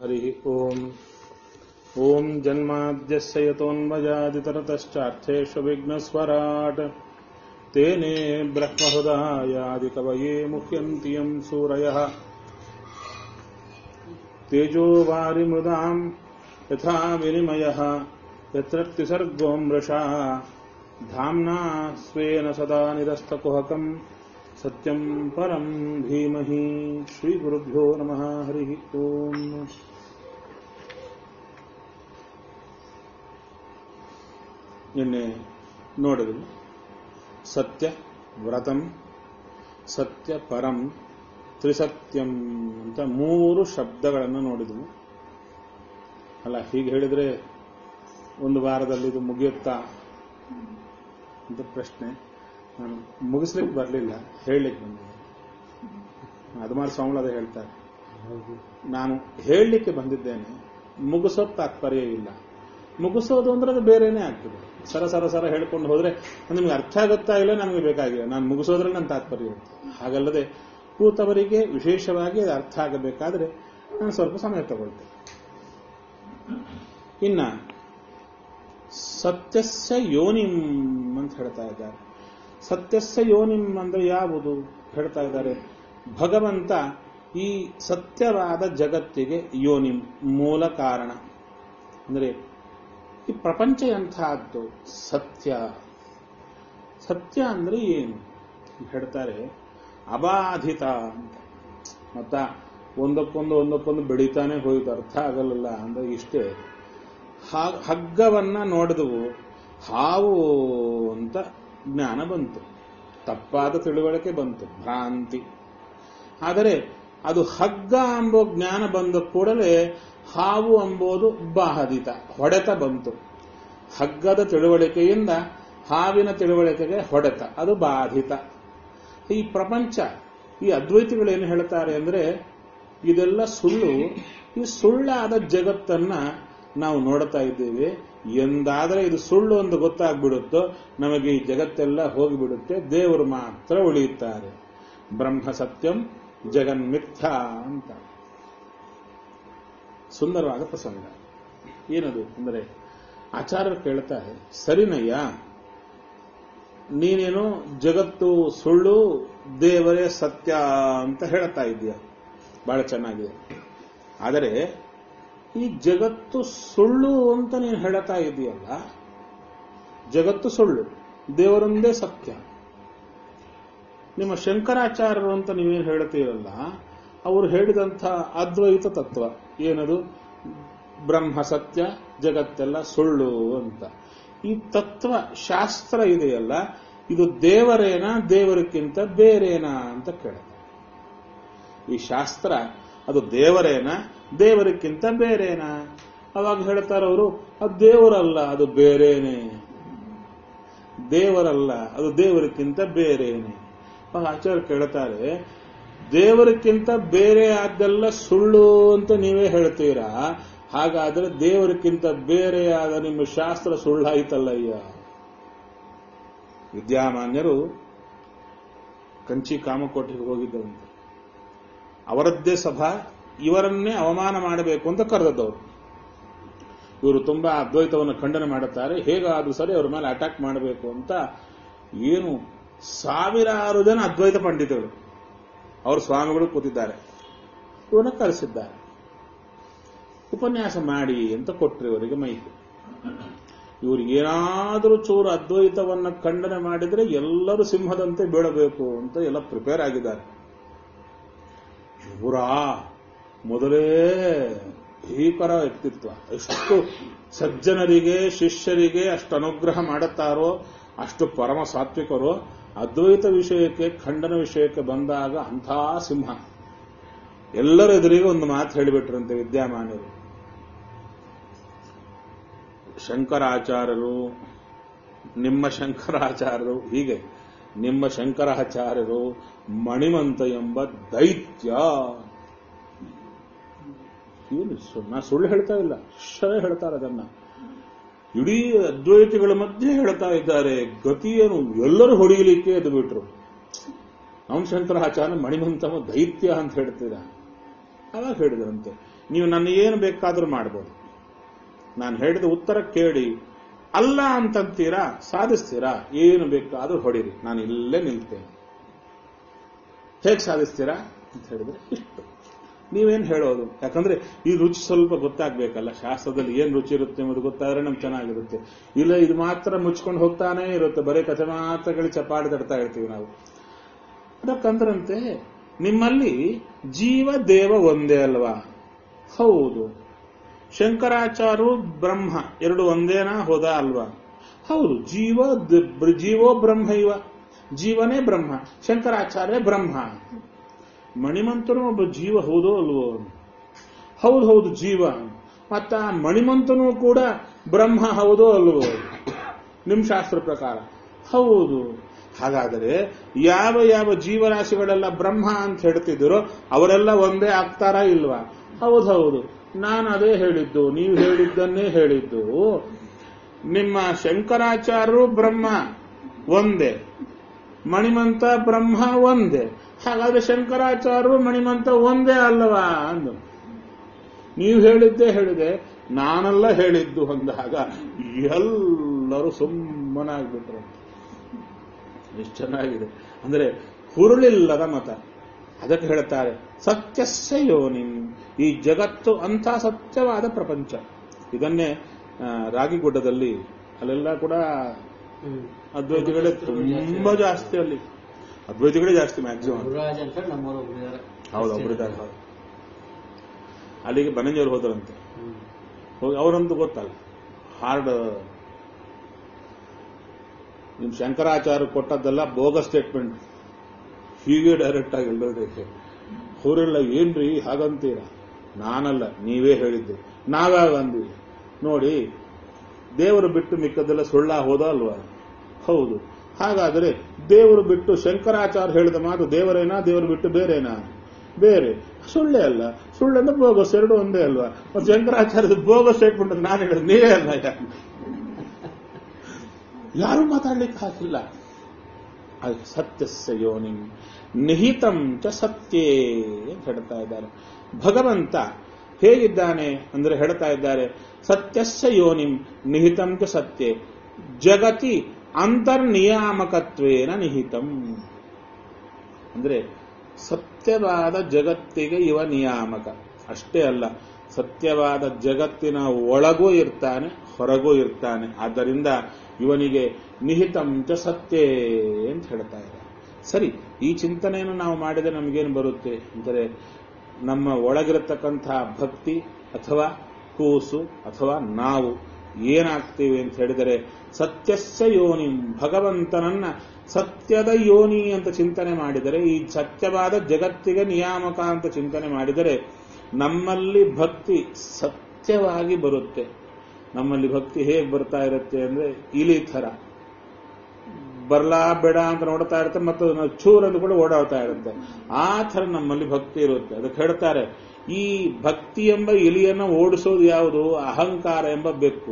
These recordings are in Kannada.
हरिः ओम् ॐ जन्माद्यस्य यतोन्मयादितरतश्चार्थेष्वविघ्नस्वराट् तेने ब्रह्महृदायादिकवये मुह्यन्ति यम् सूरयः तेजोवारिमृदाम् यथा विनिमयः यत्र त्रिसर्गो मृषा धाम्ना स्वेन सदा निरस्तकुहकम् सत्यम् परम् धीमहि श्रीगुरुभ्यो नमः हरिः ओम् ನಿನ್ನೆ ನೋಡಿದ್ರು ಸತ್ಯ ವ್ರತಂ ಸತ್ಯ ಪರಂ ತ್ರಿಸತ್ಯಂ ಅಂತ ಮೂರು ಶಬ್ದಗಳನ್ನು ನೋಡಿದ್ವು ಅಲ್ಲ ಹೀಗೆ ಹೇಳಿದ್ರೆ ಒಂದು ವಾರದಲ್ಲಿ ಇದು ಮುಗಿಯುತ್ತಾ ಅಂತ ಪ್ರಶ್ನೆ ನಾನು ಮುಗಿಸ್ಲಿಕ್ಕೆ ಬರಲಿಲ್ಲ ಹೇಳಲಿಕ್ಕೆ ಬಂದಿದ್ದೆ ಅದಮಾರ್ ಸ್ವಾಮಿಗಳು ಅದೇ ಹೇಳ್ತಾರೆ ನಾನು ಹೇಳಲಿಕ್ಕೆ ಬಂದಿದ್ದೇನೆ ಮುಗಿಸೋ ತಾತ್ಪರ್ಯ ಇಲ್ಲ ಮುಗಿಸೋದು ಅಂದ್ರೆ ಅದು ಬೇರೆನೇ ಆಗ್ತದೆ ಸರ ಸರ ಸರ ಹೇಳ್ಕೊಂಡು ಹೋದ್ರೆ ನಿಮ್ಗೆ ಅರ್ಥ ಆಗುತ್ತಾ ಇಲ್ಲ ನಮಗೆ ಬೇಕಾಗಿಲ್ಲ ನಾನು ಮುಗಿಸೋದ್ರೆ ನನ್ನ ತಾತ್ಪರ್ಯ ಇರುತ್ತೆ ಹಾಗಲ್ಲದೆ ಕೂತವರಿಗೆ ವಿಶೇಷವಾಗಿ ಅದು ಅರ್ಥ ಆಗಬೇಕಾದ್ರೆ ನಾನು ಸ್ವಲ್ಪ ಸಮಯ ತಗೊಳ್ತೇನೆ ಇನ್ನ ಸತ್ಯಸ್ಯ ಯೋನಿಂ ಅಂತ ಹೇಳ್ತಾ ಇದ್ದಾರೆ ಸತ್ಯಸ್ಯ ಯೋನಿಂ ಅಂದ್ರೆ ಯಾವುದು ಹೇಳ್ತಾ ಇದ್ದಾರೆ ಭಗವಂತ ಈ ಸತ್ಯವಾದ ಜಗತ್ತಿಗೆ ಯೋನಿಂ ಮೂಲ ಕಾರಣ ಅಂದ್ರೆ ಈ ಪ್ರಪಂಚ ಎಂಥದ್ದು ಸತ್ಯ ಸತ್ಯ ಅಂದ್ರೆ ಏನು ಹೇಳ್ತಾರೆ ಅಬಾಧಿತ ಅಂತ ಮತ್ತ ಒಂದಕ್ಕೊಂದು ಒಂದಕ್ಕೊಂದು ಬೆಳೀತಾನೆ ಹೋಯ್ತು ಅರ್ಥ ಆಗಲ್ಲ ಅಂದ್ರೆ ಇಷ್ಟೇ ಹಗ್ಗವನ್ನ ನೋಡಿದವು ಹಾವು ಅಂತ ಜ್ಞಾನ ಬಂತು ತಪ್ಪಾದ ತಿಳುವಳಿಕೆ ಬಂತು ಭ್ರಾಂತಿ ಆದರೆ ಅದು ಹಗ್ಗ ಎಂಬೋ ಜ್ಞಾನ ಬಂದ ಕೂಡಲೇ ಹಾವು ಎಂಬುದು ಬಾಧಿತ ಹೊಡೆತ ಬಂತು ಹಗ್ಗದ ತಿಳುವಳಿಕೆಯಿಂದ ಹಾವಿನ ತಿಳುವಳಿಕೆಗೆ ಹೊಡೆತ ಅದು ಬಾಧಿತ ಈ ಪ್ರಪಂಚ ಈ ಅದ್ವೈತಿಗಳೇನು ಹೇಳ್ತಾರೆ ಅಂದ್ರೆ ಇದೆಲ್ಲ ಸುಳ್ಳು ಈ ಸುಳ್ಳಾದ ಜಗತ್ತನ್ನ ನಾವು ನೋಡ್ತಾ ಇದ್ದೇವೆ ಎಂದಾದರೆ ಇದು ಸುಳ್ಳು ಅಂತ ಗೊತ್ತಾಗ್ಬಿಡುತ್ತೋ ನಮಗೆ ಈ ಜಗತ್ತೆಲ್ಲ ಹೋಗಿಬಿಡುತ್ತೆ ದೇವರು ಮಾತ್ರ ಉಳಿಯುತ್ತಾರೆ ಬ್ರಹ್ಮ ಸತ್ಯಂ ಜಗನ್ಮಿಥ್ಯ ಅಂತ ಸುಂದರವಾದ ಪ್ರಸಂಗ ಏನದು ಅಂದರೆ ಆಚಾರ್ಯರು ಕೇಳ್ತಾರೆ ಸರಿನಯ್ಯ ನೀನೇನು ಜಗತ್ತು ಸುಳ್ಳು ದೇವರೇ ಸತ್ಯ ಅಂತ ಹೇಳ್ತಾ ಇದೆಯಾ ಬಹಳ ಚೆನ್ನಾಗಿದೆ ಆದರೆ ಈ ಜಗತ್ತು ಸುಳ್ಳು ಅಂತ ನೀನು ಹೇಳ್ತಾ ಇದೆಯಲ್ಲ ಜಗತ್ತು ಸುಳ್ಳು ದೇವರೊಂದೇ ಸತ್ಯ ನಿಮ್ಮ ಶಂಕರಾಚಾರ್ಯರು ಅಂತ ನೀವೇನು ಹೇಳ್ತೀರಲ್ಲ ಅವರು ಹೇಳಿದಂಥ ಅದ್ವೈತ ತತ್ವ ಏನದು ಬ್ರಹ್ಮ ಸತ್ಯ ಜಗತ್ತೆಲ್ಲ ಸುಳ್ಳು ಅಂತ ಈ ತತ್ವ ಶಾಸ್ತ್ರ ಇದೆಯಲ್ಲ ಇದು ದೇವರೇನಾ ದೇವರಕ್ಕಿಂತ ಬೇರೇನಾ ಅಂತ ಕೇಳ್ತಾರೆ ಈ ಶಾಸ್ತ್ರ ಅದು ದೇವರೇನಾ ದೇವರಕ್ಕಿಂತ ಬೇರೇನಾ ಅವಾಗ ಹೇಳ್ತಾರವರು ಅದು ದೇವರಲ್ಲ ಅದು ಬೇರೇನೆ ದೇವರಲ್ಲ ಅದು ದೇವರಕ್ಕಿಂತ ಬೇರೇನೆ ಅವಾಗ ಆಚಾರ್ಯ ಕೇಳ್ತಾರೆ ದೇವರಕ್ಕಿಂತ ಬೇರೆ ಆದ್ದೆಲ್ಲ ಸುಳ್ಳು ಅಂತ ನೀವೇ ಹೇಳ್ತೀರಾ ಹಾಗಾದ್ರೆ ದೇವರಕ್ಕಿಂತ ಬೇರೆ ಆದ ನಿಮ್ಮ ಶಾಸ್ತ್ರ ಸುಳ್ಳಾಯ್ತಲ್ಲಯ್ಯ ವಿದ್ಯಾಮಾನ್ಯರು ಕಂಚಿ ಕಾಮಕೋಟೆಗೆ ಹೋಗಿದ್ದಂತೆ ಅವರದ್ದೇ ಸಭಾ ಇವರನ್ನೇ ಅವಮಾನ ಮಾಡಬೇಕು ಅಂತ ಕರೆದದ್ದವರು ಇವರು ತುಂಬಾ ಅದ್ವೈತವನ್ನು ಖಂಡನೆ ಮಾಡುತ್ತಾರೆ ಹೇಗಾದ್ರೂ ಸರಿ ಅವರ ಮೇಲೆ ಅಟ್ಯಾಕ್ ಮಾಡಬೇಕು ಅಂತ ಏನು ಸಾವಿರಾರು ಜನ ಅದ್ವೈತ ಪಂಡಿತರು ಅವರು ಸ್ವಾಮಿಗಳು ಕೂತಿದ್ದಾರೆ ಇವನ್ನ ಕರೆಸಿದ್ದಾರೆ ಉಪನ್ಯಾಸ ಮಾಡಿ ಅಂತ ಕೊಟ್ಟರು ಇವರಿಗೆ ಮೈಕು ಇವರು ಏನಾದರೂ ಚೂರು ಅದ್ವೈತವನ್ನ ಖಂಡನೆ ಮಾಡಿದ್ರೆ ಎಲ್ಲರೂ ಸಿಂಹದಂತೆ ಬೀಳಬೇಕು ಅಂತ ಎಲ್ಲ ಪ್ರಿಪೇರ್ ಆಗಿದ್ದಾರೆ ಇವರ ಮೊದಲೇ ಭೀಕರ ವ್ಯಕ್ತಿತ್ವ ಎಷ್ಟು ಸಜ್ಜನರಿಗೆ ಶಿಷ್ಯರಿಗೆ ಅಷ್ಟು ಅನುಗ್ರಹ ಮಾಡುತ್ತಾರೋ ಅಷ್ಟು ಪರಮ ಸಾತ್ವಿಕರು ಅದ್ವೈತ ವಿಷಯಕ್ಕೆ ಖಂಡನ ವಿಷಯಕ್ಕೆ ಬಂದಾಗ ಅಂಥ ಸಿಂಹ ಎಲ್ಲರ ಎದುರಿಗೆ ಒಂದು ಮಾತು ಹೇಳಿಬಿಟ್ರಂತೆ ವಿದ್ಯಾಮಾನ್ಯರು ಶಂಕರಾಚಾರ್ಯರು ನಿಮ್ಮ ಶಂಕರಾಚಾರ್ಯರು ಹೀಗೆ ನಿಮ್ಮ ಶಂಕರಾಚಾರ್ಯರು ಮಣಿಮಂತ ಎಂಬ ದೈತ್ಯ ಏನು ನಾ ಸುಳ್ಳು ಹೇಳ್ತಾ ಇಲ್ಲ ಶಿಷ್ಯರೇ ಹೇಳ್ತಾರೆ ಅದನ್ನ ಇಡೀ ಅದ್ವೈತಿಗಳ ಮಧ್ಯೆ ಹೇಳ್ತಾ ಇದ್ದಾರೆ ಗತಿಯೇನು ಎಲ್ಲರೂ ಹೊಡೆಯಲಿಕ್ಕೆ ಎದ್ದು ಬಿಟ್ರು ನಮ್ಮ ಶಂಕರಾಚಾರ್ಯ ಮಣಿಮಂತಮ ದೈತ್ಯ ಅಂತ ಹೇಳ್ತೀರ ಅವಾಗ ಹೇಳಿದ್ರಂತೆ ನೀವು ನನ್ನ ಏನು ಬೇಕಾದರೂ ಮಾಡ್ಬೋದು ನಾನು ಹೇಳಿದ ಉತ್ತರ ಕೇಳಿ ಅಲ್ಲ ಅಂತಂತೀರಾ ಸಾಧಿಸ್ತೀರಾ ಏನು ಬೇಕಾದರೂ ಹೊಡಿರಿ ನಾನು ಇಲ್ಲೇ ನಿಲ್ತೇನೆ ಹೇಗೆ ಸಾಧಿಸ್ತೀರಾ ಅಂತ ಹೇಳಿದ್ರೆ ಇಷ್ಟು ನೀವೇನು ಹೇಳೋದು ಯಾಕಂದ್ರೆ ಈ ರುಚಿ ಸ್ವಲ್ಪ ಗೊತ್ತಾಗ್ಬೇಕಲ್ಲ ಶಾಸ್ತ್ರದಲ್ಲಿ ಏನ್ ರುಚಿ ಇರುತ್ತೆ ಎಂಬುದು ಗೊತ್ತಾದ್ರೆ ನಮ್ಗೆ ಚೆನ್ನಾಗಿರುತ್ತೆ ಇಲ್ಲ ಇದು ಮಾತ್ರ ಮುಚ್ಕೊಂಡು ಹೋಗ್ತಾನೆ ಇರುತ್ತೆ ಬರೀ ಕಥೆ ಮಾತ್ರಗಳು ಚಪಾಡಿ ತಡ್ತಾ ಇರ್ತೀವಿ ನಾವು ಅದಕ್ಕಂದ್ರಂತೆ ನಿಮ್ಮಲ್ಲಿ ಜೀವ ದೇವ ಒಂದೇ ಅಲ್ವಾ ಹೌದು ಶಂಕರಾಚಾರ್ಯರು ಬ್ರಹ್ಮ ಎರಡು ಒಂದೇನಾ ಹೋದ ಅಲ್ವಾ ಹೌದು ಜೀವ ದ- ಜೀವೋ ಬ್ರಹ್ಮ ಇವ ಜೀವನೇ ಬ್ರಹ್ಮ ಶಂಕರಾಚಾರ್ಯ ಬ್ರಹ್ಮ ಮಣಿಮಂತನು ಒಬ್ಬ ಜೀವ ಹೌದೋ ಅಲ್ವೋ ಹೌದು ಹೌದು ಜೀವ ಮತ್ತ ಆ ಮಣಿಮಂತನೂ ಕೂಡ ಬ್ರಹ್ಮ ಹೌದೋ ಅಲ್ವೋ ನಿಮ್ ಶಾಸ್ತ್ರ ಪ್ರಕಾರ ಹೌದು ಹಾಗಾದರೆ ಯಾವ ಯಾವ ಜೀವರಾಶಿಗಳೆಲ್ಲ ಬ್ರಹ್ಮ ಅಂತ ಹೇಳ್ತಿದ್ದೀರೋ ಅವರೆಲ್ಲ ಒಂದೇ ಆಗ್ತಾರಾ ಇಲ್ವಾ ಹೌದು ಹೌದು ನಾನು ಅದೇ ಹೇಳಿದ್ದು ನೀವು ಹೇಳಿದ್ದನ್ನೇ ಹೇಳಿದ್ದು ನಿಮ್ಮ ಶಂಕರಾಚಾರ್ಯರು ಬ್ರಹ್ಮ ಒಂದೇ ಮಣಿಮಂತ ಬ್ರಹ್ಮ ಒಂದೇ ಹಾಗಾದ್ರೆ ಶಂಕರಾಚಾರ್ಯರು ಮಣಿಮಂತ ಒಂದೇ ಅಲ್ಲವಾ ಅಂದು ನೀವು ಹೇಳಿದ್ದೇ ಹೇಳಿದೆ ನಾನೆಲ್ಲ ಹೇಳಿದ್ದು ಅಂದಾಗ ಎಲ್ಲರೂ ಸುಮ್ಮನಾಗ್ಬಿಟ್ರು ಎಷ್ಟು ಚೆನ್ನಾಗಿದೆ ಅಂದ್ರೆ ಹುರುಳಿಲ್ಲದ ಮತ ಅದಕ್ಕೆ ಹೇಳ್ತಾರೆ ಸತ್ಯಸ್ಯ ಯೋನಿ ಈ ಜಗತ್ತು ಅಂಥ ಸತ್ಯವಾದ ಪ್ರಪಂಚ ಇದನ್ನೇ ಆ, ರಾಗಿಗುಡ್ಡದಲ್ಲಿ ಅಲ್ಲೆಲ್ಲ ಕೂಡ ಅದ್ವೈತಿಗಳೇ ತುಂಬಾ ಜಾಸ್ತಿ ಅಲ್ಲಿ ಅದ್ವೈತಿಗಳೇ ಜಾಸ್ತಿ ಮ್ಯಾಕ್ಸಿಮಮ್ ಗುರುರಾಜ್ ಅಂತ ಹೇಳಿ ನಮ್ಮೂರು ಒಬ್ರು ಇದಾರೆ ಹೌದು ಒಬ್ಬರಿದ್ದಾರೆ ಹೌದು ಅಲ್ಲಿಗೆ ಬನಂಜರು ಹೋದ್ರಂತೆ ಹ್ಮ್. ಹೋಗಿ ಅವರಂತೂ ಗೊತ್ತಲ್ಲ ಹಾರ್ಡ್ ನಿಮ್ ಶಂಕರಾಚಾರ್ಯ ಕೊಟ್ಟದ್ದೆಲ್ಲ ಬೋಗ ಸ್ಟೇಟ್ಮೆಂಟ್ ಹೀಗೆ ಡೈರೆಕ್ಟ್ ಆಗಿ ಎಲ್ಲರಿಗೆ ಅವರೆಲ್ಲ ಏನ್ರಿ ಹಾಗಂತೀರ ನಾನಲ್ಲ ನೀವೇ ಹೇಳಿದ್ದು ನಾವ್ಯಾವ ಅಂದ್ವಿ ನೋಡಿ ದೇವರು ಬಿಟ್ಟು ಮಿಕ್ಕದ್ದೆಲ್ಲ ಸುಳ್ಳ ಹೋದ ಅಲ್ವಾ ಹೌದು ಹಾಗಾದರೆ ದೇವರು ಬಿಟ್ಟು ಶಂಕರಾಚಾರ್ಯ ಹೇಳಿದ ಮಾತು ದೇವರೇನಾ ದೇವರು ಬಿಟ್ಟು ಬೇರೆನಾ ಬೇರೆ ಸುಳ್ಳೇ ಅಲ್ಲ ಸುಳ್ಳಂದ್ರೆ ಬೋಗಸ್ ಎರಡು ಒಂದೇ ಅಲ್ವಾ ಮತ್ತೆ ಶಂಕರಾಚಾರ್ಯದ ಬೋಗ ಸ್ಟೇಟ್ಮೆಂಟ್ ನಾನು ಹೇಳಿದ ನೀವೇ ಅಲ್ಲ ಯಾರು? ಯಾರು ಮಾತಾಡ್ಲಿಕ್ಕೆ ಹಾಕಿಲ್ಲ ಅದು ಸತ್ಯಸ್ಯ ಯೋನಿ ನಿಹಿತಂ ಚ ಸತ್ಯೇ ಅಂತ ಹೇಳ್ತಾ ಇದ್ದಾರೆ ಭಗವಂತ ಹೇಗಿದ್ದಾನೆ ಅಂದ್ರೆ ಹೇಳ್ತಾ ಇದ್ದಾರೆ ಸತ್ಯಸ್ಯ ಯೋನಿಂ ನಿಹಿತಂ ಚ ಸತ್ಯೆ ಜಗತಿ ಅಂತರ್ನಿಯಾಮಕತ್ವೇನ ನಿಹಿತಂ ಅಂದ್ರೆ ಸತ್ಯವಾದ ಜಗತ್ತಿಗೆ ಇವ ನಿಯಾಮಕ ಅಷ್ಟೇ ಅಲ್ಲ ಸತ್ಯವಾದ ಜಗತ್ತಿನ ಒಳಗೂ ಇರ್ತಾನೆ ಹೊರಗೂ ಇರ್ತಾನೆ ಆದ್ದರಿಂದ ಇವನಿಗೆ ನಿಹಿತಂ ಚ ಸತ್ಯೇ ಅಂತ ಹೇಳ್ತಾ ಇದ್ದಾರೆ ಸರಿ ಈ ಚಿಂತನೆಯನ್ನು ನಾವು ಮಾಡಿದರೆ ನಮಗೇನು ಬರುತ್ತೆ ಅಂದರೆ ನಮ್ಮ ಒಳಗಿರತಕ್ಕಂತಹ ಭಕ್ತಿ ಅಥವಾ ಕೂಸು ಅಥವಾ ನಾವು ಏನಾಗ್ತೀವಿ ಅಂತ ಹೇಳಿದರೆ ಸತ್ಯಸ್ಯ ಯೋನಿ ಭಗವಂತನನ್ನ ಸತ್ಯದ ಯೋನಿ ಅಂತ ಚಿಂತನೆ ಮಾಡಿದರೆ ಈ ಸತ್ಯವಾದ ಜಗತ್ತಿಗೆ ನಿಯಾಮಕ ಅಂತ ಚಿಂತನೆ ಮಾಡಿದರೆ ನಮ್ಮಲ್ಲಿ ಭಕ್ತಿ ಸತ್ಯವಾಗಿ ಬರುತ್ತೆ ನಮ್ಮಲ್ಲಿ ಭಕ್ತಿ ಹೇಗೆ ಬರ್ತಾ ಇರುತ್ತೆ ಅಂದ್ರೆ ಇಲಿ ಥರ ಬರ್ಲಾ ಬೇಡ ಅಂತ ನೋಡ್ತಾ ಇರುತ್ತೆ ಮತ್ತು ಚೂರನ್ನು ಕೂಡ ಓಡಾಡ್ತಾ ಇರುತ್ತೆ ಆ ಥರ ನಮ್ಮಲ್ಲಿ ಭಕ್ತಿ ಇರುತ್ತೆ ಅದಕ್ಕೆ ಹೇಳ್ತಾರೆ ಈ ಭಕ್ತಿ ಎಂಬ ಇಲಿಯನ್ನು ಓಡಿಸೋದು ಯಾವುದು ಅಹಂಕಾರ ಎಂಬ ಬೆಕ್ಕು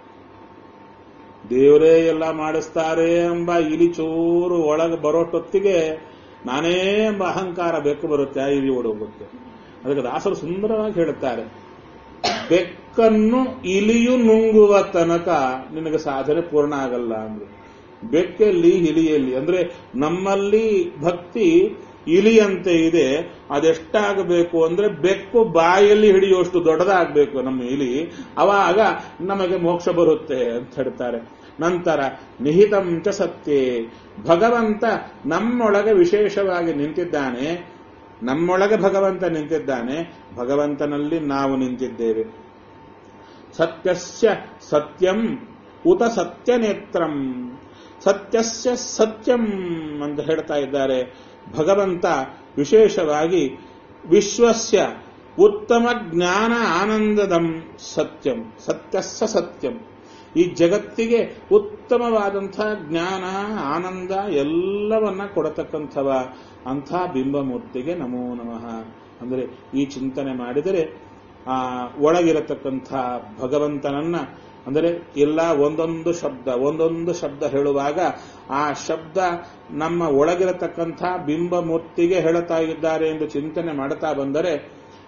ದೇವರೇ ಎಲ್ಲ ಮಾಡಿಸ್ತಾರೆ ಎಂಬ ಇಲಿ ಚೂರು ಒಳಗೆ ಬರೋಟೊತ್ತಿಗೆ ನಾನೇ ಎಂಬ ಅಹಂಕಾರ ಬೆಕ್ಕು ಬರುತ್ತೆ ಆ ಇಲಿ ಓಡೋಗುತ್ತೆ ಅದಕ್ಕೆ ದಾಸರು ಸುಂದರವಾಗಿ ಹೇಳುತ್ತಾರೆ ಬೆಕ್ಕನ್ನು ಇಲಿಯು ನುಂಗುವ ತನಕ ನಿನಗೆ ಸಾಧನೆ ಪೂರ್ಣ ಆಗಲ್ಲ ಅಂದ್ರೆ ಬೆಕ್ಕಲ್ಲಿ ಇಲಿಯಲ್ಲಿ ಅಂದ್ರೆ ನಮ್ಮಲ್ಲಿ ಭಕ್ತಿ ಇಲಿಯಂತೆ ಇದೆ ಅದೆಷ್ಟಾಗಬೇಕು ಅಂದ್ರೆ ಬೆಕ್ಕು ಬಾಯಲ್ಲಿ ಹಿಡಿಯುವಷ್ಟು ದೊಡ್ಡದಾಗಬೇಕು ನಮ್ಮ ಇಲಿ ಅವಾಗ ನಮಗೆ ಮೋಕ್ಷ ಬರುತ್ತೆ ಅಂತ ಹೇಳ್ತಾರೆ ನಂತರ ನಿಹಿತಂ ಚ ಸತ್ಯೇ ಭಗವಂತ ನಮ್ಮೊಳಗೆ ವಿಶೇಷವಾಗಿ ನಿಂತಿದ್ದಾನೆ ನಮ್ಮೊಳಗೆ ಭಗವಂತ ನಿಂತಿದ್ದಾನೆ ಭಗವಂತನಲ್ಲಿ ನಾವು ನಿಂತಿದ್ದೇವೆ ಸತ್ಯಸ್ಯ ಸತ್ಯಂ ಉತ ಸತ್ಯನೇತ್ರಂ ಸತ್ಯಸ್ಯ ಸತ್ಯಂ ಅಂತ ಹೇಳ್ತಾ ಇದ್ದಾರೆ ಭಗವಂತ ವಿಶೇಷವಾಗಿ ವಿಶ್ವಸ್ಯ ಉತ್ತಮ ಜ್ಞಾನ ಆನಂದದಂ ಸತ್ಯಂ ಸತ್ಯಸ್ಸ ಸತ್ಯಂ ಈ ಜಗತ್ತಿಗೆ ಉತ್ತಮವಾದಂತಹ ಜ್ಞಾನ ಆನಂದ ಎಲ್ಲವನ್ನ ಕೊಡತಕ್ಕಂಥವ ಅಂಥ ಬಿಂಬಮೂರ್ತಿಗೆ ನಮೋ ನಮಃ ಅಂದರೆ ಈ ಚಿಂತನೆ ಮಾಡಿದರೆ ಆ ಒಳಗಿರತಕ್ಕಂಥ ಭಗವಂತನನ್ನ ಅಂದರೆ ಎಲ್ಲ ಒಂದೊಂದು ಶಬ್ದ ಒಂದೊಂದು ಶಬ್ದ ಹೇಳುವಾಗ ಆ ಶಬ್ದ ನಮ್ಮ ಒಳಗಿರತಕ್ಕಂಥ ಬಿಂಬಮೂರ್ತಿಗೆ ಹೇಳುತ್ತಾ ಇದ್ದಾರೆ ಎಂದು ಚಿಂತನೆ ಮಾಡುತ್ತಾ ಬಂದರೆ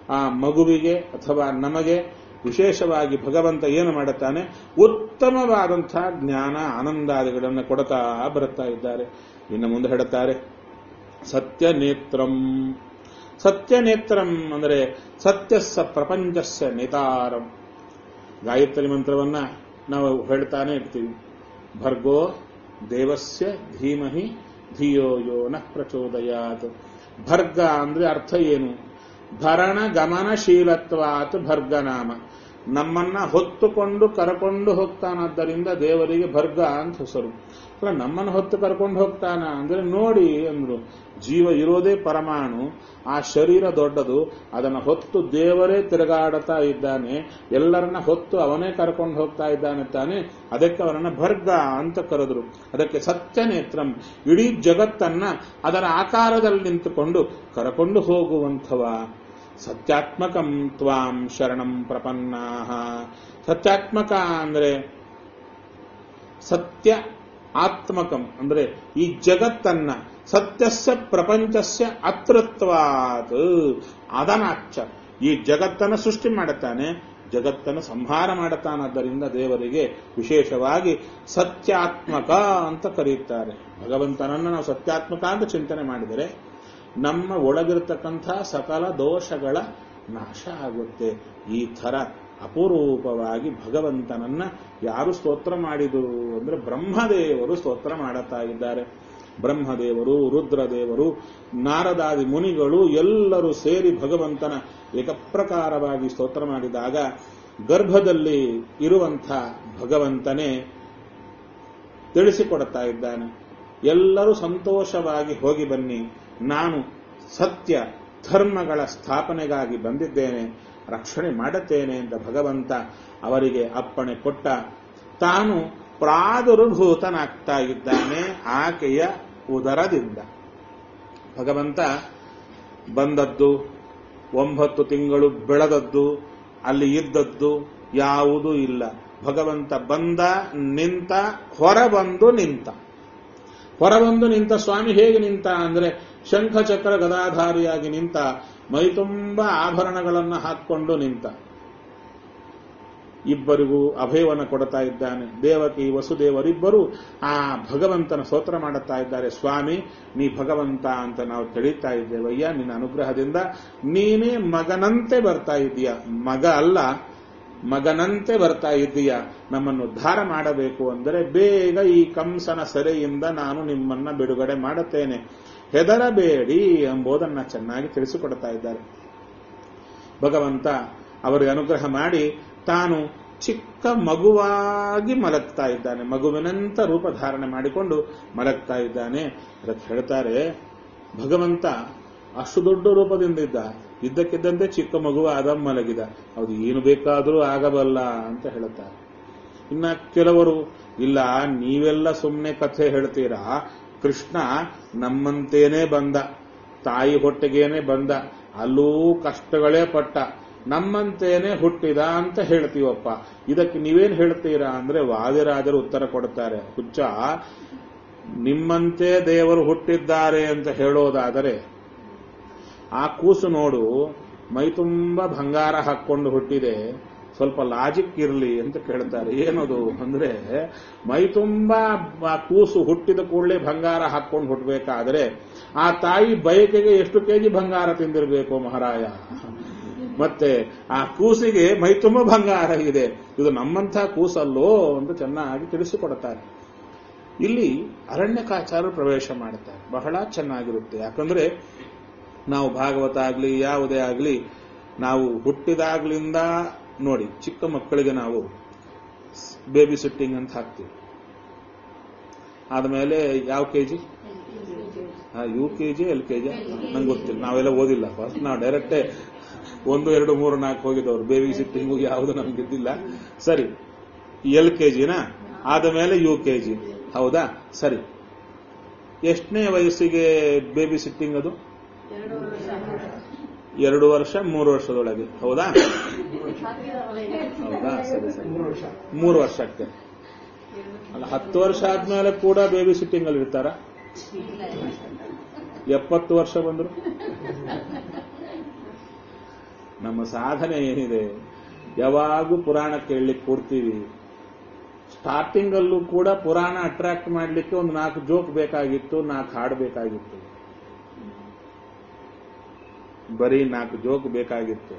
ಆ ಮಗುವಿಗೆ ಅಥವಾ ನಮಗೆ ವಿಶೇಷವಾಗಿ ಭಗವಂತ ಏನು ಮಾಡುತ್ತಾನೆ ಉತ್ತಮವಾದಂತಹ ಜ್ಞಾನ ಆನಂದಾದಿಗಳನ್ನು ಕೊಡ್ತಾ ಬರುತ್ತಾ ಇದ್ದಾರೆ ಇನ್ನು ಮುಂದೆ ಹೇಳುತ್ತಾರೆ ಸತ್ಯನೇತ್ರಂ ಸತ್ಯನೇತ್ರಂ ಅಂದರೆ ಸತ್ಯಸ್ಸ ಪ್ರಪಂಚಸ್ಸ ನೇತಾರಂ ಗಾಯತ್ರಿ ಮಂತ್ರವನ್ನ ನಾವು ಹೇಳ್ತಾನೆ ಇರ್ತೀವಿ ಭರ್ಗೋ ದೇವಸ್ಯ ಧೀಮಹಿ ಧಿಯೋ ಯೋ ನ ಪ್ರಚೋದಯಾತ್ ಭರ್ಗ ಅಂದ್ರೆ ಅರ್ಥ ಏನು ಭರಣ ಗಮನಶೀಲತ್ವಾತ್ ಭರ್ಗನಾಮ ನಮ್ಮನ್ನ ಹೊತ್ತುಕೊಂಡು ಕರಕೊಂಡು ಹೋಗ್ತಾನಾದ್ದರಿಂದ ದೇವರಿಗೆ ಭರ್ಗ ಅಂತ ಹೆಸರು ಅಲ್ಲ ನಮ್ಮನ್ನು ಹೊತ್ತು ಕರ್ಕೊಂಡು ಹೋಗ್ತಾನ ಅಂದ್ರೆ ನೋಡಿ ಅಂದ್ರು ಜೀವ ಇರೋದೇ ಪರಮಾಣು ಆ ಶರೀರ ದೊಡ್ಡದು ಅದನ್ನು ಹೊತ್ತು ದೇವರೇ ತಿರುಗಾಡುತ್ತಾ ಇದ್ದಾನೆ ಎಲ್ಲರನ್ನ ಹೊತ್ತು ಅವನೇ ಕರ್ಕೊಂಡು ಹೋಗ್ತಾ ಇದ್ದಾನೆ ತಾನೆ ಅದಕ್ಕೆ ಅವರನ್ನ ಭರ್ಗ ಅಂತ ಕರೆದ್ರು ಅದಕ್ಕೆ ಸತ್ಯನೇತ್ರಂ ಇಡೀ ಜಗತ್ತನ್ನ ಅದರ ಆಕಾರದಲ್ಲಿ ನಿಂತುಕೊಂಡು ಕರಕೊಂಡು ಹೋಗುವಂಥವ ಸತ್ಯಾತ್ಮಕಂ ತ್ವಾಂ ಶರಣಂ ಪ್ರಪನ್ನಾ ಸತ್ಯಾತ್ಮಕ ಅಂದ್ರೆ ಸತ್ಯ ಆತ್ಮಕಂ ಅಂದ್ರೆ ಈ ಜಗತ್ತನ್ನ ಸತ್ಯಸ್ಯ ಪ್ರಪಂಚಸ್ಯ ಅತೃತ್ವಾತ್ ಅದನಾಚ ಈ ಜಗತ್ತನ್ನು ಸೃಷ್ಟಿ ಮಾಡುತ್ತಾನೆ ಜಗತ್ತನ್ನು ಸಂಹಾರ ಮಾಡುತ್ತಾನಾದ್ದರಿಂದ ದೇವರಿಗೆ ವಿಶೇಷವಾಗಿ ಸತ್ಯಾತ್ಮಕ ಅಂತ ಕರೆಯುತ್ತಾರೆ ಭಗವಂತನನ್ನು ನಾವು ಸತ್ಯಾತ್ಮಕ ಅಂತ ಚಿಂತನೆ ಮಾಡಿದರೆ ನಮ್ಮ ಒಳಗಿರತಕ್ಕಂಥ ಸಕಲ ದೋಷಗಳ ನಾಶ ಆಗುತ್ತೆ ಈ ಥರ ಅಪರೂಪವಾಗಿ ಭಗವಂತನನ್ನ ಯಾರು ಸ್ತೋತ್ರ ಮಾಡಿದರು ಅಂದ್ರೆ ಬ್ರಹ್ಮದೇವರು ಸ್ತೋತ್ರ ಮಾಡುತ್ತಾ ಇದ್ದಾರೆ ಬ್ರಹ್ಮದೇವರು ರುದ್ರದೇವರು ನಾರದಾದಿ ಮುನಿಗಳು ಎಲ್ಲರೂ ಸೇರಿ ಭಗವಂತನ ಏಕಪ್ರಕಾರವಾಗಿ ಸ್ತೋತ್ರ ಮಾಡಿದಾಗ ಗರ್ಭದಲ್ಲಿ ಇರುವಂಥ ಭಗವಂತನೇ ತಿಳಿಸಿಕೊಡುತ್ತಾ ಇದ್ದಾನೆ ಎಲ್ಲರೂ ಸಂತೋಷವಾಗಿ ಹೋಗಿ ಬನ್ನಿ ನಾನು ಸತ್ಯ ಧರ್ಮಗಳ ಸ್ಥಾಪನೆಗಾಗಿ ಬಂದಿದ್ದೇನೆ ರಕ್ಷಣೆ ಮಾಡುತ್ತೇನೆ ಅಂತ ಭಗವಂತ ಅವರಿಗೆ ಅಪ್ಪಣೆ ಕೊಟ್ಟ ತಾನು ಪ್ರಾದುರ್ಭೂತನಾಗ್ತಾ ಇದ್ದಾನೆ ಆಕೆಯ ಉದರದಿಂದ ಭಗವಂತ ಬಂದದ್ದು ಒಂಬತ್ತು ತಿಂಗಳು ಬೆಳೆದದ್ದು ಅಲ್ಲಿ ಇದ್ದದ್ದು ಯಾವುದೂ ಇಲ್ಲ ಭಗವಂತ ಬಂದ ನಿಂತ ಹೊರಬಂದು ನಿಂತ ಹೊರಬಂದು ನಿಂತ ಸ್ವಾಮಿ ಹೇಗೆ ನಿಂತ ಅಂದ್ರೆ ಶಂಖಚಕ್ರ ಗದಾಧಾರಿಯಾಗಿ ನಿಂತ ಮೈತುಂಬ ಆಭರಣಗಳನ್ನು ಹಾಕಿಕೊಂಡು ನಿಂತ ಇಬ್ಬರಿಗೂ ಅಭಯವನ್ನು ಕೊಡ್ತಾ ಇದ್ದಾನೆ ದೇವಕಿ ವಸುದೇವರಿಬ್ಬರು ಆ ಭಗವಂತನ ಸ್ತೋತ್ರ ಮಾಡುತ್ತಾ ಇದ್ದಾರೆ ಸ್ವಾಮಿ ನೀ ಭಗವಂತ ಅಂತ ನಾವು ತಿಳಿತಾ ಇದ್ದೇವಯ್ಯ ನಿನ್ನ ಅನುಗ್ರಹದಿಂದ ನೀನೇ ಮಗನಂತೆ ಬರ್ತಾ ಇದೀಯ ಮಗ ಅಲ್ಲ ಮಗನಂತೆ ಬರ್ತಾ ಇದ್ದೀಯ ನಮ್ಮನ್ನು ಉದ್ಧಾರ ಮಾಡಬೇಕು ಅಂದರೆ ಬೇಗ ಈ ಕಂಸನ ಸೆರೆಯಿಂದ ನಾನು ನಿಮ್ಮನ್ನ ಬಿಡುಗಡೆ ಮಾಡುತ್ತೇನೆ ಹೆದರಬೇಡಿ ಎಂಬುದನ್ನ ಚೆನ್ನಾಗಿ ತಿಳಿಸಿಕೊಡ್ತಾ ಇದ್ದಾರೆ ಭಗವಂತ ಅವರಿಗೆ ಅನುಗ್ರಹ ಮಾಡಿ ತಾನು ಚಿಕ್ಕ ಮಗುವಾಗಿ ಮಲಗ್ತಾ ಇದ್ದಾನೆ ಮಗುವಿನಂತ ರೂಪ ಧಾರಣೆ ಮಾಡಿಕೊಂಡು ಮಲಗ್ತಾ ಇದ್ದಾನೆ ಅದಕ್ಕೆ ಹೇಳ್ತಾರೆ ಭಗವಂತ ಅಷ್ಟು ದೊಡ್ಡ ರೂಪದಿಂದ ಇದ್ದ ಇದ್ದಕ್ಕಿದ್ದಂತೆ ಚಿಕ್ಕ ಮಗುವ ಆದ ಮಲಗಿದ ಅದು ಏನು ಬೇಕಾದರೂ ಆಗಬಲ್ಲ ಅಂತ ಹೇಳುತ್ತಾರೆ ಇನ್ನ ಕೆಲವರು ಇಲ್ಲ ನೀವೆಲ್ಲ ಸುಮ್ಮನೆ ಕಥೆ ಹೇಳ್ತೀರಾ ಕೃಷ್ಣ ನಮ್ಮಂತೇನೆ ಬಂದ ತಾಯಿ ಹೊಟ್ಟೆಗೇನೆ ಬಂದ ಅಲ್ಲೂ ಕಷ್ಟಗಳೇ ಪಟ್ಟ ನಮ್ಮಂತೇನೆ ಹುಟ್ಟಿದ ಅಂತ ಹೇಳ್ತೀವಪ್ಪ ಇದಕ್ಕೆ ನೀವೇನ್ ಹೇಳ್ತೀರಾ ಅಂದ್ರೆ ವಾದಿರಾಜರು ಉತ್ತರ ಕೊಡ್ತಾರೆ ಹುಚ್ಚ ನಿಮ್ಮಂತೆ ದೇವರು ಹುಟ್ಟಿದ್ದಾರೆ ಅಂತ ಹೇಳೋದಾದರೆ ಆ ಕೂಸು ನೋಡು ಮೈತುಂಬ ಬಂಗಾರ ಹಾಕೊಂಡು ಹುಟ್ಟಿದೆ ಸ್ವಲ್ಪ ಲಾಜಿಕ್ ಇರಲಿ ಅಂತ ಕೇಳ್ತಾರೆ ಏನದು ಅಂದ್ರೆ ಮೈತುಂಬ ಆ ಕೂಸು ಹುಟ್ಟಿದ ಕೂಡಲೇ ಬಂಗಾರ ಹಾಕೊಂಡು ಹುಟ್ಟಬೇಕಾದ್ರೆ ಆ ತಾಯಿ ಬಯಕೆಗೆ ಎಷ್ಟು ಕೆಜಿ ಬಂಗಾರ ತಿಂದಿರಬೇಕು ಮಹಾರಾಯ ಮತ್ತೆ ಆ ಕೂಸಿಗೆ ಮೈತುಂಬ ಬಂಗಾರ ಇದೆ ಇದು ನಮ್ಮಂಥ ಕೂಸಲ್ಲೋ ಅಂತ ಚೆನ್ನಾಗಿ ತಿಳಿಸಿಕೊಡುತ್ತಾರೆ ಇಲ್ಲಿ ಅರಣ್ಯಕಾಚಾರರು ಪ್ರವೇಶ ಮಾಡುತ್ತಾರೆ ಬಹಳ ಚೆನ್ನಾಗಿರುತ್ತೆ ಯಾಕಂದ್ರೆ ನಾವು ಭಾಗವತ ಆಗಲಿ ಯಾವುದೇ ಆಗಲಿ ನಾವು ಹುಟ್ಟಿದಾಗ್ಲಿಂದ ನೋಡಿ ಚಿಕ್ಕ ಮಕ್ಕಳಿಗೆ ನಾವು ಬೇಬಿ ಸಿಟ್ಟಿಂಗ್ ಅಂತ ಹಾಕ್ತೀವಿ ಆದಮೇಲೆ ಯಾವ KG U K G L K G ನಂಗೆ ಗೊತ್ತಿಲ್ಲ ನಾವೆಲ್ಲ ಓದಿಲ್ಲ ಫಸ್ಟ್ ನಾವು ಡೈರೆಕ್ಟೇ ಒಂದು ಎರಡು ಮೂರು ನಾಲ್ಕು ಹೋಗಿದ್ದವ್ರು ಬೇಬಿ ಸಿಟ್ಟಿಂಗು ಯಾವುದು ನಮ್ಗೆ ಇದ್ದಿಲ್ಲ ಸರಿ ಎಲ್ ಕೆ ಜಿನ ಆದ ಮೇಲೆ ಯು ಕೆ ಜಿ ಹೌದಾ ಸರಿ ಎಷ್ಟನೇ ವಯಸ್ಸಿಗೆ ಬೇಬಿ ಸಿಟ್ಟಿಂಗ್ ಅದು ಎರಡು ವರ್ಷ ಮೂರು ವರ್ಷದೊಳಗೆ ಹೌದಾ ಹೌದಾ ಸರಿ ಸರಿ ಮೂರು ವರ್ಷಕ್ಕೆ ಅಲ್ಲ ಹತ್ತು ವರ್ಷ ಆದ್ಮೇಲೆ ಕೂಡ ಬೇಬಿ ಸಿಟ್ಟಿಂಗ್ ಅಲ್ಲಿ ಇರ್ತಾರ ಎಪ್ಪತ್ತು ವರ್ಷ ಬಂದ್ರು ನಮ್ಮ ಸಾಧನೆ ಏನಿದೆ ಯಾವಾಗೂ ಪುರಾಣ ಕೇಳಲಿಕ್ಕೆ ಕೊಡ್ತೀವಿ ಸ್ಟಾರ್ಟಿಂಗ್ ಅಲ್ಲೂ ಕೂಡ ಪುರಾಣ ಅಟ್ರಾಕ್ಟ್ ಮಾಡಲಿಕ್ಕೆ ಒಂದು ನಾಲ್ಕು ಜೋಕ್ ಬೇಕಾಗಿತ್ತು ನಾಲ್ಕು ಹಾಡು ಬೇಕಾಗಿತ್ತು ಬರೀ ನಾಲ್ಕು ಜೋಕ್ ಬೇಕಾಗಿತ್ತು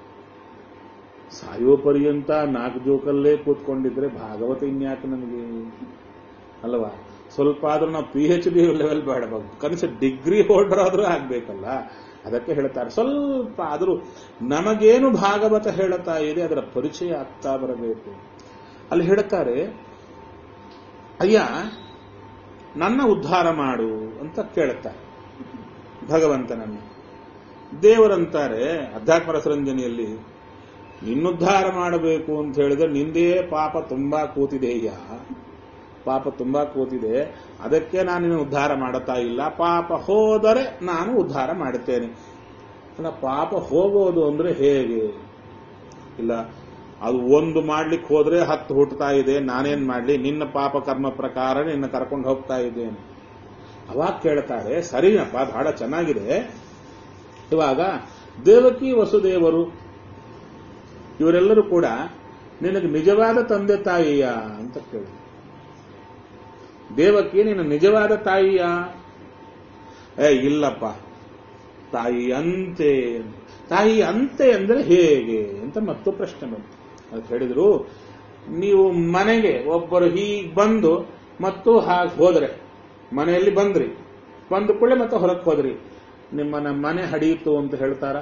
ಸಾಯೋ ಪರ್ಯಂತ ನಾಲ್ಕು ಜೋಕಲ್ಲೇ ಕೂತ್ಕೊಂಡಿದ್ರೆ ಭಾಗವತ ಇನ್ಯಾಕೆ ನನಗೆ ಅಲ್ವಾ ಸ್ವಲ್ಪ ಆದ್ರೂ ನಾವು ಪಿ ಎಚ್ ಡಿ ಲೆವೆಲ್ ಬೇಡ ಕನಿಷ್ಠ ಡಿಗ್ರಿ ಹೋಲ್ಡರ್ ಆದ್ರೂ ಆಗ್ಬೇಕಲ್ಲ ಅದಕ್ಕೆ ಹೇಳ್ತಾರೆ ಸ್ವಲ್ಪ ಆದರೂ ನಮಗೇನು ಭಾಗವತ ಹೇಳುತ್ತಾ ಇದೆ ಅದರ ಪರಿಚಯ ಆಗ್ತಾ ಬರಬೇಕು ಅಲ್ಲಿ ಹೇಳ್ತಾರೆ ಅಯ್ಯ ನನ್ನ ಉದ್ಧಾರ ಮಾಡು ಅಂತ ಕೇಳುತ್ತಾರೆ ಭಗವಂತನನ್ನು ದೇವರಂತಾರೆ ಅಧ್ಯಾತ್ಮ ರಸರಂಜನೆಯಲ್ಲಿ ನಿನ್ನುದ್ಧಾರ ಮಾಡಬೇಕು ಅಂತ ಹೇಳಿದ್ರೆ ನಿಂದೇ ಪಾಪ ತುಂಬಾ ಕೂತಿದೆಯ್ಯ ಪಾಪ ತುಂಬಾ ಕೂತಿದೆ ಅದಕ್ಕೆ ನಾನು ನಿನ್ನ ಉದ್ಧಾರ ಮಾಡುತ್ತಾ ಇಲ್ಲ ಪಾಪ ಹೋದರೆ ನಾನು ಉದ್ಧಾರ ಮಾಡುತ್ತೇನೆ ಅಲ್ಲ ಪಾಪ ಹೋಗೋದು ಅಂದ್ರೆ ಹೇಗೆ ಇಲ್ಲ ಅದು ಒಂದು ಮಾಡ್ಲಿಕ್ಕೆ ಹೋದ್ರೆ ಹತ್ತು ಹುಟ್ಟುತ್ತಾ ಇದೆ ನಾನೇನ್ ಮಾಡ್ಲಿ ನಿನ್ನ ಪಾಪ ಕರ್ಮ ಪ್ರಕಾರ ನಿನ್ನ ಕರ್ಕೊಂಡು ಹೋಗ್ತಾ ಇದ್ದೇನೆ ಅವಾಗ ಕೇಳ್ತಾರೆ ಸರಿನಪ್ಪ ಬಹಳ ಚೆನ್ನಾಗಿದೆ ಇವಾಗ ದೇವಕಿ ವಸುದೇವರು ಇವರೆಲ್ಲರೂ ಕೂಡ ನಿನಗೆ ನಿಜವಾದ ತಂದೆ ತಾಯಿಯ ಅಂತ ಕೇಳಿ ದೇವಕಿ ನಿನ್ನ ನಿಜವಾದ ತಾಯಿಯ ಏ ಇಲ್ಲಪ್ಪ ತಾಯಿ ಅಂತೆ ತಾಯಿ ಅಂತೆ ಅಂದ್ರೆ ಹೇಗೆ ಅಂತ ಮತ್ತು ಪ್ರಶ್ನೆ ಬಂತು ಅದಕ್ಕೆ ಹೇಳಿದ್ರು ನೀವು ಮನೆಗೆ ಒಬ್ಬರು ಹೀಗೆ ಬಂದು ಮತ್ತು ಹಾಗೆ ಹೋದ್ರೆ ಮನೆಯಲ್ಲಿ ಬಂದ್ರಿ ಬಂದ ಕೂಡಲೇ ಮತ್ತೆ ಹೊರಕ್ಕೆ ಹೋದ್ರಿ ನಿಮ್ಮನ್ನ ಮನೆ ಹಡಿಯಿತು ಅಂತ ಹೇಳ್ತಾರ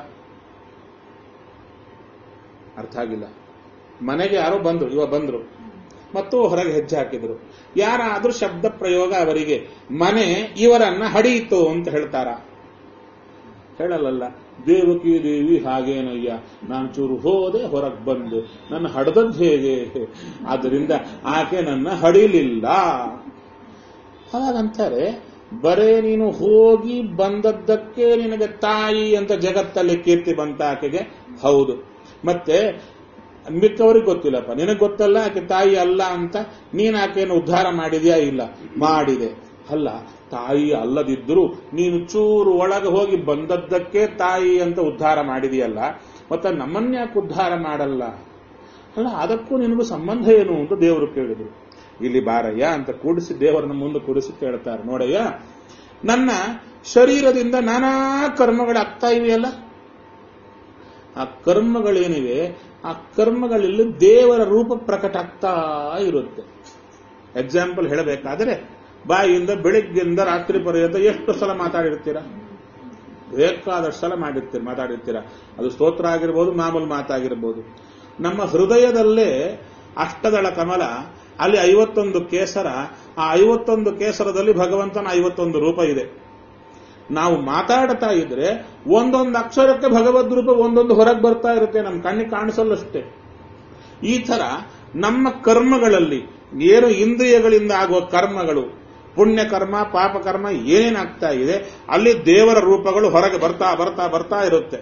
ಅರ್ಥ ಆಗಿಲ್ಲ ಮನೆಗೆ ಯಾರೋ ಬಂದ್ರು ಇವ ಬಂದ್ರು ಮತ್ತು ಹೊರಗೆ ಹೆಜ್ಜೆ ಹಾಕಿದ್ರು ಯಾರಾದ್ರೂ ಶಬ್ದ ಪ್ರಯೋಗ ಅವರಿಗೆ ಮನೆ ಇವರನ್ನ ಹಡಿಯಿತು ಅಂತ ಹೇಳ್ತಾರ ಹೇಳಲ್ಲ ದೇವಕಿ ದೇವಿ ಹಾಗೇನಯ್ಯ ನಾನು ಚೂರು ಹೋದೆ ಹೊರಗೆ ಬಂದು ನನ್ನ ಹಡದದ್ದು ಹೇಗೆ ಆದ್ದರಿಂದ ಆಕೆ ನನ್ನ ಹಡಿಲಿಲ್ಲ ಹಾಗಂತಾರೆ ಬರೇ ನೀನು ಹೋಗಿ ಬಂದದ್ದಕ್ಕೆ ನಿನಗೆ ತಾಯಿ ಅಂತ ಜಗತ್ತಲ್ಲಿ ಕೀರ್ತಿ ಬಂತ ಆಕೆಗೆ ಹೌದು ಮತ್ತೆ ಮಿಕ್ಕವ್ರಿಗೆ ಗೊತ್ತಿಲ್ಲಪ್ಪ ನಿನಗೆ ಗೊತ್ತಲ್ಲ ಆಕೆ ತಾಯಿ ಅಲ್ಲ ಅಂತ ನೀನ್ ಆಕೆಯನ್ನು ಉದ್ಧಾರ ಮಾಡಿದ್ಯಾ ಇಲ್ಲ ಮಾಡಿದೆ ಅಲ್ಲ ತಾಯಿ ಅಲ್ಲದಿದ್ದರೂ ನೀನು ಚೂರು ಒಳಗೆ ಹೋಗಿ ಬಂದದ್ದಕ್ಕೆ ತಾಯಿ ಅಂತ ಉದ್ಧಾರ ಮಾಡಿದೆಯಲ್ಲ ಮತ್ತೆ ನಮ್ಮನ್ಯಾಕೆ ಉದ್ಧಾರ ಮಾಡಲ್ಲ ಅಲ್ಲ ಅದಕ್ಕೂ ನಿನಗೂ ಸಂಬಂಧ ಏನು ಅಂತ ದೇವರು ಕೇಳಿದ್ರು ಇಲ್ಲಿ ಬಾರಯ್ಯ ಅಂತ ಕೂಡಿಸಿ ದೇವರನ್ನ ಮುಂದೆ ಕೂಡಿಸಿ ಕೇಳ್ತಾರೆ ನೋಡಯ್ಯ ನನ್ನ ಶರೀರದಿಂದ ನಾನಾ ಕರ್ಮಗಳಾಗ್ತಾ ಇವೆಯಲ್ಲ ಆ ಕರ್ಮಗಳೇನಿವೆ ಆ ಕರ್ಮಗಳಲ್ಲಿ ದೇವರ ರೂಪ ಪ್ರಕಟ ಆಗ್ತಾ ಇರುತ್ತೆ ಎಕ್ಸಾಂಪಲ್ ಹೇಳಬೇಕಾದ್ರೆ ಬಾಯಿಯಿಂದ ಬೆಳಿಗ್ಗೆಯಿಂದ ರಾತ್ರಿ ಪರ್ಯಂತ ಎಷ್ಟು ಸಲ ಮಾತಾಡಿರ್ತೀರಾ ಬೇಕಾದಷ್ಟು ಸಲ ಮಾಡಿರ್ತೀರ ಮಾತಾಡಿರ್ತೀರ ಅದು ಸ್ತೋತ್ರ ಆಗಿರ್ಬೋದು ಮಾಮೂಲು ಮಾತಾಗಿರ್ಬೋದು ನಮ್ಮ ಹೃದಯದಲ್ಲೇ ಅಷ್ಟದಳ ಕಮಲ ಅಲ್ಲಿ ಐವತ್ತೊಂದು ಕೇಸರ ಆ ಐವತ್ತೊಂದು ಕೇಸರದಲ್ಲಿ ಭಗವಂತನ ಐವತ್ತೊಂದು ರೂಪ ಇದೆ ನಾವು ಮಾತಾಡ್ತಾ ಇದ್ರೆ ಒಂದೊಂದು ಅಕ್ಷರಕ್ಕೆ ಭಗವದ್ ರೂಪ ಒಂದೊಂದು ಹೊರಗೆ ಬರ್ತಾ ಇರುತ್ತೆ ನಮ್ಮ ಕಣ್ಣಿಗೆ ಕಾಣಿಸಲ್ಲಷ್ಟೇ ಈ ತರ ನಮ್ಮ ಕರ್ಮಗಳಲ್ಲಿ ಏನು ಇಂದ್ರಿಯಗಳಿಂದ ಆಗುವ ಕರ್ಮಗಳು ಪುಣ್ಯ ಕರ್ಮ ಪಾಪ ಕರ್ಮ ಏನೇನಾಗ್ತಾ ಇದೆ ಅಲ್ಲಿ ದೇವರ ರೂಪಗಳು ಹೊರಗೆ ಬರ್ತಾ ಬರ್ತಾ ಬರ್ತಾ ಇರುತ್ತೆ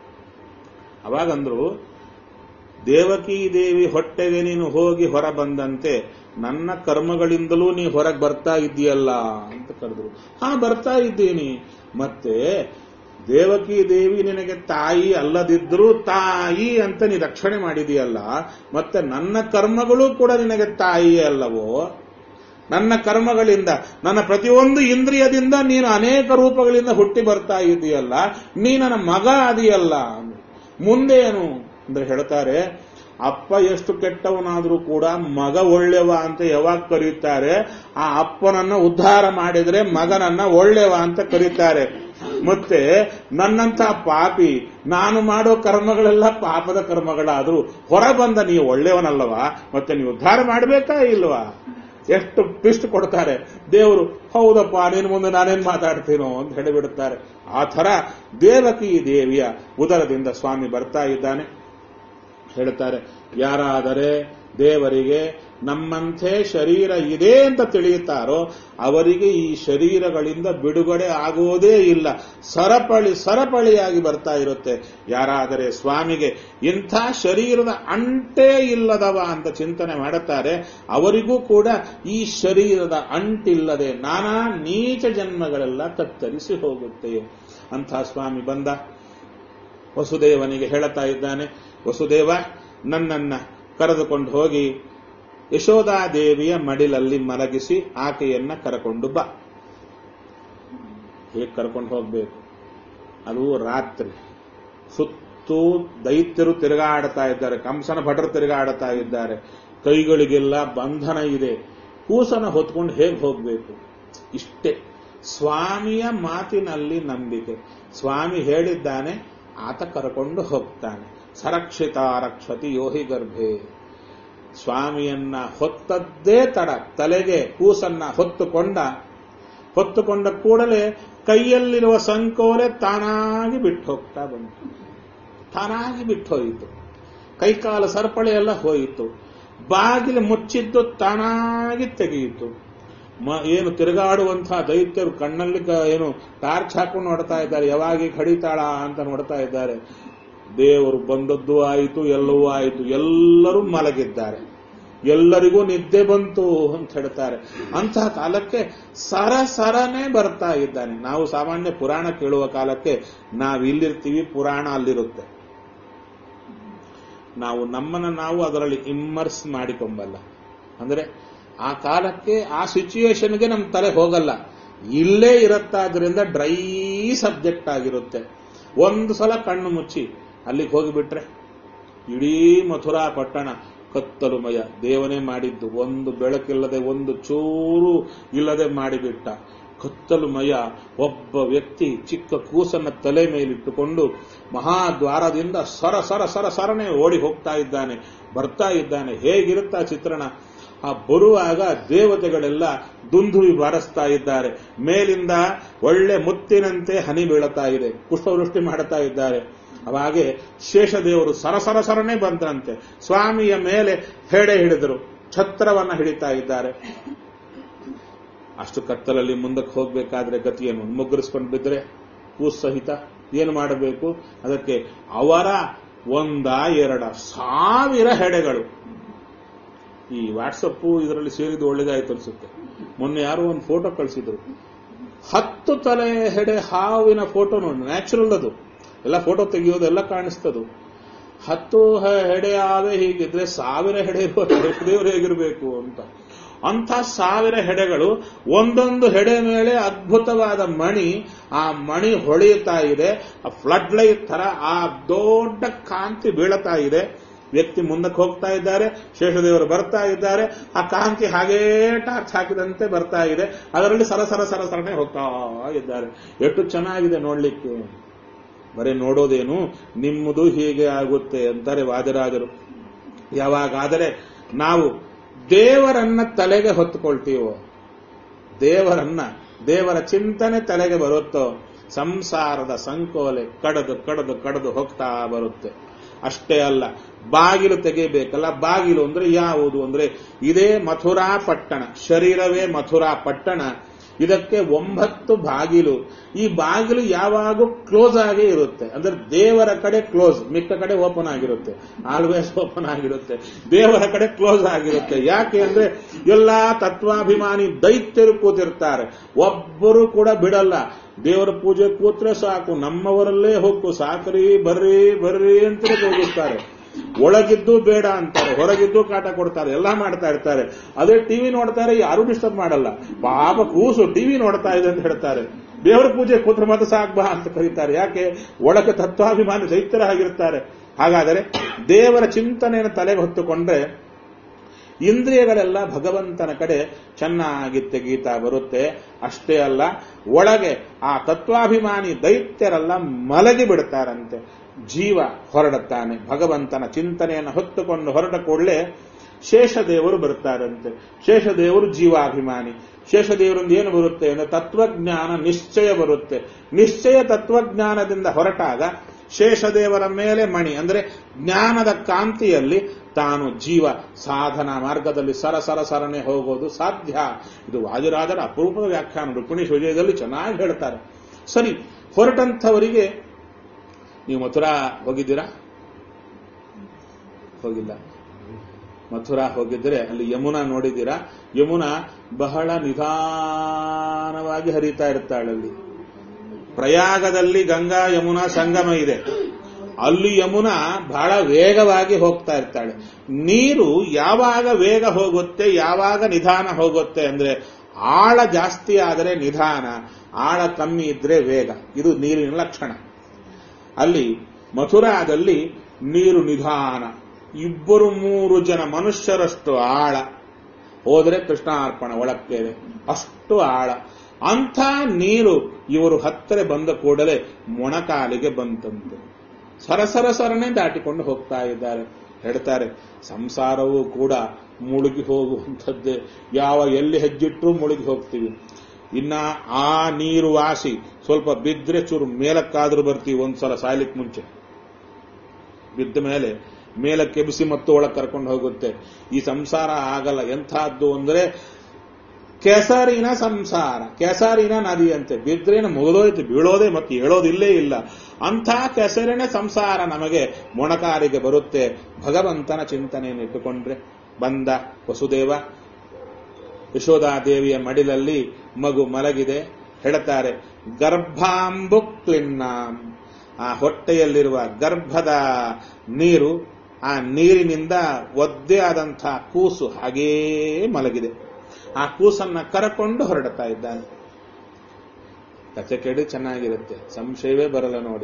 ಅವಾಗಂದ್ರು ದೇವಕಿ ದೇವಿ ಹೊಟ್ಟೆಗೆ ನೀನು ಹೋಗಿ ಹೊರ ಬಂದಂತೆ ನನ್ನ ಕರ್ಮಗಳಿಂದಲೂ ನೀ ಹೊರಗೆ ಬರ್ತಾ ಇದ್ದೀಯಲ್ಲ ಅಂತ ಕರೆದ್ರು ಹಾ ಬರ್ತಾ ಇದ್ದೀನಿ ಮತ್ತೆ ದೇವಕಿ ದೇವಿ ನಿನಗೆ ತಾಯಿ ಅಲ್ಲದಿದ್ರೂ ತಾಯಿ ಅಂತ ನೀ ರಕ್ಷಣೆ ಮಾಡಿದೀಯಲ್ಲ ಮತ್ತೆ ನನ್ನ ಕರ್ಮಗಳು ಕೂಡ ನಿನಗೆ ತಾಯಿಯೇ ಅಲ್ಲವೋ ನನ್ನ ಕರ್ಮಗಳಿಂದ ನನ್ನ ಪ್ರತಿಯೊಂದು ಇಂದ್ರಿಯದಿಂದ ನೀನು ಅನೇಕ ರೂಪಗಳಿಂದ ಹುಟ್ಟಿ ಬರ್ತಾ ಇದೆಯಲ್ಲ ನೀ ನನ್ನ ಮಗ ಅದೆಯಲ್ಲ ಮುಂದೆ ಏನು ಅಂದ್ರೆ ಹೇಳ್ತಾರೆ ಅಪ್ಪ ಎಷ್ಟು ಕೆಟ್ಟವನಾದ್ರೂ ಕೂಡ ಮಗ ಒಳ್ಳೆವ ಅಂತ ಯಾವಾಗ ಕರೀತಾರೆ ಆ ಅಪ್ಪನನ್ನ ಉದ್ಧಾರ ಮಾಡಿದ್ರೆ ಮಗನನ್ನ ಒಳ್ಳೆವ ಅಂತ ಕರೀತಾರೆ ಮತ್ತೆ ನನ್ನಂತ ಪಾಪಿ ನಾನು ಮಾಡೋ ಕರ್ಮಗಳೆಲ್ಲ ಪಾಪದ ಕರ್ಮಗಳಾದ್ರೂ ಹೊರ ಬಂದ ನೀವು ಒಳ್ಳೆಯವನಲ್ಲವಾ ಮತ್ತೆ ನೀವು ಉದ್ಧಾರ ಮಾಡಬೇಕಾ ಇಲ್ವಾ ಎಷ್ಟು ಪಿಸ್ಟ್ ಕೊಡ್ತಾರೆ ದೇವರು ಹೌದಪ್ಪ ನೀನು ಮುಂದೆ ನಾನೇನ್ ಮಾತಾಡ್ತೀನೋ ಅಂತ ಹೇಳಿಬಿಡುತ್ತಾರೆ ಆ ಥರ ದೇವಕಿ ದೇವಿಯ ಉದರದಿಂದ ಸ್ವಾಮಿ ಬರ್ತಾ ಇದ್ದಾನೆ ಹೇಳ್ತಾರೆ ಯಾರಾದರೆ ದೇವರಿಗೆ ನಮ್ಮಂತೆ ಶರೀರ ಇದೆ ಅಂತ ತಿಳಿಯುತ್ತಾರೋ ಅವರಿಗೆ ಈ ಶರೀರಗಳಿಂದ ಬಿಡುಗಡೆ ಆಗುವುದೇ ಇಲ್ಲ ಸರಪಳಿ ಸರಪಳಿಯಾಗಿ ಬರ್ತಾ ಇರುತ್ತೆ ಯಾರಾದರೆ ಸ್ವಾಮಿಗೆ ಇಂಥ ಶರೀರದ ಅಂಟೇ ಇಲ್ಲದವ ಅಂತ ಚಿಂತನೆ ಮಾಡುತ್ತಾರೆ ಅವರಿಗೂ ಕೂಡ ಈ ಶರೀರದ ಅಂಟಿಲ್ಲದೆ ನಾನಾ ನೀಚ ಜನ್ಮಗಳೆಲ್ಲ ಕತ್ತರಿಸಿ ಹೋಗುತ್ತೆ ಅಂಥ ಸ್ವಾಮಿ ಬಂದ ವಸುದೇವನಿಗೆ ಹೇಳುತ್ತಾ ಇದ್ದಾನೆ ವಸುದೇವ ನನ್ನನ್ನ ಕರೆದುಕೊಂಡು ಹೋಗಿ ಯಶೋಧಾದೇವಿಯ ಮಡಿಲಲ್ಲಿ ಮಲಗಿಸಿ ಆಕೆಯನ್ನ ಕರಕೊಂಡು ಬಾ ಹೇಗೆ ಕರ್ಕೊಂಡು ಹೋಗ್ಬೇಕು ಅದು ರಾತ್ರಿ ಸುತ್ತೂ ದೈತ್ಯರು ತಿರುಗಾಡ್ತಾ ಇದ್ದಾರೆ ಕಂಸನ ಭಟರು ತಿರುಗಾಡ್ತಾ ಇದ್ದಾರೆ ಕೈಗಳಿಗೆಲ್ಲ ಬಂಧನ ಇದೆ ಕೂಸನ ಹೊತ್ಕೊಂಡು ಹೇಗೆ ಹೋಗ್ಬೇಕು ಇಷ್ಟೇ ಸ್ವಾಮಿಯ ಮಾತಿನಲ್ಲಿ ನಂಬಿಕೆ ಸ್ವಾಮಿ ಹೇಳಿದ್ದಾನೆ ಆತ ಕರ್ಕೊಂಡು ಹೋಗ್ತಾನೆ ಸರಕ್ಷಿತ ರಕ್ಷತಿ ಯೋಹಿ ಗರ್ಭೆ ಸ್ವಾಮಿಯನ್ನ ಹೊತ್ತದ್ದೇ ತಡ ತಲೆಗೆ ಕೂಸನ್ನ ಹೊತ್ತುಕೊಂಡ ಹೊತ್ತುಕೊಂಡ ಕೂಡಲೇ ಕೈಯಲ್ಲಿರುವ ಸಂಕೋಲೆ ತಾನಾಗಿ ಬಿಟ್ಟು ಹೋಗ್ತಾ ಬಂತು ತಾನಾಗಿ ಬಿಟ್ಟು ಹೋಯಿತು ಕೈಕಾಲ ಸರಪಳಿ ಎಲ್ಲ ಹೋಯಿತು ಬಾಗಿಲು ಮುಚ್ಚಿದ್ದು ತಾನಾಗಿ ತೆಗೆಯಿತು ಮ- ಏನು ತಿರುಗಾಡುವಂತಹ ದೈತ್ಯರು ಕಣ್ಣಲ್ಲಿ ಕ- ಏನು ಟಾರ್ಚ್ ಹಾಕೊಂಡು ನೋಡ್ತಾ ಇದ್ದಾರೆ ಯಾವಾಗ ಕಡಿತಾಳ ಅಂತ ನೋಡ್ತಾ ಇದ್ದಾರೆ ದೇವರು ಬಂದದ್ದು ಆಯಿತು ಎಲ್ಲವೂ ಆಯಿತು ಎಲ್ಲರೂ ಮಲಗಿದ್ದಾರೆ ಎಲ್ಲರಿಗೂ ನಿದ್ದೆ ಬಂತು ಅಂತ ಹೇಳ್ತಾರೆ ಅಂತಹ ಕಾಲಕ್ಕೆ ಸರ ಸರನೆ ಬರ್ತಾ ಇದ್ದಾನೆ ನಾವು ಸಾಮಾನ್ಯ ಪುರಾಣ ಕೇಳುವ ಕಾಲಕ್ಕೆ ನಾವು ಇಲ್ಲಿರ್ತೀವಿ ಪುರಾಣ ಅಲ್ಲಿರುತ್ತೆ ನಾವು ನಮ್ಮನ್ನ ನಾವು ಅದರಲ್ಲಿ ಇಮ್ಮರ್ಸ್ ಮಾಡಿಕೊಂಬಲ್ಲ ಅಂದ್ರೆ ಆ ಕಾಲಕ್ಕೆ ಆ ಸಿಚುಯೇಷನ್ಗೆ ನಮ್ಮ ತಲೆ ಹೋಗಲ್ಲ ಇಲ್ಲೇ ಇರುತ್ತಾದ್ರಿಂದ ಡ್ರೈ ಸಬ್ಜೆಕ್ಟ್ ಆಗಿರುತ್ತೆ ಒಂದು ಸಲ ಕಣ್ಣು ಮುಚ್ಚಿ ಅಲ್ಲಿಗೆ ಹೋಗಿಬಿಟ್ರೆ ಇಡೀ ಮಥುರಾ ಪಟ್ಟಣ ಕತ್ತಲುಮಯ ದೇವನೇ ಮಾಡಿದ್ದು ಒಂದು ಬೆಳಕಿಲ್ಲದೆ ಒಂದು ಚೂರು ಇಲ್ಲದೆ ಮಾಡಿಬಿಟ್ಟ ಕತ್ತಲುಮಯ ಒಬ್ಬ ವ್ಯಕ್ತಿ ಚಿಕ್ಕ ಕೂಸನ್ನ ತಲೆ ಮೇಲಿಟ್ಟುಕೊಂಡು ಮಹಾದ್ವಾರದಿಂದ ಸರ ಸರ ಸರ ಸರನೆ ಓಡಿ ಹೋಗ್ತಾ ಇದ್ದಾನೆ ಬರ್ತಾ ಇದ್ದಾನೆ ಹೇಗಿರುತ್ತಾ ಚಿತ್ರಣ ಆ ಬರುವಾಗ ದೇವತೆಗಳೆಲ್ಲ ದುಂದುವಿ ಬಾರಿಸ್ತಾ ಇದ್ದಾರೆ ಮೇಲಿಂದ ಒಳ್ಳೆ ಮುತ್ತಿನಂತೆ ಹನಿ ಬೀಳುತ್ತಾ ಇದೆ ಪುಷ್ಪವೃಷ್ಟಿ ಮಾಡುತ್ತಾ ಇದ್ದಾರೆ ಅವಾಗೆ ಶೇಷದೇವರು ಸರಸರ ಸರನೆ ಬಂದ್ರಂತೆ ಸ್ವಾಮಿಯ ಮೇಲೆ ಹೆಡೆ ಹಿಡಿದರು ಛತ್ರವನ್ನ ಹಿಡಿತಾ ಇದ್ದಾರೆ ಅಷ್ಟು ಕತ್ತಲಲ್ಲಿ ಮುಂದಕ್ಕೆ ಹೋಗ್ಬೇಕಾದ್ರೆ ಗತಿಯನ್ನು ಮುಗ್ಗರಿಸ್ಕೊಂಡು ಬಿದ್ರೆ ಕೂಸ್ ಸಹಿತ ಏನು ಮಾಡಬೇಕು ಅದಕ್ಕೆ ಅವರ ಒಂದ ಎರಡ ಸಾವಿರ ಹೆಡೆಗಳು ಈ ವಾಟ್ಸಪ್ ಇದರಲ್ಲಿ ಸೇರಿದ್ದು ಒಳ್ಳೇದಾಯ್ತು ಅನ್ಸುತ್ತೆ ಮೊನ್ನೆ ಯಾರೋ ಒಂದು ಫೋಟೋ ಕಳಿಸಿದ್ರು ಹತ್ತು ತಲೆ ಹೆಡೆ ಹಾವಿನ ಫೋಟೋ ನೋಡಿ ನ್ಯಾಚುರಲ್ ಅದು ಎಲ್ಲ ಫೋಟೋ ತೆಗೆಯೋದೆಲ್ಲ ಕಾಣಿಸ್ತದು ಹತ್ತು ಹ- ಹೆಡೆ ಹಾವೆ ಹೀಗಿದ್ರೆ ಸಾವಿರ ಹೆಡೆ ಇರುವ ದೇವರು ಹೇಗಿರಬೇಕು ಅಂತ ಅಂಥ ಸಾವಿರ ಹೆಡೆಗಳು ಒಂದೊಂದು ಹೆಡೆ ಮೇಲೆ ಅದ್ಭುತವಾದ ಮಣಿ ಆ ಮಣಿ ಹೊಳೆಯುತ್ತಾ ಇದೆ ಆ ಫ್ಲಡ್ ಲೈಟ್ ತರ ಆ ದೊಡ್ಡ ಕಾಂತಿ ಬೀಳುತ್ತಾ ಇದೆ ವ್ಯಕ್ತಿ ಮುಂದಕ್ಕೆ ಹೋಗ್ತಾ ಇದ್ದಾರೆ ಶೇಷದೇವರು ಬರ್ತಾ ಇದ್ದಾರೆ ಆ ಕಾಂತಿ ಹಾಗೇ ಟಾರ್ಚ್ ಹಾಕಿದಂತೆ ಬರ್ತಾ ಇದೆ ಅದರಲ್ಲಿ ಸರ ಸರ ಸರ ಸರನೆ ಹೋಗ್ತಾ ಇದ್ದಾರೆ ಎಷ್ಟು ಚೆನ್ನಾಗಿದೆ ನೋಡ್ಲಿಕ್ಕೆ ಬರೀ ನೋಡೋದೇನು ನಿಮ್ಮದು ಹೀಗೆ ಆಗುತ್ತೆ ಅಂತಾರೆ ವಾದಿರಾಜರು ಯಾವಾಗಾದರೆ ನಾವು ದೇವರನ್ನ ತಲೆಗೆ ಹೊತ್ತುಕೊಳ್ತೀವೋ ದೇವರನ್ನ ದೇವರ ಚಿಂತನೆ ತಲೆಗೆ ಬರುತ್ತೋ ಸಂಸಾರದ ಸಂಕೋಲೆ ಕಡದು ಕಡದು ಕಡದು ಹೋಗ್ತಾ ಬರುತ್ತೆ ಅಷ್ಟೇ ಅಲ್ಲ ಬಾಗಿಲು ತೆಗೆಯಬೇಕಲ್ಲ ಬಾಗಿಲು ಅಂದ್ರೆ ಯಾವುದು ಅಂದ್ರೆ ಇದೇ ಮಥುರಾ ಪಟ್ಟಣ ಶರೀರವೇ ಮಥುರಾ ಪಟ್ಟಣ ಇದಕ್ಕೆ ಒಂಬತ್ತು ಬಾಗಿಲು ಈ ಬಾಗಿಲು ಯಾವಾಗೂ ಕ್ಲೋಸ್ ಆಗೇ ಇರುತ್ತೆ ಅಂದ್ರೆ ದೇವರ ಕಡೆ ಕ್ಲೋಸ್ ಮಿಕ್ಕ ಕಡೆ ಓಪನ್ ಆಗಿರುತ್ತೆ ಆಲ್ವೇಸ್ ಓಪನ್ ಆಗಿರುತ್ತೆ ದೇವರ ಕಡೆ ಕ್ಲೋಸ್ ಆಗಿರುತ್ತೆ ಯಾಕೆ ಅಂದ್ರೆ ಎಲ್ಲಾ ತತ್ವಾಭಿಮಾನಿ ದೈತ್ಯರು ಕೂತಿರ್ತಾರೆ ಒಬ್ಬರು ಕೂಡ ಬಿಡಲ್ಲ ದೇವರ ಪೂಜೆ ಕೂತ್ರೆ ಸಾಕು ನಮ್ಮವರಲ್ಲೇ ಹೋಗು ಸಾಕ್ರಿ ಬರ್ರಿ ಬರ್ರಿ ಅಂತ ಹೋಗುತ್ತಾರೆ ಒಳಗಿದ್ದು ಬೇಡ ಅಂತಾರೆ ಹೊರಗಿದ್ದು ಕಾಟ ಕೊಡ್ತಾರೆ ಎಲ್ಲ ಮಾಡ್ತಾ ಇರ್ತಾರೆ ಅದೇ ಟಿವಿ ನೋಡ್ತಾರೆ ಯಾರು ಡಿಸ್ಟರ್ಬ್ ಮಾಡಲ್ಲ ಪಾಪ ಕೂಸು ಟಿವಿ ನೋಡ್ತಾ ಇದೆ ಅಂತ ಹೇಳ್ತಾರೆ ದೇವರ ಪೂಜೆ ಕೂತ್ರೆ ಮಾತ್ರ ಸಾಕ್ ಬಾ ಅಂತ ಕರೀತಾರೆ ಯಾಕೆ ಒಳಗೆ ತತ್ವಾಭಿಮಾನಿ ದೈತ್ಯರಾಗಿರ್ತಾರೆ ಹಾಗಾದರೆ ದೇವರ ಚಿಂತನೆಯನ್ನು ತಲೆಗೆ ಹೊತ್ತುಕೊಂಡ್ರೆ ಇಂದ್ರಿಯಗಳೆಲ್ಲ ಭಗವಂತನ ಕಡೆ ಚೆನ್ನಾಗಿ ತೆಗೀತಾ ಬರುತ್ತೆ ಅಷ್ಟೇ ಅಲ್ಲ ಒಳಗೆ ಆ ತತ್ವಾಭಿಮಾನಿ ದೈತ್ಯರೆಲ್ಲ ಮಲಗಿ ಬಿಡ್ತಾರಂತೆ ಜೀವ ಹೊರಡುತ್ತಾನೆ ಭಗವಂತನ ಚಿಂತನೆಯನ್ನು ಹೊತ್ತುಕೊಂಡು ಹೊರಟ ಕೂಡಲೇ ಶೇಷದೇವರು ಬರ್ತಾರಂತೆ ಶೇಷದೇವರು ಜೀವಾಭಿಮಾನಿ ಶೇಷದೇವರಿಂದ ಏನು ಬರುತ್ತೆ ಅಂದ್ರೆ ತತ್ವಜ್ಞಾನ ನಿಶ್ಚಯ ಬರುತ್ತೆ ನಿಶ್ಚಯ ತತ್ವಜ್ಞಾನದಿಂದ ಹೊರಟಾಗ ಶೇಷದೇವರ ಮೇಲೆ ಮಣಿ ಅಂದ್ರೆ ಜ್ಞಾನದ ಕಾಂತಿಯಲ್ಲಿ ತಾನು ಜೀವ ಸಾಧನ ಮಾರ್ಗದಲ್ಲಿ ಸರ ಸರ ಸರನೆ ಹೋಗೋದು ಸಾಧ್ಯ ಇದು ವಾದಿರಾಜರ ಅಪರೂಪದ ವ್ಯಾಖ್ಯಾನ ರುಕ್ಮಿಣಿ ವಿಜಯದಲ್ಲಿ ಚೆನ್ನಾಗಿ ಹೇಳ್ತಾರೆ ಸರಿ ಹೊರಟಂಥವರಿಗೆ ನೀವು ಮಥುರಾ ಹೋಗಿದ್ದೀರಾ ಹೋಗಿಲ್ಲ ಮಥುರಾ ಹೋಗಿದ್ರೆ ಅಲ್ಲಿ ಯಮುನಾ ನೋಡಿದ್ದೀರಾ ಯಮುನಾ ಬಹಳ ನಿಧಾನವಾಗಿ ಹರಿತಾ ಇರ್ತಾಳಲ್ಲಿ ಪ್ರಯಾಗದಲ್ಲಿ ಗಂಗಾ ಯಮುನಾ ಸಂಗಮ ಇದೆ ಅಲ್ಲಿ ಯಮುನಾ ಬಹಳ ವೇಗವಾಗಿ ಹೋಗ್ತಾ ಇರ್ತಾಳೆ ನೀರು ಯಾವಾಗ ವೇಗ ಹೋಗುತ್ತೆ ಯಾವಾಗ ನಿಧಾನ ಹೋಗುತ್ತೆ ಅಂದ್ರೆ ಆಳ ಜಾಸ್ತಿ ಆದರೆ ನಿಧಾನ ಆಳ ಕಮ್ಮಿ ಇದ್ರೆ ವೇಗ ಇದು ನೀರಿನ ಲಕ್ಷಣ ಅಲ್ಲಿ ಮಥುರಾದಲ್ಲಿ ನೀರು ನಿಧಾನ ಇಬ್ಬರು ಮೂರು ಜನ ಮನುಷ್ಯರಷ್ಟು ಆಳ ಹೋದರೆ ಕೃಷ್ಣಾರ್ಪಣ ಒಳಕ್ಕೇವೆ ಅಷ್ಟು ಆಳ ಅಂಥ ನೀರು ಇವರು ಹತ್ತಿರ ಬಂದ ಕೂಡಲೇ ಮೊಣಕಾಲಿಗೆ ಬಂತಂತೆ ಸರಸರ ಸರನೆ ದಾಟಿಕೊಂಡು ಹೋಗ್ತಾ ಇದ್ದಾರೆ ಹೇಳ್ತಾರೆ ಸಂಸಾರವೂ ಕೂಡ ಮುಳುಗಿ ಹೋಗುವಂಥದ್ದೇ ಯಾವ ಎಲ್ಲಿ ಹೆಜ್ಜಿಟ್ಟರೂ ಮುಳುಗಿ ಹೋಗ್ತೀವಿ ಇನ್ನ ಆ ನೀರು ವಾಸಿ ಸ್ವಲ್ಪ ಬಿದ್ರೆ ಚೂರು ಮೇಲಕ್ಕಾದ್ರೂ ಬರ್ತೀವಿ ಒಂದ್ಸಲ ಸಾಯ್ಲಿಕ್ಕೆ ಮುಂಚೆ ಬಿದ್ದ ಮೇಲೆ ಮೇಲಕ್ಕೆ ಬಿಸಿ ಮತ್ತು ಒಳಗೆ ಕರ್ಕೊಂಡು ಹೋಗುತ್ತೆ ಈ ಸಂಸಾರ ಆಗಲ್ಲ ಎಂಥದ್ದು ಅಂದ್ರೆ ಕೆಸರಿನ ಸಂಸಾರ ಕೆಸರಿನ ನದಿ ಅಂತೆ ಬಿದ್ರೇನ ಮುಗಿದೋಯ್ತು ಬೀಳೋದೇ ಮತ್ತೆ ಹೇಳೋದಿಲ್ಲೇ ಇಲ್ಲ ಅಂಥ ಕೆಸರಿನ ಸಂಸಾರ ನಮಗೆ ಮೊಣಕಾರಿಗೆ ಬರುತ್ತೆ ಭಗವಂತನ ಚಿಂತನೆಯನ್ನು ಇಟ್ಟುಕೊಂಡ್ರೆ ಬಂದ ವಸುದೇವ ಯಶೋಧಾದೇವಿಯ ಮಡಿಲಲ್ಲಿ ಮಗು ಮಲಗಿದೆ ಹೇಳ್ತಾರೆ ಗರ್ಭಾಂಬು ಕ್ಲಿನ್ನಾಂ ಆ ಹೊಟ್ಟೆಯಲ್ಲಿರುವ ಗರ್ಭದ ನೀರು ಆ ನೀರಿನಿಂದ ಒದ್ದೆ ಆದಂಥ ಕೂಸು ಹಾಗೇ ಮಲಗಿದೆ ಆ ಕೂಸನ್ನ ಕರಕೊಂಡು ಹೊರಡ್ತಾ ಇದ್ದಾನೆ ಕಥೆ ಕೇಳಿ ಚೆನ್ನಾಗಿರುತ್ತೆ ಸಂಶಯವೇ ಬರಲ್ಲ ನೋಡಿ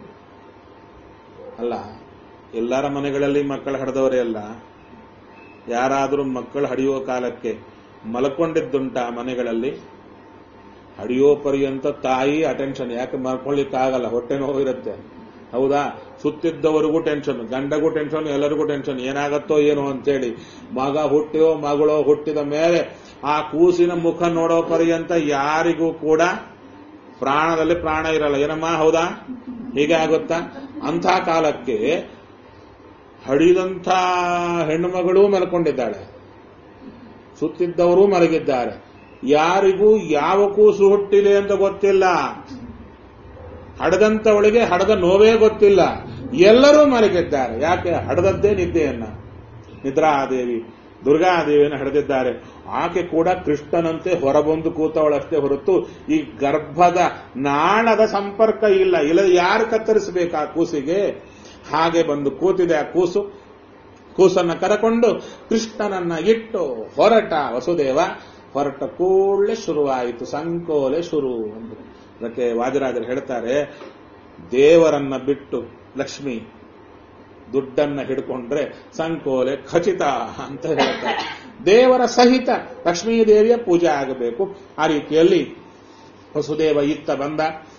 ಅಲ್ಲ ಎಲ್ಲರ ಮನೆಗಳಲ್ಲಿ ಮಕ್ಕಳು ಹಡೆದವರೇ ಅಲ್ಲ ಯಾರಾದರೂ ಮಕ್ಕಳು ಹಡಿಯುವ ಕಾಲಕ್ಕೆ ಮಲ್ಕೊಂಡಿದ್ದುಂಟ ಮನೆಗಳಲ್ಲಿ ಹಡಿಯೋ ಪರ್ಯಂತ ತಾಯಿ ಅಟೆನ್ಷನ್ ಯಾಕೆ ಮಲ್ಕೊಳ್ಳಿಕ್ಕಾಗಲ್ಲ ಹೊಟ್ಟೆ ನೋವು ಇರುತ್ತೆ ಹೌದಾ ಸುತ್ತಿದ್ದವರಿಗೂ ಟೆನ್ಷನ್ ಗಂಡಗೂ ಟೆನ್ಷನ್ ಎಲ್ಲರಿಗೂ ಟೆನ್ಷನ್ ಏನಾಗತ್ತೋ ಏನೋ ಅಂತೇಳಿ ಮಗ ಹುಟ್ಟಿಯೋ ಮಗಳೋ ಹುಟ್ಟಿದ ಮೇಲೆ ಆ ಕೂಸಿನ ಮುಖ ನೋಡೋ ಪರ್ಯಂತ ಯಾರಿಗೂ ಕೂಡ ಪ್ರಾಣದಲ್ಲಿ ಪ್ರಾಣ ಇರಲ್ಲ ಏನಮ್ಮ ಹೌದಾ ಹೀಗೆ ಆಗುತ್ತಾ ಅಂಥ ಕಾಲಕ್ಕೆ ಹಡಿದಂಥ ಹೆಣ್ಣು ಮಗಳೂ ಮಲ್ಕೊಂಡಿದ್ದಾಳೆ ಸುತ್ತಿದ್ದವರೂ ಮಲಗಿದ್ದಾರೆ ಯಾರಿಗೂ ಯಾವ ಕೂಸು ಹುಟ್ಟಿದೆ ಅಂತ ಗೊತ್ತಿಲ್ಲ ಹಡದಂತವಳಿಗೆ ಹಡದ ನೋವೇ ಗೊತ್ತಿಲ್ಲ ಎಲ್ಲರೂ ಮಲಗಿದ್ದಾರೆ ಯಾಕೆ ಹಡದದ್ದೇ ನಿದ್ದೆಯನ್ನ ನಿದ್ರಾದೇವಿ ದುರ್ಗಾದೇವಿಯನ್ನು ಹಡೆದಿದ್ದಾರೆ ಆಕೆ ಕೂಡ ಕೃಷ್ಣನಂತೆ ಹೊರಬಂದು ಕೂತವಳಷ್ಟೇ ಹೊರತು ಈ ಗರ್ಭದ ನಾಳದ ಸಂಪರ್ಕ ಇಲ್ಲ ಇಲ್ಲ ಯಾರು ಕತ್ತರಿಸಬೇಕು ಆ ಕೂಸಿಗೆ ಹಾಗೆ ಬಂದು ಕೂತಿದೆ ಆ ಕೂಸು ಕೂಸನ್ನ ಕರಕೊಂಡು ಕೃಷ್ಣನನ್ನ ಇಟ್ಟು ಹೊರಟ ವಸುದೇವ ಹೊರಟ ಕೂಡಲೇ ಶುರುವಾಯಿತು ಸಂಕೋಲೆ ಶುರು ಅಂದ್ರು ಅದಕ್ಕೆ ವಾದಿರಾಜರು ಹೇಳ್ತಾರೆ ದೇವರನ್ನ ಬಿಟ್ಟು ಲಕ್ಷ್ಮಿ ದುಡ್ಡನ್ನ ಹಿಡ್ಕೊಂಡ್ರೆ ಸಂಕೋಲೆ ಖಚಿತ ಅಂತ ಹೇಳ್ತಾರೆ ದೇವರ ಸಹಿತ ಲಕ್ಷ್ಮೀ ದೇವಿಯ ಪೂಜೆ ಆಗಬೇಕು ಆ ರೀತಿಯಲ್ಲಿ ವಸುದೇವ ಇತ್ತ ಬಂದ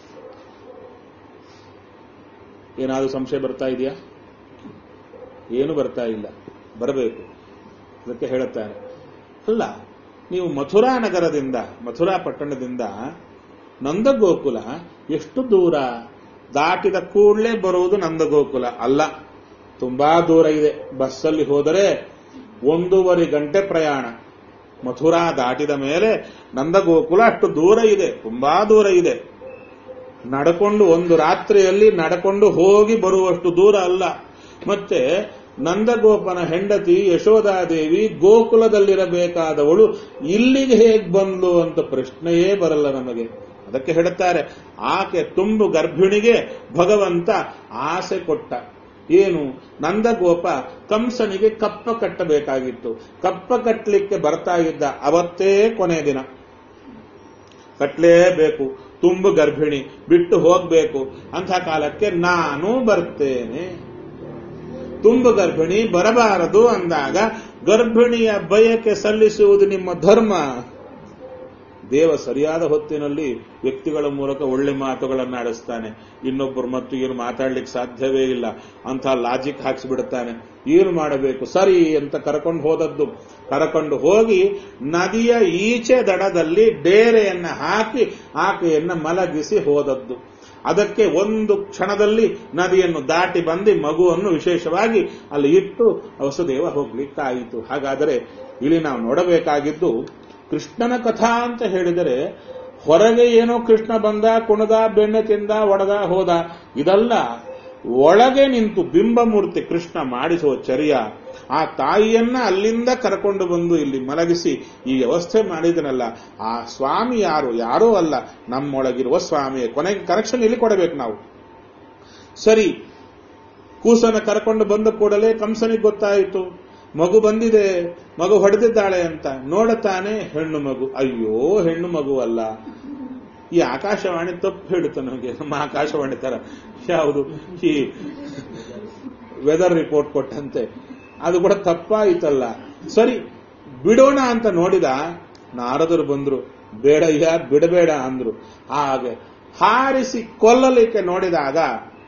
ಏನಾದರೂ ಸಂಶಯ ಬರ್ತಾ ಇದೆಯಾ ಏನು ಬರ್ತಾ ಇಲ್ಲ ಬರಬೇಕು ಅದಕ್ಕೆ ಹೇಳುತ್ತಾರೆ ಅಲ್ಲ ನೀವು ಮಥುರಾ ನಗರದಿಂದ ಮಥುರಾ ಪಟ್ಟಣದಿಂದ ನಂದಗೋಕುಲ ಎಷ್ಟು ದೂರ ದಾಟಿದ ಕೂಡಲೇ ಬರುವುದು ನಂದಗೋಕುಲ ಅಲ್ಲ ತುಂಬಾ ದೂರ ಇದೆ ಬಸ್ಸಲ್ಲಿ ಹೋದರೆ ಒಂದೂವರೆ ಗಂಟೆ ಪ್ರಯಾಣ ಮಥುರಾ ದಾಟಿದ ಮೇಲೆ ನಂದಗೋಕುಲ ಅಷ್ಟು ದೂರ ಇದೆ ತುಂಬಾ ದೂರ ಇದೆ ನಡ್ಕೊಂಡು ಒಂದು ರಾತ್ರಿಯಲ್ಲಿ ನಡ್ಕೊಂಡು ಹೋಗಿ ಬರುವಷ್ಟು ದೂರ ಅಲ್ಲ ಮತ್ತೆ ನಂದಗೋಪನ ಹೆಂಡತಿ ಯಶೋಧಾದೇವಿ ಗೋಕುಲದಲ್ಲಿರಬೇಕಾದವಳು ಇಲ್ಲಿಗೆ ಹೇಗ್ ಬಂದು ಅಂತ ಪ್ರಶ್ನೆಯೇ ಬರಲ್ಲ ನಮಗೆ ಅದಕ್ಕೆ ಹೇಳುತ್ತಾರೆ ಆಕೆ ತುಂಬು ಗರ್ಭಿಣಿಗೆ ಭಗವಂತ ಆಸೆ ಕೊಟ್ಟ ಏನು ನಂದಗೋಪ ಕಂಸನಿಗೆ ಕಪ್ಪ ಕಟ್ಟಬೇಕಾಗಿತ್ತು ಕಪ್ಪ ಕಟ್ಟಲಿಕ್ಕೆ ಬರ್ತಾ ಇದ್ದ ಅವತ್ತೇ ಕೊನೆ ದಿನ ಕಟ್ಟಲೇಬೇಕು ತುಂಬು ಗರ್ಭಿಣಿ ಬಿಟ್ಟು ಹೋಗ್ಬೇಕು ಅಂಥ ಕಾಲಕ್ಕೆ ನಾನು ಬರ್ತೇನೆ ತುಂಬು ಗರ್ಭಿಣಿ ಬರಬಾರದು ಅಂದಾಗ ಗರ್ಭಿಣಿಯ ಬಯಕೆ ಸಲ್ಲಿಸುವುದು ನಿಮ್ಮ ಧರ್ಮ ದೇವ ಸರಿಯಾದ ಹೊತ್ತಿನಲ್ಲಿ ವ್ಯಕ್ತಿಗಳ ಮೂಲಕ ಒಳ್ಳೆ ಮಾತುಗಳನ್ನು ಆಡಿಸ್ತಾನೆ ಇನ್ನೊಬ್ಬರು ಮತ್ತು ಏನು ಮಾತಾಡ್ಲಿಕ್ಕೆ ಸಾಧ್ಯವೇ ಇಲ್ಲ ಅಂತ ಲಾಜಿಕ್ ಹಾಕ್ಸಿಬಿಡುತ್ತಾನೆ ಏನು ಮಾಡಬೇಕು ಸರಿ ಅಂತ ಕರ್ಕೊಂಡು ಹೋದದ್ದು ಕರ್ಕೊಂಡು ಹೋಗಿ ನದಿಯ ಈಚೆ ದಡದಲ್ಲಿ ಡೇರೆಯನ್ನ ಹಾಕಿ ಆಕೆಯನ್ನ ಮಲಗಿಸಿ ಹೋದದ್ದು ಅದಕ್ಕೆ ಒಂದು ಕ್ಷಣದಲ್ಲಿ ನದಿಯನ್ನು ದಾಟಿ ಬಂದು ಮಗುವನ್ನು ವಿಶೇಷವಾಗಿ ಅಲ್ಲಿ ಇಟ್ಟು ವಸುದೇವ ಹೋಗ್ಲಿಕ್ಕಾಯಿತು ಹಾಗಾದರೆ ಇಲ್ಲಿ ನಾವು ನೋಡಬೇಕಾಗಿದ್ದು ಕೃಷ್ಣನ ಕಥಾ ಅಂತ ಹೇಳಿದರೆ ಹೊರಗೆ ಏನೋ ಕೃಷ್ಣ ಬಂದ ಕುಣದ ಬೆಣ್ಣೆ ತಿಂದ ಒಡೆದ ಹೋದ ಇದಲ್ಲ ಒಳಗೆ ನಿಂತು ಬಿಂಬಮೂರ್ತಿ ಕೃಷ್ಣ ಮಾಡಿಸುವ ಚರ್ಯ ಆ ತಾಯಿಯನ್ನ ಅಲ್ಲಿಂದ ಕರ್ಕೊಂಡು ಬಂದು ಇಲ್ಲಿ ಮಲಗಿಸಿ ಈ ವ್ಯವಸ್ಥೆ ಮಾಡಿದನಲ್ಲ ಆ ಸ್ವಾಮಿ ಯಾರು ಯಾರೂ ಅಲ್ಲ ನಮ್ಮೊಳಗಿರುವ ಸ್ವಾಮಿಯೇ ಕೊನೆಗೆ ಕನೆಕ್ಷನ್ ಇಲ್ಲಿ ಕೊಡಬೇಕು ನಾವು ಸರಿ ಕೂಸನ್ನ ಕರ್ಕೊಂಡು ಬಂದ ಕೂಡಲೇ ಕಂಸನಿಗೆ ಗೊತ್ತಾಯಿತು ಮಗು ಬಂದಿದೆ ಮಗು ಹೊಡೆದಿದ್ದಾಳೆ ಅಂತ ನೋಡುತ್ತಾನೆ ಹೆಣ್ಣು ಮಗು ಅಯ್ಯೋ ಹೆಣ್ಣು ಮಗು ಅಲ್ಲ ಈ ಆಕಾಶವಾಣಿ ತಪ್ಪು ಹೇಳುತ್ತೆ ನಮಗೆ ನಮ್ಮ ಆಕಾಶವಾಣಿ ತರ ಯಾವುದು ಈ ವೆದರ್ ರಿಪೋರ್ಟ್ ಕೊಟ್ಟಂತೆ ಅದು ಕೂಡ ತಪ್ಪಾಯಿತಲ್ಲ ಸರಿ ಬಿಡೋಣ ಅಂತ ನೋಡಿದ ನಾರದರು ಬಂದ್ರು ಬೇಡಯ್ಯ ಬಿಡಬೇಡ ಅಂದ್ರು ಹಾಗೆ ಹಾರಿಸಿ ಕೊಲ್ಲಲಿಕ್ಕೆ ನೋಡಿದಾಗ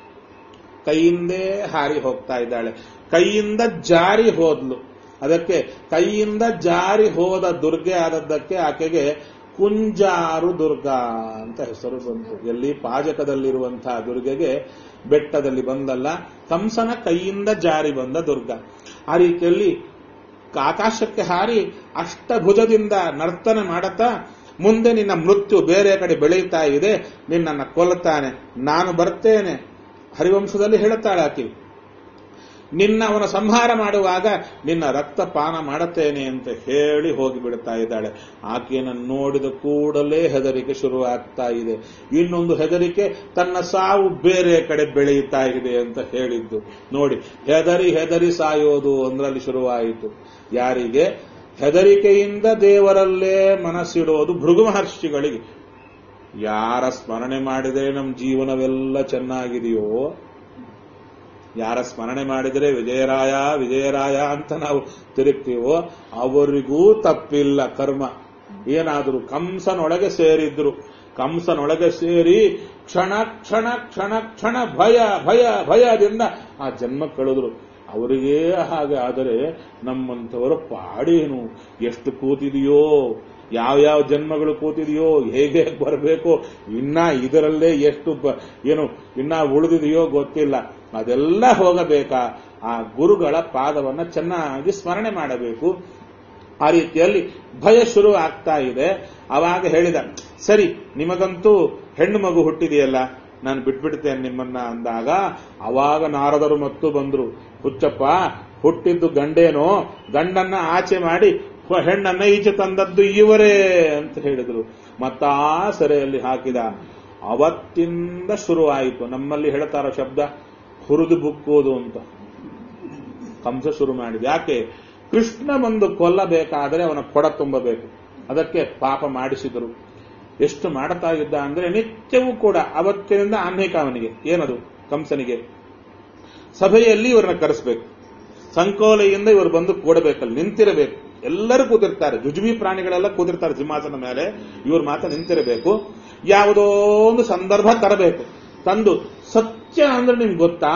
ಕೈಯಿಂದೇ ಹಾರಿ ಹೋಗ್ತಾ ಇದ್ದಾಳೆ ಕೈಯಿಂದ ಜಾರಿ ಹೋದ್ಲು ಅದಕ್ಕೆ ಕೈಯಿಂದ ಜಾರಿ ಹೋದ ದುರ್ಗೆ ಆದದ್ದಕ್ಕೆ ಆಕೆಗೆ ಕುಂಜಾರು ದುರ್ಗಾ ಅಂತ ಹೆಸರು ಬಂತು ಎಲ್ಲಿ ಪಾಜಕದಲ್ಲಿರುವಂತಹ ದುರ್ಗೆಗೆ ಬೆಟ್ಟದಲ್ಲಿ ಬಂದಲ್ಲ ಕಂಸನ ಕೈಯಿಂದ ಜಾರಿ ಬಂದ ದುರ್ಗ ಆ ರೀತಿಯಲ್ಲಿ ಆಕಾಶಕ್ಕೆ ಹಾರಿ ಅಷ್ಟಭುಜದಿಂದ ನರ್ತನೆ ಮಾಡುತ್ತಾ ಮುಂದೆ ನಿನ್ನ ಮೃತ್ಯು ಬೇರೆ ಕಡೆ ಬೆಳೆಯುತ್ತಾ ಇದೆ ನಿನ್ನನ್ನು ಕೊಲ್ಲುತ್ತಾನೆ ನಾನು ಬರ್ತೇನೆ ಹರಿವಂಶದಲ್ಲಿ ಹೇಳುತ್ತಾಳೆ ಆಕೆ ನಿನ್ನ ಅವನ ಸಂಹಾರ ಮಾಡುವಾಗ ನಿನ್ನ ರಕ್ತಪಾನ ಮಾಡುತ್ತೇನೆ ಅಂತ ಹೇಳಿ ಹೋಗಿ ಬಿಡುತ್ತಾ ಇದ್ದಾಳೆ ಆಕೆಯನ್ನು ನೋಡಿದ ಕೂಡಲೇ ಹೆದರಿಕೆ ಶುರುವಾಗ್ತಾ ಇದೆ ಇನ್ನೊಂದು ಹೆದರಿಕೆ ತನ್ನ ಸಾವು ಬೇರೆ ಕಡೆ ಬೆಳೆಯುತ್ತಾ ಇದೆ ಅಂತ ಹೇಳಿದ್ದು ನೋಡಿ ಹೆದರಿ ಹೆದರಿ ಸಾಯೋದು ಅಂದ್ರಲ್ಲಿ ಶುರುವಾಯಿತು ಯಾರಿಗೆ ಹೆದರಿಕೆಯಿಂದ ದೇವರಲ್ಲೇ ಮನಸ್ಸಿಡೋದು ಭೃಗು ಮಹರ್ಷಿಗಳಿಗೆ ಯಾರ ಸ್ಮರಣೆ ಮಾಡಿದರೆ ನಮ್ಮ ಜೀವನವೆಲ್ಲ ಚೆನ್ನಾಗಿದೆಯೋ ಯಾರ ಸ್ಮರಣೆ ಮಾಡಿದರೆ ವಿಜಯರಾಯ ವಿಜಯರಾಯ ಅಂತ ನಾವು ತಿರುಗ್ತೀವೋ ಅವರಿಗೂ ತಪ್ಪಿಲ್ಲ ಕರ್ಮ ಏನಾದರೂ ಕಂಸನೊಳಗೆ ಸೇರಿದ್ರು ಕಂಸನೊಳಗೆ ಸೇರಿ ಕ್ಷಣ ಕ್ಷಣ ಕ್ಷಣ ಕ್ಷಣ ಭಯ ಭಯ ಭಯದಿಂದ ಆ ಜನ್ಮ ಕಳೆದ್ರು ಅವರಿಗೇ ಹಾಗೆ ಆದರೆ ನಮ್ಮಂಥವರ ಪಾಡೇನು ಎಷ್ಟು ಕೂತಿದೆಯೋ ಯಾವ್ಯಾವ ಜನ್ಮಗಳು ಕೂತಿದೆಯೋ ಹೇಗೆ ಬರಬೇಕು ಇನ್ನ ಇದರಲ್ಲೇ ಎಷ್ಟು ಬ- ಏನು ಇನ್ನ ಉಳಿದಿದೆಯೋ ಗೊತ್ತಿಲ್ಲ ಅದೆಲ್ಲ ಹೋಗಬೇಕಾ ಆ ಗುರುಗಳ ಪಾದವನ್ನ ಚೆನ್ನಾಗಿ ಸ್ಮರಣೆ ಮಾಡಬೇಕು ಆ ರೀತಿಯಲ್ಲಿ ಭಯ ಶುರು ಆಗ್ತಾ ಇದೆ ಅವಾಗ ಹೇಳಿದ ಸರಿ ನಿಮಗಂತೂ ಹೆಣ್ಣು ಮಗು ಹುಟ್ಟಿದೆಯಲ್ಲ ನಾನು ಬಿಟ್ಬಿಡ್ತೇನೆ ನಿಮ್ಮನ್ನ ಅಂದಾಗ ಅವಾಗ ನಾರದರು ಮತ್ತು ಬಂದ್ರು ಹುಚ್ಚಪ್ಪ ಹುಟ್ಟಿದ್ದು ಗಂಡೇನೋ ಗಂಡನ್ನ ಆಚೆ ಮಾಡಿ ಹೊ- ಹೆಣ್ಣನ್ನ ಈಚೆ ತಂದದ್ದು ಇವರೇ ಅಂತ ಹೇಳಿದ್ರು ಮತ್ತಾ ಸೆರೆಯಲ್ಲಿ ಹಾಕಿದ ಅವತ್ತಿಂದ ಶುರುವಾಯಿತು ನಮ್ಮಲ್ಲಿ ಹೇಳ್ತಾರ ಶಬ್ದ ಹುರಿದು ಬುಕ್ಕುವುದು ಅಂತ ಕಂಸ ಶುರು ಮಾಡಿದ ಯಾಕೆ ಕೃಷ್ಣ ಬಂದು ಕೊಲ್ಲಬೇಕಾದರೆ ಅವನ ಕೊಡ ತುಂಬಬೇಕು ಅದಕ್ಕೆ ಪಾಪ ಮಾಡಿಸಿದರು ಎಷ್ಟು ಮಾಡ್ತಾ ಇದ್ದ ಅಂದ್ರೆ ನಿತ್ಯವೂ ಕೂಡ ಅವತ್ತಿನಿಂದ ಆನ್ಹಿಕ ಅವನಿಗೆ ಏನದು ಕಂಸನಿಗೆ ಸಭೆಯಲ್ಲಿ ಇವ್ರನ್ನ ಕರೆಸ್ಬೇಕು ಸಂಕೋಲೆಯಿಂದ ಇವರು ಬಂದು ಕೂಡಬೇಕಲ್ಲಿ ನಿಂತಿರಬೇಕು ಎಲ್ಲರೂ ಕೂತಿರ್ತಾರೆ ಜುಜುಬಿ ಪ್ರಾಣಿಗಳೆಲ್ಲ ಕೂತಿರ್ತಾರೆ ಸಿಂಹಾಸನ ಮೇಲೆ ಇವ್ರು ಮಾತ್ರ ನಿಂತಿರಬೇಕು ಯಾವುದೋ ಒಂದು ಸಂದರ್ಭ ತರಬೇಕು ತಂದು ಸತ್ಯ ಅಂದ್ರೆ ನಿಮ್ಗೆ ಗೊತ್ತಾ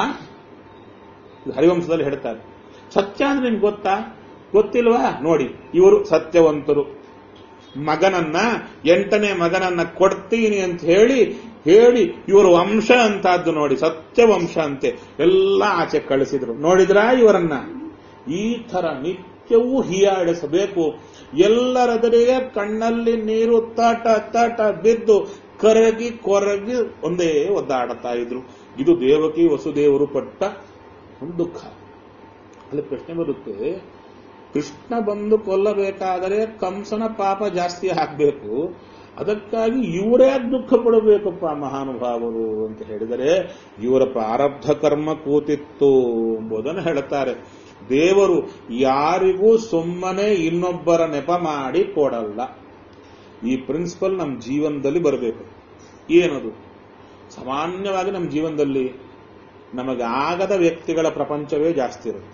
ಇದು ಹರಿವಂಶದಲ್ಲಿ ಹೇಳ್ತಾರೆ ಸತ್ಯ ಅಂದ್ರೆ ನಿಮ್ಗೆ ಗೊತ್ತಾ ಗೊತ್ತಿಲ್ವಾ ನೋಡಿ ಇವರು ಸತ್ಯವಂತರು ಮಗನನ್ನ ಎಂಟನೇ ಮಗನನ್ನ ಕೊಡ್ತೀನಿ ಅಂತ ಹೇಳಿ ಹೇಳಿ ಇವರು ವಂಶ ಅಂತದ್ದು ನೋಡಿ ಸತ್ಯವಂಶ ಅಂತೆ ಎಲ್ಲ ಆಚೆ ಕಳಿಸಿದ್ರು ನೋಡಿದ್ರಾ ಇವರನ್ನ ಈ ತರ ನಿತ್ಯವೂ ಹೀಯಾಡಿಸಬೇಕು ಎಲ್ಲರದರಿಗೆ ಕಣ್ಣಲ್ಲಿ ನೀರು ತಟ ತಟ ಬಿದ್ದು ಕರಗಿ ಕೊರಗಿ ಒಂದೇ ಒದ್ದಾಡುತ್ತಾ ಇದ್ರು ಇದು ದೇವಕಿ ವಸುದೇವರು ಪಟ್ಟ ಒಂದು ದುಃಖ ಅಲ್ಲಿ ಪ್ರಶ್ನೆ ಬರುತ್ತೆ ಕೃಷ್ಣ ಬಂದು ಕೊಲ್ಲಬೇಕಾದರೆ ಕಂಸನ ಪಾಪ ಜಾಸ್ತಿ ಹಾಕಬೇಕು ಅದಕ್ಕಾಗಿ ಇವರೇ ದುಃಖ ಪಡಬೇಕಪ್ಪ ಮಹಾನುಭಾವರು ಅಂತ ಹೇಳಿದರೆ ಇವರ ಪ್ರಾರಬ್ಧ ಕರ್ಮ ಕೂತಿತ್ತು ಎಂಬುದನ್ನು ಹೇಳುತ್ತಾರೆ ದೇವರು ಯಾರಿಗೂ ಸುಮ್ಮನೆ ಇನ್ನೊಬ್ಬರ ನೆಪ ಮಾಡಿ ಕೊಡಲ್ಲ ಈ ಪ್ರಿನ್ಸಿಪಲ್ ನಮ್ಮ ಜೀವನದಲ್ಲಿ ಬರಬೇಕು ಏನದು ಸಾಮಾನ್ಯವಾಗಿ ನಮ್ಮ ಜೀವನದಲ್ಲಿ ನಮಗೆ ಆಗದ ವ್ಯಕ್ತಿಗಳ ಪ್ರಪಂಚವೇ ಜಾಸ್ತಿ ಇರುತ್ತೆ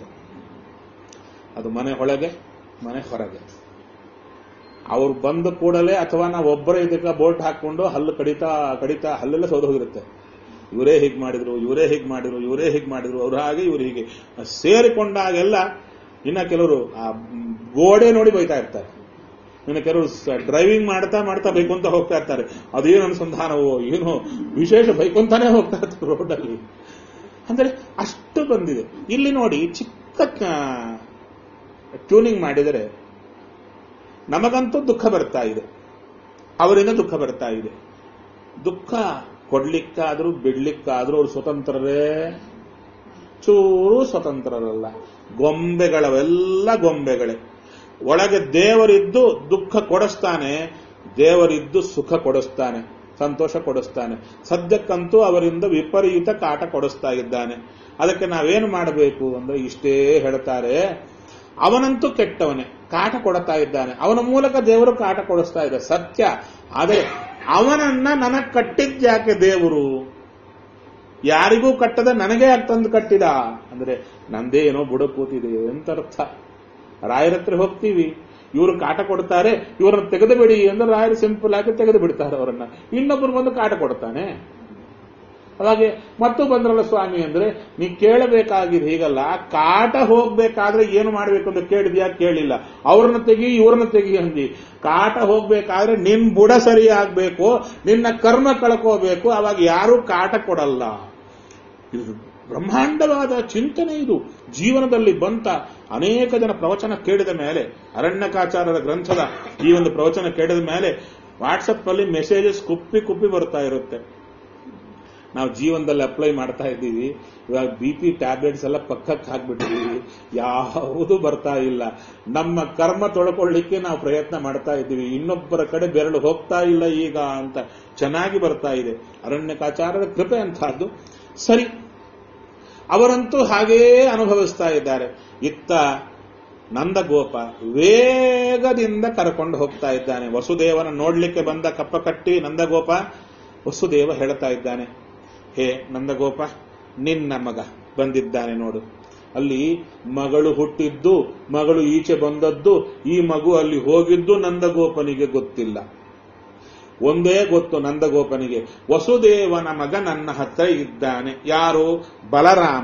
ಅದು ಮನೆ ಒಳಗೆ ಮನೆ ಹೊರಗೆ ಅವ್ರು ಬಂದ ಕೂಡಲೇ ಅಥವಾ ನಾವು ಒಬ್ಬರೇ ಇದಕ್ಕೆ ಬೋಲ್ಟ್ ಹಾಕೊಂಡು ಹಲ್ಲು ಕಡಿತಾ ಕಡಿತಾ ಹಲ್ಲೆಲ್ಲ ಸೋದು ಹೋಗಿರುತ್ತೆ ಇವರೇ ಹೀಗೆ ಮಾಡಿದ್ರು ಇವರೇ ಹೀಗೆ ಮಾಡಿದ್ರು ಇವರೇ ಹೀಗೆ ಮಾಡಿದ್ರು ಅವ್ರು ಹಾಗೆ ಇವ್ರು ಹೀಗೆ ಸೇರಿಕೊಂಡಾಗೆಲ್ಲ ಇನ್ನ ಕೆಲವರು ಆ ಗೋಡೆ ನೋಡಿ ಬೈತಾ ಇರ್ತಾರೆ ಇನ್ನು ಕೆಲವರು ಡ್ರೈವಿಂಗ್ ಮಾಡ್ತಾ ಮಾಡ್ತಾ ಬೈಕೊಂತ ಹೋಗ್ತಾ ಇರ್ತಾರೆ ಅದೇನು ಅನುಸಂಧಾನವೋ ಏನೋ ವಿಶೇಷ ಬೈಕೊಂತಾನೆ ಹೋಗ್ತಾ ಇರ್ತಾರೆ ರೋಡಲ್ಲಿ ಅಂದ್ರೆ ಅಷ್ಟು ಬಂದಿದೆ ಇಲ್ಲಿ ನೋಡಿ ಚಿಕ್ಕ ಟ್ಯೂನಿಂಗ್ ಮಾಡಿದರೆ ನಮಗಂತೂ ದುಃಖ ಬರ್ತಾ ಇದೆ ಅವರಿಂದ ದುಃಖ ಬರ್ತಾ ಇದೆ ದುಃಖ ಕೊಡ್ಲಿಕ್ಕಾದ್ರೂ ಬಿಡ್ಲಿಕ್ಕಾದ್ರೂ ಅವ್ರು ಸ್ವತಂತ್ರರೇ ಚೂರು ಸ್ವತಂತ್ರರಲ್ಲ ಗೊಂಬೆಗಳವೆಲ್ಲ ಗೊಂಬೆಗಳೇ ಒಳಗೆ ದೇವರಿದ್ದು ದುಃಖ ಕೊಡಿಸ್ತಾನೆ ದೇವರಿದ್ದು ಸುಖ ಕೊಡಿಸ್ತಾನೆ ಸಂತೋಷ ಕೊಡಿಸ್ತಾನೆ ಸದ್ಯಕ್ಕಂತೂ ಅವರಿಂದ ವಿಪರೀತ ಕಾಟ ಕೊಡಿಸ್ತಾ ಇದ್ದಾನೆ ಅದಕ್ಕೆ ನಾವೇನು ಮಾಡಬೇಕು ಅಂದ್ರೆ ಇಷ್ಟೇ ಹೇಳ್ತಾರೆ ಅವನಂತೂ ಕೆಟ್ಟವನೇ ಕಾಟ ಕೊಡ್ತಾ ಇದ್ದಾನೆ ಅವನ ಮೂಲಕ ದೇವರು ಕಾಟ ಕೊಡಿಸ್ತಾ ಇದೆ ಸತ್ಯ ಆದರೆ ಅವನನ್ನ ನನಗ್ ಕಟ್ಟಿದ್ಯಾಕೆ ದೇವರು ಯಾರಿಗೂ ಕಟ್ಟದ ನನಗೆ ಯಾಕೆ ತಂದು ಕಟ್ಟಿದ ಅಂದ್ರೆ ನಂದೇ ಏನೋ ಬುಡ ಕೂತಿದೆ ಅಂತ ಅರ್ಥ ರಾಯರ ಹತ್ರ ಹೋಗ್ತೀವಿ ಇವರು ಕಾಟ ಕೊಡ್ತಾರೆ ಇವರನ್ನ ತೆಗೆದು ಬಿಡಿ ಅಂದ್ರೆ ರಾಯರು ಸಿಂಪಲ್ ಆಗಿ ತೆಗೆದು ಬಿಡ್ತಾರೆ ಅವರನ್ನ ಇನ್ನೊಬ್ಬರು ಬಂದು ಕಾಟ ಕೊಡ್ತಾನೆ ಹಾಗೆ ಮತ್ತು ಬಂದ್ರಲ್ಲ ಸ್ವಾಮಿ ಅಂದ್ರೆ ನೀ ಕೇಳಬೇಕಾಗಿದೆ ಹೀಗಲ್ಲ ಕಾಟ ಹೋಗ್ಬೇಕಾದ್ರೆ ಏನು ಮಾಡ್ಬೇಕು ಅಂತ ಕೇಳಿದ್ಯಾ ಕೇಳಿಲ್ಲ ಅವ್ರನ್ನ ತೆಗಿ ಇವ್ರನ್ನ ತೆಗಿ ಅಂದಿ ಕಾಟ ಹೋಗ್ಬೇಕಾದ್ರೆ ನಿನ್ ಬುಡ ಸರಿ ಆಗ್ಬೇಕು ನಿನ್ನ ಕರ್ಮ ಕಳ್ಕೋಬೇಕು ಅವಾಗ ಯಾರೂ ಕಾಟ ಕೊಡಲ್ಲ ಇದು ಬ್ರಹ್ಮಾಂಡವಾದ ಚಿಂತನೆ ಇದು ಜೀವನದಲ್ಲಿ ಬಂತ ಅನೇಕ ಜನ ಪ್ರವಚನ ಕೇಳಿದ ಮೇಲೆ ಅರಣ್ಯಕಾಚಾರ್ಯರ ಗ್ರಂಥದ ಈ ಒಂದು ಪ್ರವಚನ ಕೇಳಿದ ಮೇಲೆ ವಾಟ್ಸಪ್ ಅಲ್ಲಿ ಮೆಸೇಜಸ್ ಕುಪ್ಪಿ ಕುಪ್ಪಿ ಬರ್ತಾ ಇರುತ್ತೆ ನಾವು ಜೀವನದಲ್ಲಿ ಅಪ್ಲೈ ಮಾಡ್ತಾ ಇದ್ದೀವಿ ಇವಾಗ ಬಿ ಪಿ ಟ್ಯಾಬ್ಲೆಟ್ಸ್ ಎಲ್ಲ ಪಕ್ಕಕ್ಕೆ ಹಾಕ್ಬಿಟ್ಟಿದ್ದೀವಿ ಯಾವುದು ಬರ್ತಾ ಇಲ್ಲ ನಮ್ಮ ಕರ್ಮ ತೊಳ್ಕೊಳ್ಳಿಕ್ಕೆ ನಾವು ಪ್ರಯತ್ನ ಮಾಡ್ತಾ ಇದ್ದೀವಿ ಇನ್ನೊಬ್ಬರ ಕಡೆ ಬೆರಳು ಹೋಗ್ತಾ ಇಲ್ಲ ಈಗ ಅಂತ ಚೆನ್ನಾಗಿ ಬರ್ತಾ ಇದೆ ಅರಣ್ಯಕಾಚಾರ್ಯರ ಕೃಪೆ ಅಂತಹದ್ದು ಸರಿ ಅವರಂತೂ ಹಾಗೇ ಅನುಭವಿಸ್ತಾ ಇದ್ದಾರೆ ಇತ್ತ ನಂದಗೋಪ ವೇಗದಿಂದ ಕರ್ಕೊಂಡು ಹೋಗ್ತಾ ಇದ್ದಾನೆ ವಸುದೇವನ ನೋಡ್ಲಿಕ್ಕೆ ಬಂದ ಕಪ್ಪ ಕಟ್ಟಿ ನಂದಗೋಪ ವಸುದೇವ ಹೇಳ್ತಾ ಇದ್ದಾನೆ ಹೇ ನಂದಗೋಪ ನಿನ್ನ ಮಗ ಬಂದಿದ್ದಾನೆ ನೋಡು ಅಲ್ಲಿ ಮಗಳು ಹುಟ್ಟಿದ್ದು ಮಗಳು ಈಚೆ ಬಂದದ್ದು ಈ ಮಗು ಅಲ್ಲಿ ಹೋಗಿದ್ದು ನಂದಗೋಪನಿಗೆ ಗೊತ್ತಿಲ್ಲ ಒಂದೇ ಗೊತ್ತು ನಂದಗೋಪನಿಗೆ ವಸುದೇವನ ಮಗ ನನ್ನ ಹತ್ರ ಇದ್ದಾನೆ ಯಾರು ಬಲರಾಮ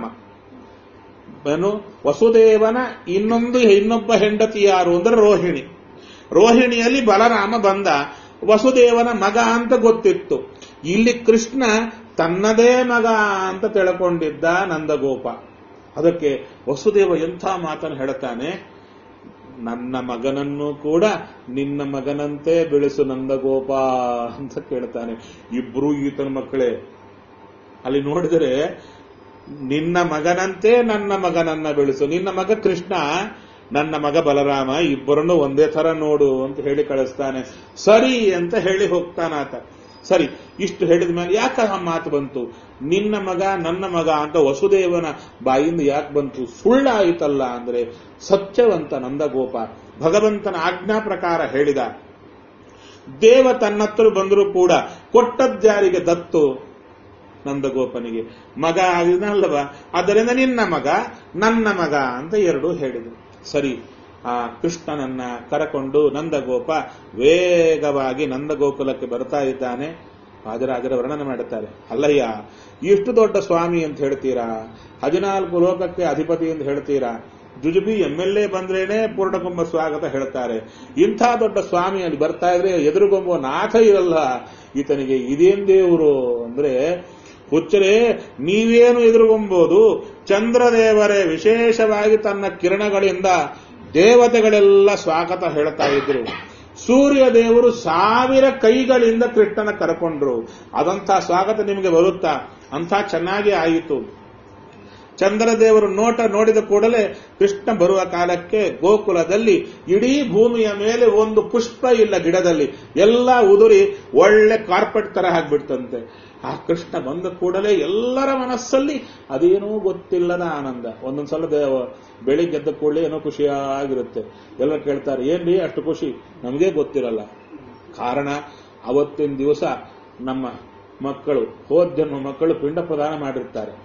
ಏನು ವಸುದೇವನ ಇನ್ನೊಂದು ಇನ್ನೊಬ್ಬ ಹೆಂಡತಿ ಯಾರು ಅಂದ್ರೆ ರೋಹಿಣಿ ರೋಹಿಣಿಯಲ್ಲಿ ಬಲರಾಮ ಬಂದ ವಸುದೇವನ ಮಗ ಅಂತ ಗೊತ್ತಿತ್ತು ಇಲ್ಲಿ ಕೃಷ್ಣ ತನ್ನದೇ ಮಗ ಅಂತ ತಿಳ್ಕೊಂಡಿದ್ದ ನಂದಗೋಪ ಅದಕ್ಕೆ ವಸುದೇವ ಎಂಥ ಮಾತನ್ನು ಹೇಳ್ತಾನೆ ನನ್ನ ಮಗನನ್ನು ಕೂಡ ನಿನ್ನ ಮಗನಂತೆ ಬೆಳೆಸು ನಂದಗೋಪ ಅಂತ ಕೇಳ್ತಾನೆ ಇಬ್ರು ಈತನ ಮಕ್ಕಳೇ ಅಲ್ಲಿ ನೋಡಿದರೆ ನಿನ್ನ ಮಗನಂತೆ ನನ್ನ ಮಗನನ್ನ ಬೆಳೆಸು ನಿನ್ನ ಮಗ ಕೃಷ್ಣ ನನ್ನ ಮಗ ಬಲರಾಮ ಇಬ್ಬರನ್ನು ಒಂದೇ ತರ ನೋಡು ಅಂತ ಹೇಳಿ ಕಳಿಸ್ತಾನೆ ಸರಿ ಅಂತ ಹೇಳಿ ಹೋಗ್ತಾನಾತ ಸರಿ ಇಷ್ಟು ಹೇಳಿದ ಮೇಲೆ ಯಾಕೆ ಆ ಮಾತು ಬಂತು ನಿನ್ನ ಮಗ ನನ್ನ ಮಗ ಅಂತ ವಸುದೇವನ ಬಾಯಿಂದ ಯಾಕೆ ಬಂತು ಸುಳ್ಳಾಯಿತಲ್ಲ ಅಂದ್ರೆ ಸತ್ಯವಂತ ನಂದಗೋಪ ಭಗವಂತನ ಆಜ್ಞಾ ಪ್ರಕಾರ ಹೇಳಿದ ದೇವ ತನ್ನತ್ರ ಬಂದರೂ ಕೂಡ ಕೊಟ್ಟದ್ಯಾರಿಗೆ ದತ್ತು ನಂದಗೋಪನಿಗೆ ಮಗ ಆಗಿದನಲ್ಲವ ಆದ್ದರಿಂದ ನಿನ್ನ ಮಗ ನನ್ನ ಮಗ ಅಂತ ಎರಡು ಹೇಳಿದರು ಸರಿ ಆ ಕೃಷ್ಣನನ್ನ ಕರಕೊಂಡು ನಂದಗೋಪ ವೇಗವಾಗಿ ನಂದಗೋಕುಲಕ್ಕೆ ಬರ್ತಾ ಇದ್ದಾನೆ ಹಾಜರಾಜರ ವರ್ಣನೆ ಮಾಡುತ್ತಾರೆ ಅಲ್ಲಯ್ಯ ಇಷ್ಟು ದೊಡ್ಡ ಸ್ವಾಮಿ ಅಂತ ಹೇಳ್ತೀರಾ ಹದಿನಾಲ್ಕು ಲೋಕಕ್ಕೆ ಅಧಿಪತಿ ಅಂತ ಹೇಳ್ತೀರಾ ಜುಜುಬಿ ಎಂ ಎಲ್ ಎ ಬಂದ್ರೇನೆ ಪೂರ್ಣಕುಂಭ ಸ್ವಾಗತ ಹೇಳ್ತಾರೆ ಇಂಥ ದೊಡ್ಡ ಸ್ವಾಮಿ ಅಲ್ಲಿ ಬರ್ತಾ ಇದ್ರೆ ಎದುರುಗೊಂಬ ನಾಥ ಇರಲ್ಲ ಈತನಿಗೆ ಇದೇನ್ ದೇವರು ಅಂದ್ರೆ ಹುಚ್ಚರೇ ನೀವೇನು ಎದುರುಗೊಂಬೋದು ಚಂದ್ರದೇವರೇ ವಿಶೇಷವಾಗಿ ತನ್ನ ಕಿರಣಗಳಿಂದ ದೇವತೆಗಳೆಲ್ಲ ಸ್ವಾಗತ ಹೇಳ್ತಾ ಇದ್ರು ಸೂರ್ಯ ದೇವರು ಸಾವಿರ ಕೈಗಳಿಂದ ಕೃಷ್ಣನ ಕರ್ಕೊಂಡ್ರು ಅದಂಥ ಸ್ವಾಗತ ನಿಮಗೆ ಬರುತ್ತಾ ಅಂಥ ಚೆನ್ನಾಗಿ ಆಯಿತು ಚಂದ್ರದೇವರು ನೋಟ ನೋಡಿದ ಕೂಡಲೇ ಕೃಷ್ಣ ಬರುವ ಕಾಲಕ್ಕೆ ಗೋಕುಲದಲ್ಲಿ ಇಡೀ ಭೂಮಿಯ ಮೇಲೆ ಒಂದು ಪುಷ್ಪ ಇಲ್ಲ ಗಿಡದಲ್ಲಿ ಎಲ್ಲ ಉದುರಿ ಒಳ್ಳೆ ಕಾರ್ಪೆಟ್ ತರ ಆಗ್ಬಿಡ್ತಂತೆ ಆ ಕೃಷ್ಣ ಬಂದ ಕೂಡಲೇ ಎಲ್ಲರ ಮನಸ್ಸಲ್ಲಿ ಅದೇನೋ ಗೊತ್ತಿಲ್ಲದ ಆನಂದ ಒಂದೊಂದ್ಸಲ ದೇವ ಬೆಳಿಗ್ಗೆ ಎದ್ದ ಕೂಡಲೇ ಏನೋ ಖುಷಿಯಾಗಿರುತ್ತೆ ಎಲ್ಲರೂ ಕೇಳ್ತಾರೆ ಏನ್ರಿ ಅಷ್ಟು ಖುಷಿ ನಮಗೇ ಗೊತ್ತಿರಲ್ಲ ಕಾರಣ ಅವತ್ತಿನ ದಿವಸ ನಮ್ಮ ಮಕ್ಕಳು ಹೋದ ಜನ್ಮ ಮಕ್ಕಳು ಪಿಂಡ ಪ್ರದಾನ ಮಾಡಿರ್ತಾರೆ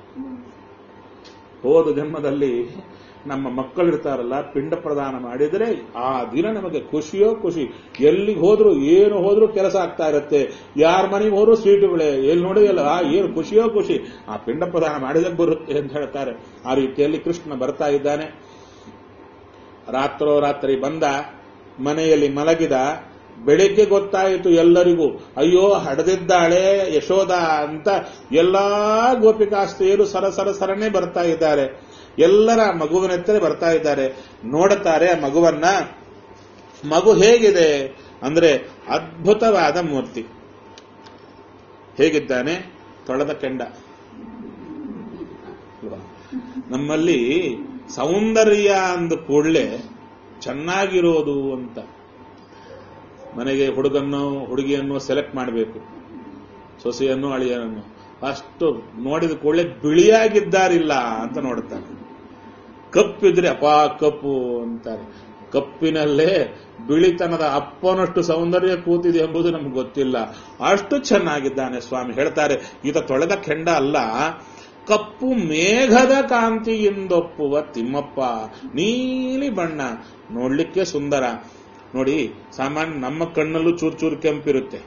ಹೋದ ಜನ್ಮದಲ್ಲಿ ನಮ್ಮ ಮಕ್ಕಳಿರ್ತಾರಲ್ಲ ಪಿಂಡ ಪ್ರದಾನ ಮಾಡಿದರೆ ಆ ದಿನ ನಮಗೆ ಖುಷಿಯೋ ಖುಷಿ ಎಲ್ಲಿಗೆ ಹೋದ್ರು ಏನು ಹೋದ್ರು ಕೆಲಸ ಆಗ್ತಾ ಇರುತ್ತೆ ಯಾರ ಮನೆಗೆ ಹೋದ್ರು ಸ್ವೀಟುಗಳೇ ಎಲ್ಲಿ ನೋಡಿದಲ್ಲ ಆ ಏನು ಖುಷಿಯೋ ಖುಷಿ ಆ ಪಿಂಡ ಪ್ರದಾನ ಮಾಡಿದಾಗ ಬರುತ್ತೆ ಅಂತ ಹೇಳ್ತಾರೆ ಆ ರೀತಿಯಲ್ಲಿ ಕೃಷ್ಣ ಬರ್ತಾ ಇದ್ದಾನೆ ರಾತ್ರೋ ರಾತ್ರಿ ಬಂದ ಮನೆಯಲ್ಲಿ ಮಲಗಿದ ಬೆಳಿಗ್ಗೆ ಗೊತ್ತಾಯಿತು ಎಲ್ಲರಿಗೂ ಅಯ್ಯೋ ಹಡದಿದ್ದಾಳೆ ಯಶೋಧ ಅಂತ ಎಲ್ಲಾ ಗೋಪಿಕಾಸ್ತ್ರೀಯರು ಸರ ಸರ ಸರನೆ ಬರ್ತಾ ಇದ್ದಾರೆ ಎಲ್ಲರ ಮಗುವಿನ ಹತ್ತಿರ ಬರ್ತಾ ಇದ್ದಾರೆ ನೋಡುತ್ತಾರೆ ಆ ಮಗುವನ್ನ ಮಗು ಹೇಗಿದೆ ಅಂದ್ರೆ ಅದ್ಭುತವಾದ ಮೂರ್ತಿ ಹೇಗಿದ್ದಾನೆ ತೊಳೆದ ಕೆಂಡ ಅಲ್ವಾ? ನಮ್ಮಲ್ಲಿ ಸೌಂದರ್ಯ ಅಂದ ಕೂಡಲೇ ಚೆನ್ನಾಗಿರೋದು ಅಂತ ಮನೆಗೆ ಹುಡುಗನ್ನು ಹುಡುಗಿಯನ್ನು ಸೆಲೆಕ್ಟ್ ಮಾಡಬೇಕು ಸೊಸೆಯನ್ನು ಅಳಿಯನನ್ನು ಅಷ್ಟು ನೋಡಿದ ಕೂಡಲೇ ಬಿಳಿಯಾಗಿದ್ದಾರಿಲ್ಲ ಅಂತ ನೋಡುತ್ತಾರೆ ಕಪ್ಪಿದ್ರೆ ಅಪಾ ಕಪ್ಪು ಅಂತಾರೆ ಕಪ್ಪಿನಲ್ಲೇ ಬಿಳಿತನದ ಅಪ್ಪನಷ್ಟು ಸೌಂದರ್ಯ ಕೂತಿದೆ ಎಂಬುದು ನಮ್ಗೆ ಗೊತ್ತಿಲ್ಲ ಅಷ್ಟು ಚೆನ್ನಾಗಿದ್ದಾನೆ ಸ್ವಾಮಿ ಹೇಳ್ತಾರೆ ಈತ ತೊಳೆದ ಕೆಂಡ ಅಲ್ಲ ಕಪ್ಪು ಮೇಘದ ಕಾಂತಿಯಿಂದೊಪ್ಪುವ ತಿಮ್ಮಪ್ಪ ನೀಲಿ ಬಣ್ಣ ನೋಡ್ಲಿಕ್ಕೆ ಸುಂದರ ನೋಡಿ ಸಾಮಾನ್ಯ ನಮ್ಮ ಕಣ್ಣಲ್ಲೂ ಚೂರು ಚೂರು ಕೆಂಪಿರುತ್ತೆ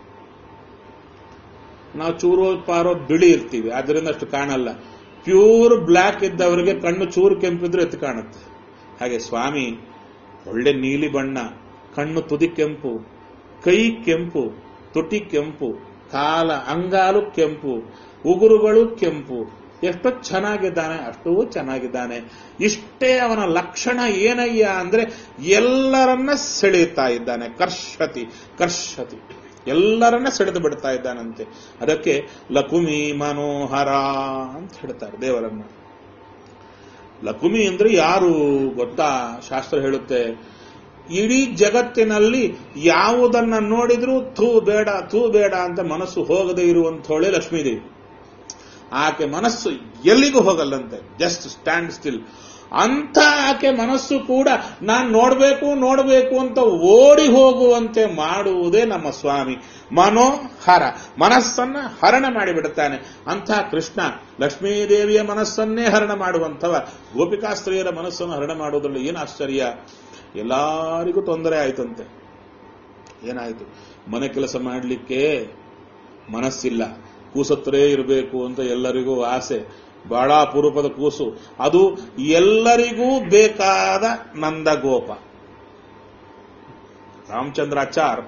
ನಾವು ಚೂರು ಪಾರೋ ಬಿಳಿ ಇರ್ತೀವಿ ಅದರಿಂದ ಅಷ್ಟು ಕಾಣಲ್ಲ ಪ್ಯೂರ್ ಬ್ಲ್ಯಾಕ್ ಇದ್ದವರಿಗೆ ಕಣ್ಣು ಚೂರು ಕೆಂಪಿದ್ರೆ ಎತ್ತು ಕಾಣುತ್ತೆ ಹಾಗೆ ಸ್ವಾಮಿ ಒಳ್ಳೆ ನೀಲಿ ಬಣ್ಣ ಕಣ್ಣು ತುದಿ ಕೆಂಪು ಕೈ ಕೆಂಪು ತುಟಿ ಕೆಂಪು ಕಾಲ ಅಂಗಾಲು ಕೆಂಪು ಉಗುರುಗಳು ಕೆಂಪು ಎಷ್ಟು ಚೆನ್ನಾಗಿದ್ದಾನೆ ಅಷ್ಟೂ ಚೆನ್ನಾಗಿದ್ದಾನೆ ಇಷ್ಟೇ ಅವನ ಲಕ್ಷಣ ಏನಯ್ಯ ಅಂದ್ರೆ ಎಲ್ಲರನ್ನ ಸೆಳೆಯುತ್ತಾ ಇದ್ದಾನೆ ಕರ್ಷತಿ ಕರ್ಷತಿ ಎಲ್ಲರನ್ನ ಸೆಳೆದು ಬಿಡ್ತಾ ಇದ್ದಾನಂತೆ ಅದಕ್ಕೆ ಲಕುಮಿ ಮನೋಹರ ಅಂತ ಹೇಳ್ತಾರೆ ದೇವರನ್ನ ಲಕುಮಿ ಅಂದ್ರೆ ಯಾರು ಗೊತ್ತಾ ಶಾಸ್ತ್ರ ಹೇಳುತ್ತೆ ಇಡೀ ಜಗತ್ತಿನಲ್ಲಿ ಯಾವುದನ್ನ ನೋಡಿದ್ರೂ ಥೂ ಬೇಡ ಥೂ ಬೇಡ ಅಂತ ಮನಸ್ಸು ಹೋಗದೇ ಇರುವಂಥವಳೆ ಲಕ್ಷ್ಮೀದೇವಿ ಆಕೆ ಮನಸ್ಸು ಎಲ್ಲಿಗೂ ಹೋಗಲ್ಲಂತೆ ಜಸ್ಟ್ ಸ್ಟ್ಯಾಂಡ್ ಸ್ಟಿಲ್ ಅಂತ ಆಕೆ ಮನಸ್ಸು ಕೂಡ ನಾನು ನೋಡಬೇಕು ನೋಡಬೇಕು ಅಂತ ಓಡಿ ಹೋಗುವಂತೆ ಮಾಡುವುದೇ ನಮ್ಮ ಸ್ವಾಮಿ ಮನೋಹರ ಮನಸ್ಸನ್ನ ಹರಣ ಮಾಡಿಬಿಡುತ್ತಾನೆ ಅಂಥ ಕೃಷ್ಣ ಲಕ್ಷ್ಮೀದೇವಿಯ ಮನಸ್ಸನ್ನೇ ಹರಣ ಮಾಡುವಂಥವ ಗೋಪಿಕಾಸ್ತ್ರೀಯರ ಮನಸ್ಸನ್ನು ಹರಣ ಮಾಡುವುದರಲ್ಲಿ ಏನು ಆಶ್ಚರ್ಯ ಎಲ್ಲರಿಗೂ ತೊಂದರೆ ಆಯ್ತಂತೆ ಏನಾಯ್ತು ಮನೆ ಕೆಲಸ ಮಾಡಲಿಕ್ಕೆ ಮನಸ್ಸಿಲ್ಲ ಕೂಸತ್ರೇ ಇರಬೇಕು ಅಂತ ಎಲ್ಲರಿಗೂ ಆಸೆ ಬಹಳ ಅಪರೂಪದ ಕೂಸು ಅದು ಎಲ್ಲರಿಗೂ ಬೇಕಾದ ನಂದಗೋಪ ರಾಮಚಂದ್ರಾಚಾರ್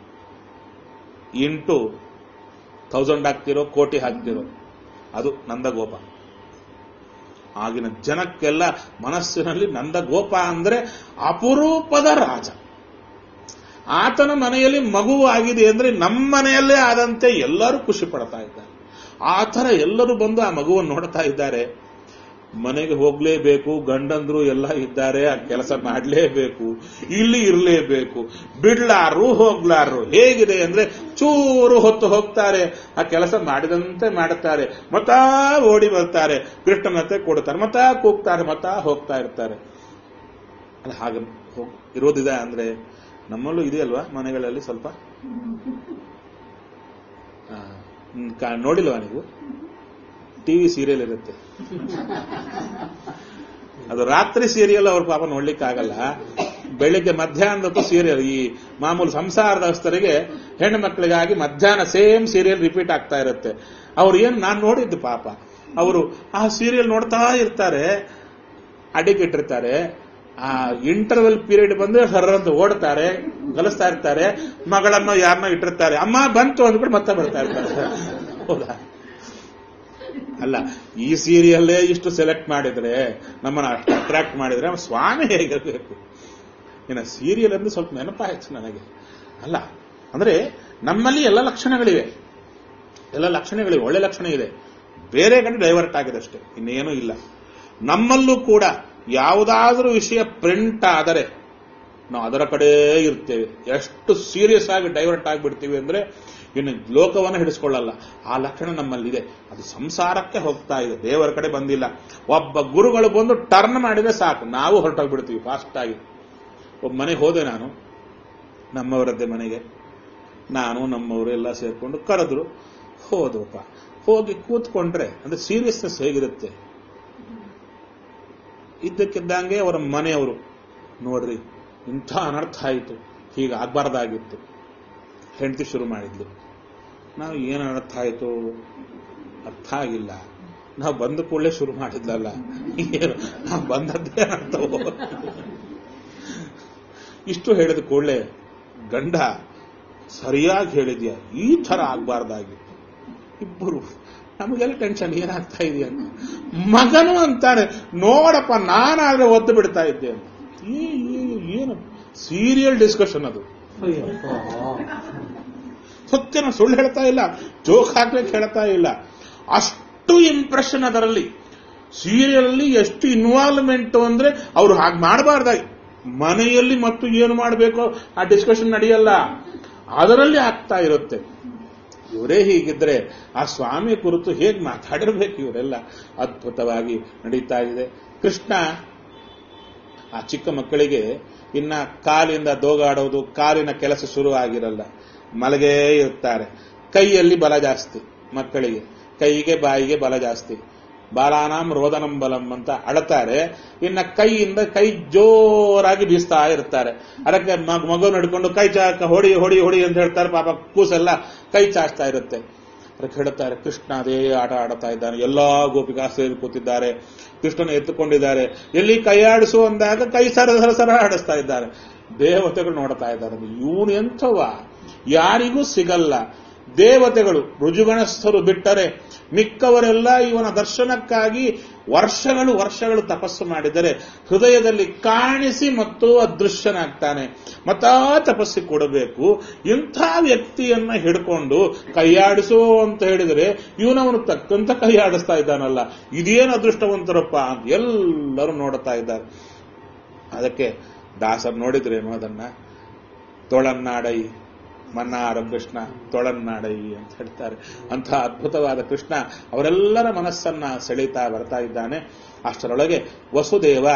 ಇಂಟು ಥೌಸಂಡ್ ಹಾಕ್ತಿರೋ ಕೋಟಿ ಹಾಕ್ತಿರೋ ಅದು ನಂದಗೋಪ ಆಗಿನ ಜನಕ್ಕೆಲ್ಲ ಮನಸ್ಸಿನಲ್ಲಿ ನಂದಗೋಪ ಅಂದ್ರೆ ಅಪರೂಪದ ರಾಜ ಆತನ ಮನೆಯಲ್ಲಿ ಮಗು ಆಗಿದೆ ಅಂದ್ರೆ ನಮ್ಮ ಮನೆಯಲ್ಲೇ ಆದಂತೆ ಎಲ್ಲರೂ ಖುಷಿ ಪಡ್ತಾ ಇದ್ದಾರೆ ಆ ಥರ ಎಲ್ಲರೂ ಬಂದು ಆ ಮಗುವನ್ನು ನೋಡ್ತಾ ಇದ್ದಾರೆ ಮನೆಗೆ ಹೋಗ್ಲೇಬೇಕು ಗಂಡಂದ್ರು ಎಲ್ಲ ಇದ್ದಾರೆ ಆ ಕೆಲಸ ಮಾಡಲೇಬೇಕು ಇಲ್ಲಿ ಇರಲೇಬೇಕು ಬಿಡ್ಲಾರು ಹೋಗ್ಲಾರು ಹೇಗಿದೆ ಅಂದ್ರೆ ಚೂರು ಹೊತ್ತು ಹೋಗ್ತಾರೆ ಆ ಕೆಲಸ ಮಾಡಿದಂತೆ ಮಾಡುತ್ತಾರೆ ಮತಾ ಓಡಿ ಬರ್ತಾರೆ ಕೃಷ್ಣನತ್ತೆ ಕೊಡ್ತಾರೆ ಮತಾ ಕೂಗ್ತಾರೆ ಮತಾ ಹೋಗ್ತಾ ಇರ್ತಾರೆ ಅಲ್ಲ ಹಾಗೆ ಹೋಗ್- ಇರೋದಿದೆ ಅಂದ್ರೆ ನಮ್ಮಲ್ಲೂ ಇದೆಯಲ್ವಾ ಮನೆಗಳಲ್ಲಿ ಸ್ವಲ್ಪ ಆ, ಹ್ಮ್, ಕಾ- ನೋಡಿಲ್ವಾ ನೀವು ಟಿವಿ ಸೀರಿಯಲ್ ಇರುತ್ತೆ ಅದು ರಾತ್ರಿ ಸೀರಿಯಲ್ ಅವ್ರ ಪಾಪ ನೋಡ್ಲಿಕ್ಕೆ ಆಗಲ್ಲ ಬೆಳಿಗ್ಗೆ ಮಧ್ಯಾಹ್ನದಕ್ಕೂ ಸೀರಿಯಲ್ ಈ ಮಾಮೂಲು ಸಂಸಾರದಸ್ಥರಿಗೆ ಹೆಣ್ಣು ಮಕ್ಕಳಿಗಾಗಿ ಮಧ್ಯಾಹ್ನ ಸೇಮ್ ಸೀರಿಯಲ್ ರಿಪೀಟ್ ಆಗ್ತಾ ಇರುತ್ತೆ ಅವ್ರು ಏನ್ ನಾನು ನೋಡಿದ್ದು ಪಾಪ ಅವರು ಆ ಸೀರಿಯಲ್ ನೋಡ್ತಾ ಇರ್ತಾರೆ ಅಡಿಗಿಟ್ಟಿರ್ತಾರೆ ಆ ಇಂಟರ್ವೆಲ್ ಪೀರಿಯಡ್ ಬಂದು ಸರ್ರಂತ ಓಡ್ತಾರೆ ಕಲಿಸ್ತಾ ಇರ್ತಾರೆ ಮಗಳನ್ನ ಯಾರನ್ನ ಇಟ್ಟಿರ್ತಾರೆ ಅಮ್ಮ ಬಂತು ಅಂದ್ಬಿಟ್ಟು ಮತ್ತೆ ಬರ್ತಾ ಇರ್ತಾರೆ ಹೌದಾ ಅಲ್ಲ ಈ ಸೀರಿಯಲ್ಲೇ ಇಷ್ಟು ಸೆಲೆಕ್ಟ್ ಮಾಡಿದ್ರೆ ನಮ್ಮನ್ನ ಅಷ್ಟು ಅಟ್ರಾಕ್ಟ್ ಮಾಡಿದ್ರೆ ಅವ ಸ್ವಾಮಿ ಹೇಗಿರಬೇಕು ಇನ್ನು ಸೀರಿಯಲ್ ಅಂದ್ರೆ ಸ್ವಲ್ಪ ನೆನಪಾಯ್ತು ನನಗೆ ಅಲ್ಲ ಅಂದ್ರೆ ನಮ್ಮಲ್ಲಿ ಎಲ್ಲ ಲಕ್ಷಣಗಳಿವೆ ಎಲ್ಲ ಲಕ್ಷಣಗಳಿವೆ ಒಳ್ಳೆ ಲಕ್ಷಣ ಇದೆ ಬೇರೆ ಕಡೆ ಡೈವರ್ಟ್ ಆಗಿದೆ ಅಷ್ಟೇ ಇನ್ನೇನೂ ಇಲ್ಲ ನಮ್ಮಲ್ಲೂ ಕೂಡ ಯಾವುದಾದ್ರೂ ವಿಷಯ ಪ್ರಿಂಟ್ ಆದರೆ ನಾವು ಅದರ ಕಡೆ ಇರ್ತೇವೆ ಎಷ್ಟು ಸೀರಿಯಸ್ ಆಗಿ ಡೈವರ್ಟ್ ಆಗಿಬಿಡ್ತೀವಿ ಅಂದ್ರೆ ಇನ್ನು ಲೋಕವನ್ನು ಹಿಡಿಸ್ಕೊಳ್ಳಲ್ಲ ಆ ಲಕ್ಷಣ ನಮ್ಮಲ್ಲಿದೆ ಅದು ಸಂಸಾರಕ್ಕೆ ಹೋಗ್ತಾ ಇದೆ ದೇವರ ಕಡೆ ಬಂದಿಲ್ಲ ಒಬ್ಬ ಗುರುಗಳು ಬಂದು ಟರ್ನ್ ಮಾಡಿದ್ರೆ ಸಾಕು ನಾವು ಹೊರಟೋಗ್ಬಿಡ್ತೀವಿ ಫಾಸ್ಟ್ ಆಗಿ ಒಬ್ಬ ಮನೆಗೆ ಹೋದೆ ನಾನು ನಮ್ಮವರದ್ದೇ ಮನೆಗೆ ನಾನು ನಮ್ಮವರು ಎಲ್ಲ ಸೇರ್ಕೊಂಡು ಕರೆದ್ರು ಹೋದವಪ್ಪ ಹೋಗಿ ಕೂತ್ಕೊಂಡ್ರೆ ಅಂದ್ರೆ ಸೀರಿಯಸ್ನೆಸ್ ಹೇಗಿರುತ್ತೆ ಇದ್ದಕ್ಕಿದ್ದಂಗೆ ಅವರ ಮನೆಯವರು ನೋಡ್ರಿ ಇಂಥ ಅನರ್ಥ ಆಯಿತು ಹೀಗೆ ಆಗ್ಬಾರ್ದಾಗಿತ್ತು ಹೆಂಡತಿ ಶುರು ಮಾಡಿದ್ಲು ನಾವು ಏನು ಅರ್ಥ ಆಯಿತು ಅರ್ಥ ಆಗಿಲ್ಲ ನಾವು ಬಂದ ಕೂಡಲೇ ಶುರು ಮಾಡಿದ್ಲಲ್ಲ ಏನು ನಾವು ಬಂದದ್ದೇ ಅರ್ಥವೋ ಇಷ್ಟು ಹೇಳಿದ ಕೂಡಲೇ ಗಂಡ ಸರಿಯಾಗಿ ಹೇಳಿದ್ಯಾ ಈ ಥರ ಆಗ್ಬಾರ್ದಾಗಿತ್ತು ಇಬ್ಬರು ನಮಗೆಲ್ಲ ಟೆನ್ಷನ್ ಏನಾಗ್ತಾ ಇದೆಯಾ ಅಂತ ಮಗನು ಅಂತಾನೆ ನೋಡಪ್ಪ ನಾನಾದ್ರೆ ಒದ್ದು ಬಿಡ್ತಾ ಇದ್ದೆ ಅಂತ ಈ ಈ- ಏನು ಸೀರಿಯಲ್ ಡಿಸ್ಕಷನ್ ಅದು ಸತ್ಯನ ಸುಳ್ಳು ಹೇಳ್ತಾ ಇಲ್ಲ ಜೋಕ್ ಹಾಕ್ಲಿಕ್ಕೆ ಹೇಳ್ತಾ ಇಲ್ಲ ಅಷ್ಟು ಇಂಪ್ರೆಷನ್ ಅದರಲ್ಲಿ ಸೀರಿಯಲ್ ಅಲ್ಲಿ ಎಷ್ಟು ಇನ್ವಾಲ್ವ್ಮೆಂಟ್ ಅಂದ್ರೆ ಅವ್ರು ಹಾಗೆ ಮಾಡಬಾರ್ದಾಗಿ ಮನೆಯಲ್ಲಿ ಮತ್ತು ಏನು ಮಾಡಬೇಕು ಆ ಡಿಸ್ಕಷನ್ ನಡೆಯಲ್ಲ ಅದರಲ್ಲಿ ಆಗ್ತಾ ಇರುತ್ತೆ ಇವರೇ ಹೀಗಿದ್ರೆ ಆ ಸ್ವಾಮಿ ಕುರಿತು ಹೇಗೆ ಮಾತಾಡಿರ್ಬೇಕು ಇವರೆಲ್ಲ ಅದ್ಭುತವಾಗಿ ನಡೀತಾ ಇದೆ ಕೃಷ್ಣ ಆ ಚಿಕ್ಕ ಮಕ್ಕಳಿಗೆ ಇನ್ನ ಕಾಲಿಂದ ದೋಗಾಡೋದು ಕಾಲಿನ ಕೆಲಸ ಶುರು ಆಗಿರಲ್ಲ ಮಲಗೇ ಇರ್ತಾರೆ ಕೈಯಲ್ಲಿ ಬಲ ಜಾಸ್ತಿ ಮಕ್ಕಳಿಗೆ ಕೈಗೆ ಬಾಯಿಗೆ ಬಲ ಜಾಸ್ತಿ ಬಾಲಾನಾಂ ರೋದನಂ ಬಲಂ ಅಂತ ಅಳತಾರೆ ಇನ್ನ ಕೈಯಿಂದ ಕೈ ಜೋರಾಗಿ ಬೀಸ್ತಾ ಇರ್ತಾರೆ ಅದಕ್ಕೆ ಮಗ್- ಮಗು ನಡ್ಕೊಂಡು ಕೈ ಚಾಕ ಹೊಡಿ ಹೊಡಿ ಹೊಡಿ ಅಂತ ಹೇಳ್ತಾರೆ ಪಾಪ ಕೂಸೆಲ್ಲ ಕೈ ಚಾಚ್ತಾ ಇರುತ್ತೆ ಅದಕ್ಕೆ ಹೇಳ್ತಾರೆ ಕೃಷ್ಣ ಅದೇ ಆಟ ಆಡ್ತಾ ಇದ್ದಾನೆ ಎಲ್ಲಾ ಗೋಪಿಕಾ ಸೇರಿ ಕೂತಿದ್ದಾರೆ ಕೃಷ್ಣನ ಎತ್ತುಕೊಂಡಿದ್ದಾರೆ ಎಲ್ಲಿ ಕೈ ಆಡಿಸು ಅಂದಾಗ ಕೈ ಸರ ಸರ ಸರ ಆಡಿಸ್ತಾ ಇದ್ದಾರೆ ದೇವತೆಗಳು ನೋಡ್ತಾ ಇದ್ದಾರೆ ಇವನು ಎಂಥವ ಯಾರಿಗೂ ಸಿಗಲ್ಲ ದೇವತೆಗಳು ರುಜುಗಣಸ್ಥರು ಬಿಟ್ಟರೆ ಮಿಕ್ಕವರೆಲ್ಲ ಇವನ ದರ್ಶನಕ್ಕಾಗಿ ವರ್ಷಗಳು ವರ್ಷಗಳು ತಪಸ್ಸು ಮಾಡಿದರೆ ಹೃದಯದಲ್ಲಿ ಕಾಣಿಸಿ ಮತ್ತು ಅದೃಶ್ಯನಾಗ್ತಾನೆ ಮತ್ತಾ ತಪಸ್ಸಿ ಕೊಡಬೇಕು ಇಂಥ ವ್ಯಕ್ತಿಯನ್ನ ಹಿಡ್ಕೊಂಡು ಕೈಯಾಡಿಸೋ ಅಂತ ಹೇಳಿದರೆ ಇವನವನು ತಕ್ಕಂತ ಕೈಯಾಡಿಸ್ತಾ ಇದ್ದಾನಲ್ಲ ಇದೇನು ಅದೃಷ್ಟವಂತರಪ್ಪ ಅಂತ ಎಲ್ಲರೂ ನೋಡ್ತಾ ಇದ್ದಾರೆ ಅದಕ್ಕೆ ದಾಸರು ನೋಡಿದ್ರೇನು ಅದನ್ನ ತೊಳನ್ನಾಡೈ ಮನ್ನಾರ ಕೃಷ್ಣ ತೊಳನ್ನಾಡೈ ಅಂತ ಹೇಳ್ತಾರೆ ಅಂಥ ಅದ್ಭುತವಾದ ಕೃಷ್ಣ ಅವರೆಲ್ಲರ ಮನಸ್ಸನ್ನ ಸೆಳೀತಾ ಬರ್ತಾ ಇದ್ದಾನೆ ಅಷ್ಟರೊಳಗೆ ವಸುದೇವ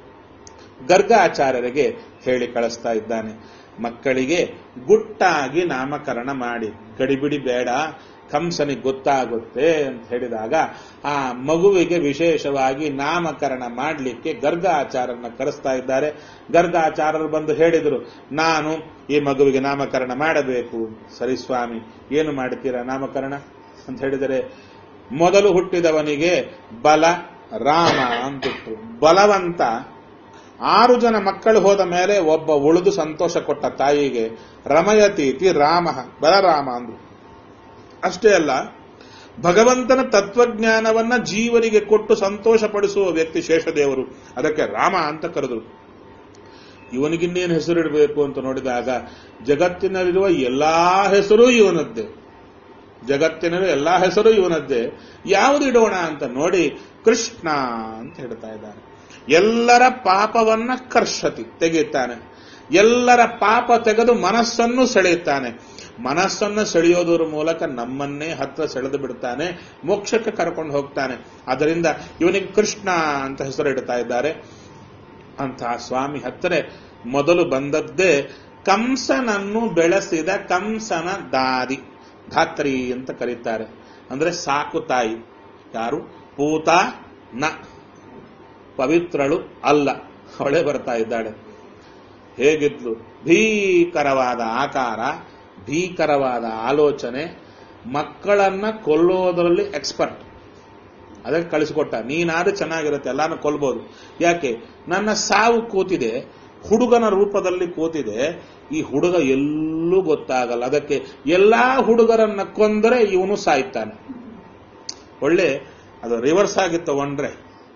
ಗರ್ಗಾಚಾರ್ಯರಿಗೆ ಹೇಳಿ ಕಳಿಸ್ತಾ ಇದ್ದಾನೆ ಮಕ್ಕಳಿಗೆ ಗುಟ್ಟಾಗಿ ನಾಮಕರಣ ಮಾಡಿ ಗಡಿಬಿಡಿ ಬೇಡ ಕಂಸನಿಗೆ ಗೊತ್ತಾಗುತ್ತೆ ಅಂತ ಹೇಳಿದಾಗ ಆ ಮಗುವಿಗೆ ವಿಶೇಷವಾಗಿ ನಾಮಕರಣ ಮಾಡಲಿಕ್ಕೆ ಗರ್ಗಾಚಾರ್ಯರನ್ನ ಕರೆಸ್ತಾ ಇದ್ದಾರೆ ಗರ್ಗಾಚಾರ್ಯರು ಬಂದು ಹೇಳಿದರು ನಾನು ಈ ಮಗುವಿಗೆ ನಾಮಕರಣ ಮಾಡಬೇಕು ಸರಿ ಸ್ವಾಮಿ ಏನು ಮಾಡ್ತೀರಾ ನಾಮಕರಣ ಅಂತ ಹೇಳಿದರೆ ಮೊದಲು ಹುಟ್ಟಿದವನಿಗೆ ಬಲ ರಾಮ ಅಂತಿತ್ತು ಬಲವಂತ ಆರು ಜನ ಮಕ್ಕಳು ಹೋದ ಮೇಲೆ ಒಬ್ಬ ಉಳಿದು ಸಂತೋಷ ಕೊಟ್ಟ ತಾಯಿಗೆ ರಮಯತೀತಿ ರಾಮ ಬಲರಾಮ ಅಂದ್ರು ಅಷ್ಟೇ ಅಲ್ಲ ಭಗವಂತನ ತತ್ವಜ್ಞಾನವನ್ನ ಜೀವರಿಗೆ ಕೊಟ್ಟು ಸಂತೋಷ ಪಡಿಸುವ ವ್ಯಕ್ತಿ ಶೇಷದೇವರು ಅದಕ್ಕೆ ರಾಮ ಅಂತ ಕರೆದರು ಇವನಿಗಿನ್ನೇನು ಹೆಸರಿಡಬೇಕು ಅಂತ ನೋಡಿದಾಗ ಜಗತ್ತಿನಲ್ಲಿರುವ ಎಲ್ಲಾ ಹೆಸರು ಇವನದ್ದೇ ಜಗತ್ತಿನ ಎಲ್ಲಾ ಹೆಸರು ಇವನದ್ದೇ ಯಾವುದು ಇಡೋಣ ಅಂತ ನೋಡಿ ಕೃಷ್ಣ ಅಂತ ಹೇಳ್ತಾ ಇದ್ದಾನೆ ಎಲ್ಲರ ಪಾಪವನ್ನ ಕರ್ಷತಿ ತೆಗೆಯುತ್ತಾನೆ ಎಲ್ಲರ ಪಾಪ ತೆಗೆದು ಮನಸ್ಸನ್ನು ಸೆಳೆಯುತ್ತಾನೆ ಮನಸ್ಸನ್ನು ಸೆಳೆಯೋದರ ಮೂಲಕ ನಮ್ಮನ್ನೇ ಹತ್ರ ಸೆಳೆದು ಬಿಡ್ತಾನೆ ಮೋಕ್ಷಕ್ಕೆ ಕರ್ಕೊಂಡು ಹೋಗ್ತಾನೆ ಅದರಿಂದ ಇವನಿಗೆ ಕೃಷ್ಣ ಅಂತ ಹೆಸರು ಇಡ್ತಾ ಇದ್ದಾರೆ ಅಂತಹ ಸ್ವಾಮಿ ಹತ್ತಿರ ಮೊದಲು ಬಂದದ್ದೇ ಕಂಸನನ್ನು ಬೆಳೆಸಿದ ಕಂಸನ ದಾದಿ ಧಾತ್ರಿ ಅಂತ ಕರೀತಾರೆ ಅಂದ್ರೆ ಸಾಕು ತಾಯಿ ಯಾರು ಪೂತ ನ ಪವಿತ್ರಳು ಅಲ್ಲ ಅವಳೇ ಬರ್ತಾ ಇದ್ದಾಳೆ ಹೇಗಿದ್ಲು ಭೀಕರವಾದ ಆಕಾರ ಭೀಕರವಾದ ಆಲೋಚನೆ ಮಕ್ಕಳನ್ನ ಕೊಲ್ಲೋದರಲ್ಲಿ ಎಕ್ಸ್ಪರ್ಟ್ ಅದಕ್ಕೆ ಕಳಿಸಿಕೊಟ್ಟ ನೀನಾದ್ರೆ ಚೆನ್ನಾಗಿರುತ್ತೆ ಎಲ್ಲಾನು ಕೊಲ್ಬೋದು ಯಾಕೆ ನನ್ನ ಸಾವು ಕೂತಿದೆ ಹುಡುಗನ ರೂಪದಲ್ಲಿ ಕೂತಿದೆ ಈ ಹುಡುಗ ಎಲ್ಲೂ ಗೊತ್ತಾಗಲ್ಲ ಅದಕ್ಕೆ ಎಲ್ಲಾ ಹುಡುಗರನ್ನ ಕೊಂದರೆ ಇವನು ಸಾಯ್ತಾನೆ ಒಳ್ಳೆ ಅದು ರಿವರ್ಸ್ ಆಗಿ ತಗೊಂಡ್ರೆ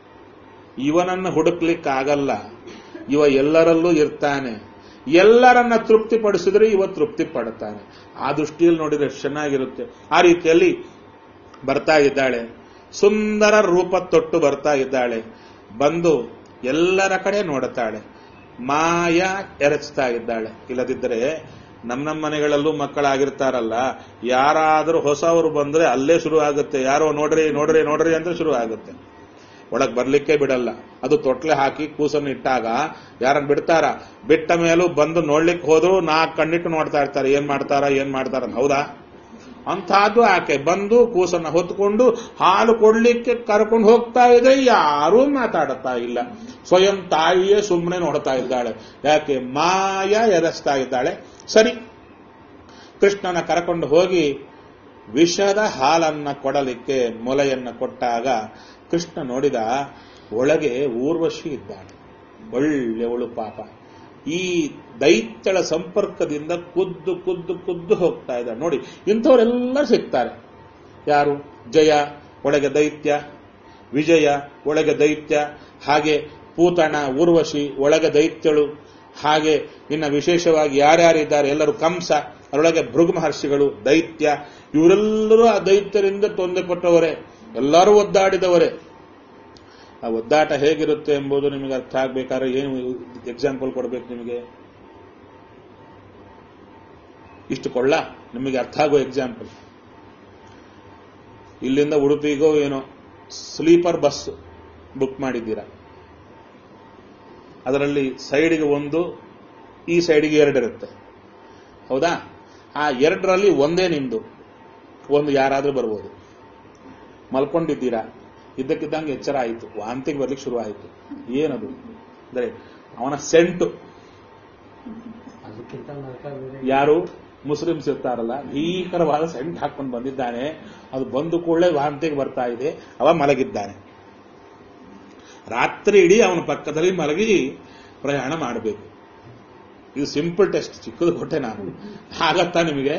ಇವನನ್ನ ಹುಡುಕ್ಲಿಕ್ಕೆ ಆಗಲ್ಲ ಇವ ಎಲ್ಲರಲ್ಲೂ ಇರ್ತಾನೆ ಎಲ್ಲರನ್ನ ತೃಪ್ತಿಪಡಿಸಿದ್ರೆ ಇವ ತೃಪ್ತಿ ಪಡುತ್ತಾನೆ ಆ ದೃಷ್ಟಿಯಲ್ಲಿ ನೋಡಿದ್ರೆ ಎಷ್ಟ್ ಚೆನ್ನಾಗಿರುತ್ತೆ ಆ ರೀತಿಯಲ್ಲಿ ಬರ್ತಾ ಇದ್ದಾಳೆ ಸುಂದರ ರೂಪ ತೊಟ್ಟು ಬರ್ತಾ ಇದ್ದಾಳೆ ಬಂದು ಎಲ್ಲರ ಕಡೆ ನೋಡುತ್ತಾಳೆ ಮಾಯ ಎರಚ್ತಾ ಇದ್ದಾಳೆ ಇಲ್ಲದಿದ್ದರೆ ನಮ್ಮ ನಮ್ಮ ಮನೆಗಳಲ್ಲೂ ಮಕ್ಕಳಾಗಿರ್ತಾರಲ್ಲ ಯಾರಾದರೂ ಹೊಸವರು ಬಂದ್ರೆ ಅಲ್ಲೇ ಶುರು ಆಗುತ್ತೆ ಯಾರೋ ನೋಡ್ರಿ ನೋಡ್ರಿ ನೋಡ್ರಿ ಅಂದ್ರೆ ಶುರು ಆಗುತ್ತೆ ಒಳಗ್ ಬರ್ಲಿಕ್ಕೆ ಬಿಡಲ್ಲ ಅದು ತೊಟ್ಲೆ ಹಾಕಿ ಕೂಸನ್ನು ಇಟ್ಟಾಗ ಯಾರನ್ನ ಬಿಡ್ತಾರ ಬಿಟ್ಟ ಮೇಲೂ ಬಂದು ನೋಡ್ಲಿಕ್ಕೆ ಹೋದ್ರು ನಾಲ್ಕು ಕಣ್ಣಿಟ್ಟು ನೋಡ್ತಾ ಇರ್ತಾರೆ ಏನ್ ಮಾಡ್ತಾರ ಏನ್ ಮಾಡ್ತಾರ ಅಂತ. ಹೌದಾ ಅಂಥದ್ದು ಆಕೆ ಬಂದು ಕೂಸನ್ನ ಹೊತ್ಕೊಂಡು ಹಾಲು ಕೊಡ್ಲಿಕ್ಕೆ ಕರ್ಕೊಂಡು ಹೋಗ್ತಾ ಇದೆ ಯಾರೂ ಮಾತಾಡುತ್ತಾ ಇಲ್ಲ ಸ್ವಯಂ ತಾಯಿಯೇ ಸುಮ್ಮನೆ ನೋಡ್ತಾ ಇದ್ದಾಳೆ ಯಾಕೆ ಮಾಯ ಎರೆಸ್ತಾ ಇದ್ದಾಳೆ ಸರಿ ಕೃಷ್ಣನ ಕರ್ಕೊಂಡು ಹೋಗಿ ವಿಷದ ಹಾಲನ್ನ ಕೊಡಲಿಕ್ಕೆ ಮೊಲೆಯನ್ನ ಕೊಟ್ಟಾಗ ಕೃಷ್ಣ ನೋಡಿದ ಒಳಗೆ ಊರ್ವಶಿ ಇದ್ದಾಳೆ ಒಳ್ಳೆಯವಳು ಪಾಪ ಈ ದೈತ್ಯಳ ಸಂಪರ್ಕದಿಂದ ಕುದ್ದು ಕುದ್ದು ಕುದ್ದು ಹೋಗ್ತಾ ಇದ್ದಾರೆ ನೋಡಿ ಇಂಥವರೆಲ್ಲ ಸಿಗ್ತಾರೆ ಯಾರು ಜಯ ಒಳಗೆ ದೈತ್ಯ ವಿಜಯ ಒಳಗೆ ದೈತ್ಯ ಹಾಗೆ ಪೂತಣ ಊರ್ವಶಿ ಒಳಗೆ ದೈತ್ಯಳು ಹಾಗೆ ಇನ್ನು ವಿಶೇಷವಾಗಿ ಯಾರ್ಯಾರಿದ್ದಾರೆ ಎಲ್ಲರೂ ಕಂಸ ಅದರೊಳಗೆ ಭೃಗು ಮಹರ್ಷಿಗಳು ದೈತ್ಯ ಇವರೆಲ್ಲರೂ ಆ ದೈತ್ಯರಿಂದ ತೊಂದರೆಪಟ್ಟವರೇ ಎಲ್ಲರೂ ಒದ್ದಾಡಿದವರೇ ಆ ಒದ್ದಾಟ ಹೇಗಿರುತ್ತೆ ಎಂಬುದು ನಿಮಗೆ ಅರ್ಥ ಆಗ್ಬೇಕಾದ್ರೆ ಏನು ಎಕ್ಸಾಂಪಲ್ ಕೊಡಬೇಕು ನಿಮಗೆ ಇಷ್ಟು ಕೊಳ್ಳ ನಿಮಗೆ ಅರ್ಥ ಆಗೋ ಎಕ್ಸಾಂಪಲ್ ಇಲ್ಲಿಂದ ಉಡುಪಿಗೋ ಏನೋ ಸ್ಲೀಪರ್ ಬಸ್ ಬುಕ್ ಮಾಡಿದ್ದೀರಾ ಅದರಲ್ಲಿ ಸೈಡಿಗೆ ಒಂದು ಈ ಸೈಡಿಗೆ ಎರಡಿರುತ್ತೆ ಹೌದಾ ಆ ಎರಡರಲ್ಲಿ ಒಂದೇ ನಿಮ್ದು ಒಂದು ಯಾರಾದ್ರೂ ಬರ್ಬೋದು ಮಲ್ಕೊಂಡಿದ್ದೀರಾ ಇದ್ದಕ್ಕಿದ್ದಂಗೆ ಎಚ್ಚರ ಆಯಿತು ವಾಂತಿಗೆ ಬರ್ಲಿಕ್ಕೆ ಶುರು ಆಯಿತು ಏನದು ಅಂದರೆ ಅವನ ಸೆಂಟು ಅದಕ್ಕಿಂತ ನರಕ ಬೇರೆ ಯಾರು ಮುಸ್ಲಿಮ್ಸ್ ಇರ್ತಾರಲ್ಲ ಭೀಕರವಾದ ಸೆಂಟ್ ಹಾಕೊಂಡು ಬಂದಿದ್ದಾನೆ ಅದು ಬಂದು ಕೂಡಲೇ ವಾಂತಿಗೆ ಬರ್ತಾ ಇದೆ ಅವ ಮಲಗಿದ್ದಾನೆ ರಾತ್ರಿ ಇಡೀ ಅವನ ಪಕ್ಕದಲ್ಲಿ ಮಲಗಿ ಪ್ರಯಾಣ ಮಾಡಬೇಕು ಇದು ಸಿಂಪಲ್ ಟೆಸ್ಟ್ ಚಿಕ್ಕದು ಕೊಟ್ಟೆ ನಾನು ಆಗತ್ತಾ ನಿಮಗೆ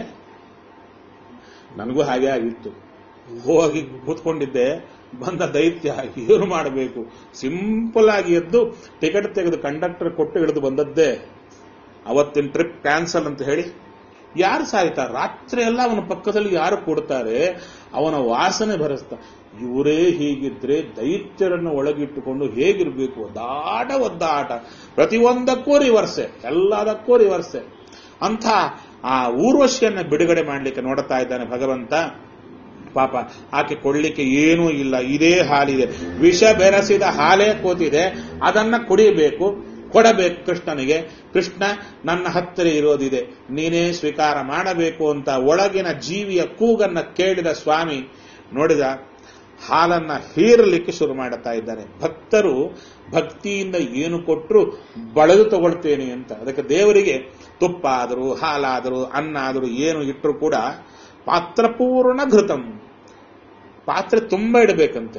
ನನಗೂ ಹಾಗೆ ಆಗಿತ್ತು ಹೋಗಿ ಕೂತ್ಕೊಂಡಿದ್ದೆ ಬಂದ ದೈತ್ಯ ಏನು ಮಾಡಬೇಕು ಸಿಂಪಲ್ ಆಗಿ ಎದ್ದು ಟಿಕೆಟ್ ತೆಗೆದು ಕಂಡಕ್ಟರ್ ಕೊಟ್ಟು ಹಿಡಿದು ಬಂದದ್ದೇ ಅವತ್ತಿನ ಟ್ರಿಪ್ ಕ್ಯಾನ್ಸಲ್ ಅಂತ ಹೇಳಿ ಯಾರು ಸಾಯ್ತಾರೆ ರಾತ್ರಿ ಎಲ್ಲ ಅವನ ಪಕ್ಕದಲ್ಲಿ ಯಾರು ಕೊಡ್ತಾರೆ ಅವನ ವಾಸನೆ ಭರಿಸ್ತಾ ಇವರೇ ಹೀಗಿದ್ರೆ ದೈತ್ಯರನ್ನು ಒಳಗಿಟ್ಟುಕೊಂಡು ಹೇಗಿರಬೇಕು ಒದ್ದಾಟ ಒದ್ದಾಟ ಪ್ರತಿಯೊಂದಕ್ಕೂ ರಿವರ್ಸೆ ಎಲ್ಲದಕ್ಕೂ ರಿವರ್ಸೆ ಅಂಥ ಆ ಊರ್ವಶಿಯನ್ನ ಬಿಡುಗಡೆ ಮಾಡಲಿಕ್ಕೆ ನೋಡ್ತಾ ಇದ್ದಾನೆ ಭಗವಂತ ಪಾಪ ಆಕೆ ಕೊಡ್ಲಿಕ್ಕೆ ಏನೂ ಇಲ್ಲ ಇದೇ ಹಾಲಿದೆ ವಿಷ ಬೆರೆಸಿದ ಹಾಲೇ ಕೂತಿದೆ ಅದನ್ನ ಕುಡಿಯಬೇಕು ಕೊಡಬೇಕು ಕೃಷ್ಣನಿಗೆ ಕೃಷ್ಣ ನನ್ನ ಹತ್ತಿರ ಇರೋದಿದೆ ನೀನೇ ಸ್ವೀಕಾರ ಮಾಡಬೇಕು ಅಂತ ಒಳಗಿನ ಜೀವಿಯ ಕೂಗನ್ನ ಕೇಳಿದ ಸ್ವಾಮಿ ನೋಡಿದ ಹಾಲನ್ನ ಹೀರಲಿಕ್ಕೆ ಶುರು ಮಾಡುತ್ತಾ ಇದ್ದಾರೆ ಭಕ್ತರು ಭಕ್ತಿಯಿಂದ ಏನು ಕೊಟ್ಟರು ಬಳದು ತಗೊಳ್ತೇನೆ ಅಂತ ಅದಕ್ಕೆ ದೇವರಿಗೆ ತುಪ್ಪ ಆದರೂ ಹಾಲಾದರೂ ಅನ್ನ ಆದರೂ ಏನು ಇಟ್ಟರು ಕೂಡ ಪಾತ್ರಪೂರ್ಣ ಘೃತಂ ಪಾತ್ರೆ ತುಂಬಾ ಇಡಬೇಕಂತೆ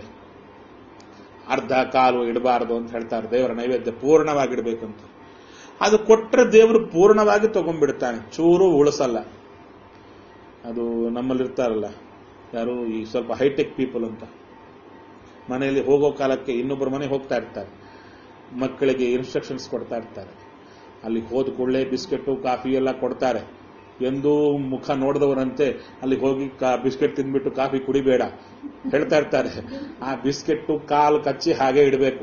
ಅರ್ಧ ಕಾಲು ಇಡಬಾರದು ಅಂತ ಹೇಳ್ತಾರೆ ದೇವರ ನೈವೇದ್ಯ ಪೂರ್ಣವಾಗಿ ಇಡಬೇಕಂತ ಅದು ಕೊಟ್ಟರೆ ದೇವರು ಪೂರ್ಣವಾಗಿ ತಗೊಂಡ್ಬಿಡ್ತಾನೆ ಚೂರು ಉಳಿಸಲ್ಲ ಅದು ನಮ್ಮಲ್ಲಿರ್ತಾರಲ್ಲ ಯಾರು ಈ ಸ್ವಲ್ಪ ಹೈಟೆಕ್ ಪೀಪಲ್ ಅಂತ ಮನೆಯಲ್ಲಿ ಹೋಗೋ ಕಾಲಕ್ಕೆ ಇನ್ನೊಬ್ಬರ ಮನೆ ಹೋಗ್ತಾ ಇರ್ತಾರೆ ಮಕ್ಕಳಿಗೆ ಇನ್ಸ್ಟ್ರಕ್ಷನ್ಸ್ ಕೊಡ್ತಾ ಇರ್ತಾರೆ ಅಲ್ಲಿ ಹೋದ ಕೂಡಲೇ ಬಿಸ್ಕೆಟು ಕಾಫಿ ಎಲ್ಲ ಕೊಡ್ತಾರೆ ಎಂದೂ ಮುಖ ನೋಡಿದವರಂತೆ ಅಲ್ಲಿ ಹೋಗಿ ಕಾ- ಬಿಸ್ಕೆಟ್ ತಿಂದ್ಬಿಟ್ಟು ಕಾಫಿ ಕುಡಿಬೇಡ ಹೇಳ್ತಾ ಇರ್ತಾರೆ ಆ ಬಿಸ್ಕೆಟ್ ಕಾಲು ಕಚ್ಚಿ ಹಾಗೆ ಇಡಬೇಕು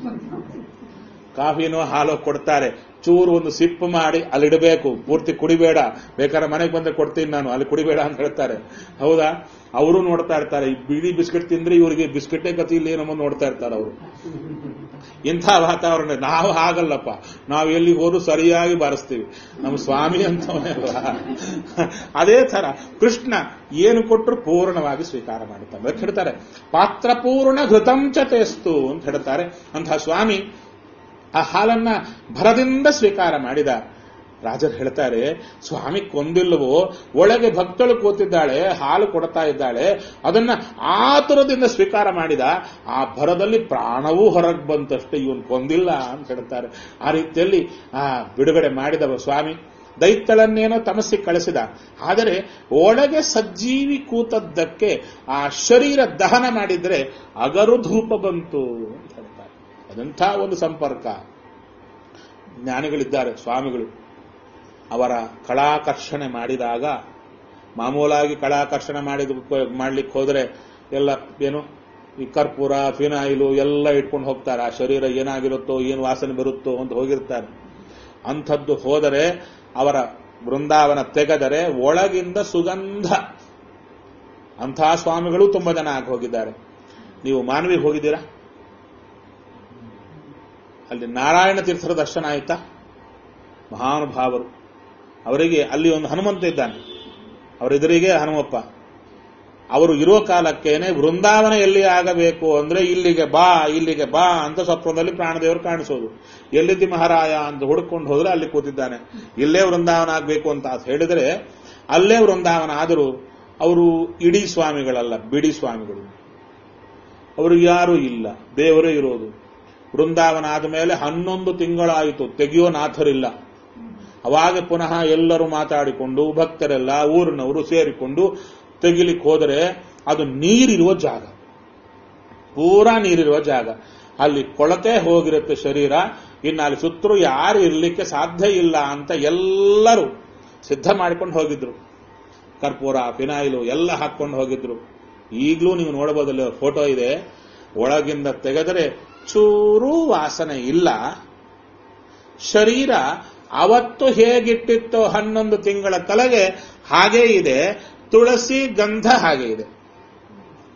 ಕಾಫಿನೋ ಹಾಲೋ ಕೊಡ್ತಾರೆ ಚೂರು ಒಂದು ಸಿಪ್ ಮಾಡಿ ಅಲ್ಲಿ ಇಡಬೇಕು ಪೂರ್ತಿ ಕುಡಿಬೇಡ ಬೇಕಾದ್ರೆ ಮನೆಗೆ ಬಂದ್ರೆ ಕೊಡ್ತೀನಿ ನಾನು ಅಲ್ಲಿ ಕುಡಿಬೇಡ ಅಂತ ಹೇಳ್ತಾರೆ ಹೌದಾ ಅವರು ನೋಡ್ತಾ ಇರ್ತಾರೆ ಈ ಬಿಡಿ ಬಿಸ್ಕೆಟ್ ತಿಂದ್ರೆ ಇವರಿಗೆ ಬಿಸ್ಕೆಟೇ ಗತಿ ಇಲ್ಲ ಏನೋ ನೋಡ್ತಾ ಇರ್ತಾರೆ ಅವರು ಇಂಥ ವಾತಾವರಣ ನಾವು ಹಾಗಲ್ಲಪ್ಪ ನಾವು ಎಲ್ಲಿ ಹೋದ್ರು ಸರಿಯಾಗಿ ಬಾರಿಸ್ತೀವಿ ನಮ್ಮ ಸ್ವಾಮಿ ಅಂತವನೇ ಅಲ್ವಾ ಅದೇ ತರ ಕೃಷ್ಣ ಏನು ಕೊಟ್ಟರು ಪೂರ್ಣವಾಗಿ ಸ್ವೀಕಾರ ಮಾಡುತ್ತಾನೆ ಅದಕ್ಕೆ ಹೇಳ್ತಾರೆ ಪಾತ್ರ ಪೂರ್ಣ ಘೃತಂಚ ತೇಸ್ತು ಅಂತ ಹೇಳ್ತಾರೆ ಅಂತಹ ಸ್ವಾಮಿ ಆ ಹಾಲನ್ನ ಭರದಿಂದ ಸ್ವೀಕಾರ ಮಾಡಿದ ರಾಜರು ಹೇಳ್ತಾರೆ ಸ್ವಾಮಿ ಕೊಂದಿಲ್ಲವೋ ಒಳಗೆ ಭಕ್ತಳು ಕೂತಿದ್ದಾಳೆ ಹಾಲು ಕೊಡ್ತಾ ಇದ್ದಾಳೆ ಅದನ್ನ ಆತುರದಿಂದ ಸ್ವೀಕಾರ ಮಾಡಿದ ಆ ಭರದಲ್ಲಿ ಪ್ರಾಣವೂ ಹೊರಗೆ ಬಂತಷ್ಟೇ ಇವನು ಕೊಂದಿಲ್ಲ ಅಂತ ಹೇಳ್ತಾರೆ ಆ ರೀತಿಯಲ್ಲಿ ಆ ಬಿಡುಗಡೆ ಮಾಡಿದವ ಸ್ವಾಮಿ ದೈತ್ಯಳನ್ನೇನೋ ತಮಸ್ಸಿ ಕಳಿಸಿದ ಆದರೆ ಒಳಗೆ ಸಜ್ಜೀವಿ ಕೂತದ್ದಕ್ಕೆ ಆ ಶರೀರ ದಹನ ಮಾಡಿದ್ರೆ ಅಗರು ಧೂಪ ಬಂತು ಅಂತ ಹೇಳ್ತಾರೆ ಅದಂಥ ಒಂದು ಸಂಪರ್ಕ ಜ್ಞಾನಿಗಳಿದ್ದಾರೆ ಸ್ವಾಮಿಗಳು ಅವರ ಕಳಾಕರ್ಷಣೆ ಮಾಡಿದಾಗ ಮಾಮೂಲಾಗಿ ಕಳಾಕರ್ಷಣೆ ಮಾಡಿದ ಮಾಡ್ಲಿಕ್ಕೆ ಹೋದ್ರೆ ಎಲ್ಲ ಏನು ಈ ಕರ್ಪೂರ ಫಿನಾಯಿಲು ಎಲ್ಲ ಇಟ್ಕೊಂಡು ಹೋಗ್ತಾರೆ ಆ ಶರೀರ ಏನಾಗಿರುತ್ತೋ ಏನು ವಾಸನೆ ಬರುತ್ತೋ ಅಂತ ಹೋಗಿರ್ತಾರೆ ಅಂಥದ್ದು ಹೋದರೆ ಅವರ ಬೃಂದಾವನ ತೆಗೆದರೆ ಒಳಗಿಂದ ಸುಗಂಧ ಅಂಥ ಸ್ವಾಮಿಗಳು ತುಂಬಾ ಜನ ಆಗಿ ಹೋಗಿದ್ದಾರೆ ನೀವು ಮಾನವಿಗೆ ಹೋಗಿದ್ದೀರಾ ಅಲ್ಲಿ ನಾರಾಯಣ ತೀರ್ಥರ ದರ್ಶನ ಆಯ್ತಾ ಮಹಾನುಭಾವರು ಅವರಿಗೆ ಅಲ್ಲಿ ಒಂದು ಹನುಮಂತ ಇದ್ದಾನೆ ಅವರೆದುರಿಗೆ ಹನುಮಪ್ಪ ಅವರು ಇರೋ ಕಾಲಕ್ಕೇನೆ ವೃಂದಾವನ ಎಲ್ಲಿ ಆಗಬೇಕು ಅಂದ್ರೆ ಇಲ್ಲಿಗೆ ಬಾ ಇಲ್ಲಿಗೆ ಬಾ ಅಂತ ಸ್ವಪ್ನದಲ್ಲಿ ಪ್ರಾಣದೇವರು ಕಾಣಿಸೋದು ಎಲ್ಲಿದ್ದಿ ಮಹಾರಾಯ ಅಂತ ಹುಡುಕೊಂಡು ಹೋದ್ರೆ ಅಲ್ಲಿ ಕೂತಿದ್ದಾನೆ ಇಲ್ಲೇ ವೃಂದಾವನ ಆಗಬೇಕು ಅಂತ ಹೇಳಿದರೆ ಅಲ್ಲೇ ವೃಂದಾವನ ಆದರೂ ಅವರು ಇಡೀ ಸ್ವಾಮಿಗಳಲ್ಲ ಬಿಡಿ ಸ್ವಾಮಿಗಳು ಅವರು ಯಾರೂ ಇಲ್ಲ ದೇವರೇ ಇರೋದು ವೃಂದಾವನ ಆದ ಮೇಲೆ ಹನ್ನೊಂದು ತಿಂಗಳಾಯಿತು ತೆಗೆಯೋ ನಾಥರಿಲ್ಲ ಅವಾಗ ಪುನಃ ಎಲ್ಲರೂ ಮಾತಾಡಿಕೊಂಡು ಭಕ್ತರೆಲ್ಲ ಊರಿನವರು ಸೇರಿಕೊಂಡು ತೆಗಿಲಿಕ್ಕೆ ಹೋದರೆ ಅದು ನೀರಿರುವ ಜಾಗ ಪೂರಾ ನೀರಿರುವ ಜಾಗ ಅಲ್ಲಿ ಕೊಳತೆ ಹೋಗಿರುತ್ತೆ ಶರೀರ ಇನ್ನು ಅಲ್ಲಿ ಸುತ್ತರೂ ಯಾರು ಇರಲಿಕ್ಕೆ ಸಾಧ್ಯ ಇಲ್ಲ ಅಂತ ಎಲ್ಲರೂ ಸಿದ್ಧ ಮಾಡಿಕೊಂಡು ಹೋಗಿದ್ರು ಕರ್ಪೂರ ಫಿನಾಯಿಲು ಎಲ್ಲ ಹಾಕೊಂಡು ಹೋಗಿದ್ರು ಈಗಲೂ ನೀವು ನೋಡಬಹುದಲ್ಲ ಫೋಟೋ ಇದೆ ಒಳಗಿಂದ ತೆಗೆದರೆ ಚೂರೂ ವಾಸನೆ ಇಲ್ಲ ಶರೀರ ಅವತ್ತು ಹೇಗಿಟ್ಟಿತ್ತೋ ಹನ್ನೊಂದು ತಿಂಗಳ ಕಲೆಗೆ ಹಾಗೇ ಇದೆ ತುಳಸಿ ಗಂಧ ಹಾಗೆ ಇದೆ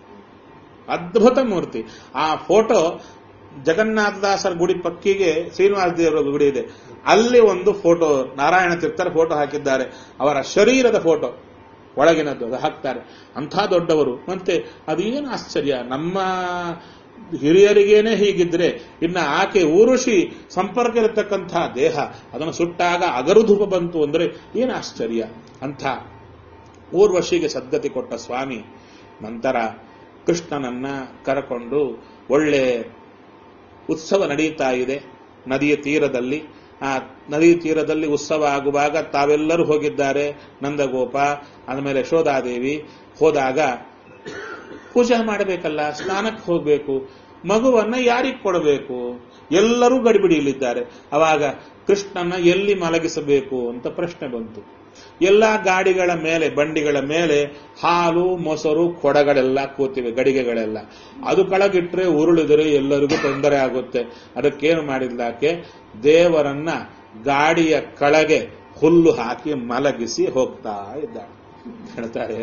ಅದ್ಭುತ ಮೂರ್ತಿ ಆ ಫೋಟೋ ಜಗನ್ನಾಥದಾಸರ ಗುಡಿ ಪಕ್ಕಿಗೆ ಶ್ರೀನಿವಾಸ ದೇವರ ಗುಡಿ ಇದೆ ಅಲ್ಲಿ ಒಂದು ಫೋಟೋ ನಾರಾಯಣ ತೀರ್ಥರ ಫೋಟೋ ಹಾಕಿದ್ದಾರೆ ಅವರ ಶರೀರದ ಫೋಟೋ ಒಳಗಿನದ್ದು ಅದು ಹಾಕ್ತಾರೆ ಅಂಥ ದೊಡ್ಡವರು ಮತ್ತೆ ಅದೇನು ಆಶ್ಚರ್ಯ ನಮ್ಮ ಹಿರಿಯರಿಗೇನೆ ಹೀಗಿದ್ರೆ ಇನ್ನ ಆಕೆ ಊರುಷಿ ಸಂಪರ್ಕ ಇರತಕ್ಕಂಥ ದೇಹ ಅದನ್ನು ಸುಟ್ಟಾಗ ಅಗರುಧೂಪ ಬಂತು ಅಂದ್ರೆ ಏನು ಆಶ್ಚರ್ಯ ಅಂಥ ಊರ್ವಶಿಗೆ ಸದ್ಗತಿ ಕೊಟ್ಟ ಸ್ವಾಮಿ ನಂತರ ಕೃಷ್ಣನನ್ನ ಕರಕೊಂಡು ಒಳ್ಳೆ ಉತ್ಸವ ನಡೀತಾ ಇದೆ ನದಿಯ ತೀರದಲ್ಲಿ ಆ ನದಿ ತೀರದಲ್ಲಿ ಉತ್ಸವ ಆಗುವಾಗ ತಾವೆಲ್ಲರೂ ಹೋಗಿದ್ದಾರೆ ನಂದಗೋಪ ಆಮೇಲೆ ಯಶೋಧಾದೇವಿ ಹೋದಾಗ ಪೂಜೆ ಮಾಡಬೇಕಲ್ಲ ಸ್ನಾನಕ್ಕೆ ಹೋಗಬೇಕು ಮಗುವನ್ನ ಯಾರಿಗೆ ಕೊಡಬೇಕು ಎಲ್ಲರೂ ಗಡಿಬಿಡಿಯಲ್ಲಿದ್ದಾರೆ ಅವಾಗ ಕೃಷ್ಣನ ಎಲ್ಲಿ ಮಲಗಿಸಬೇಕು ಅಂತ ಪ್ರಶ್ನೆ ಬಂತು ಎಲ್ಲಾ ಗಾಡಿಗಳ ಮೇಲೆ ಬಂಡಿಗಳ ಮೇಲೆ ಹಾಲು ಮೊಸರು ಕೊಡಗಳೆಲ್ಲ ಕೂತಿವೆ ಗಡಿಗೆಗಳೆಲ್ಲ ಅದು ಕೆಳಗಿಟ್ರೆ ಉರುಳಿದರೆ ಎಲ್ಲರಿಗೂ ತೊಂದರೆ ಆಗುತ್ತೆ ಅದಕ್ಕೇನು ಮಾಡಿದ್ಲಾಕೆ ದೇವರನ್ನ ಗಾಡಿಯ ಕೆಳಗೆ ಹುಲ್ಲು ಹಾಕಿ ಮಲಗಿಸಿ ಹೋಗ್ತಾ ಇದ್ದಾಳೆ ಹೇಳ್ತಾರೆ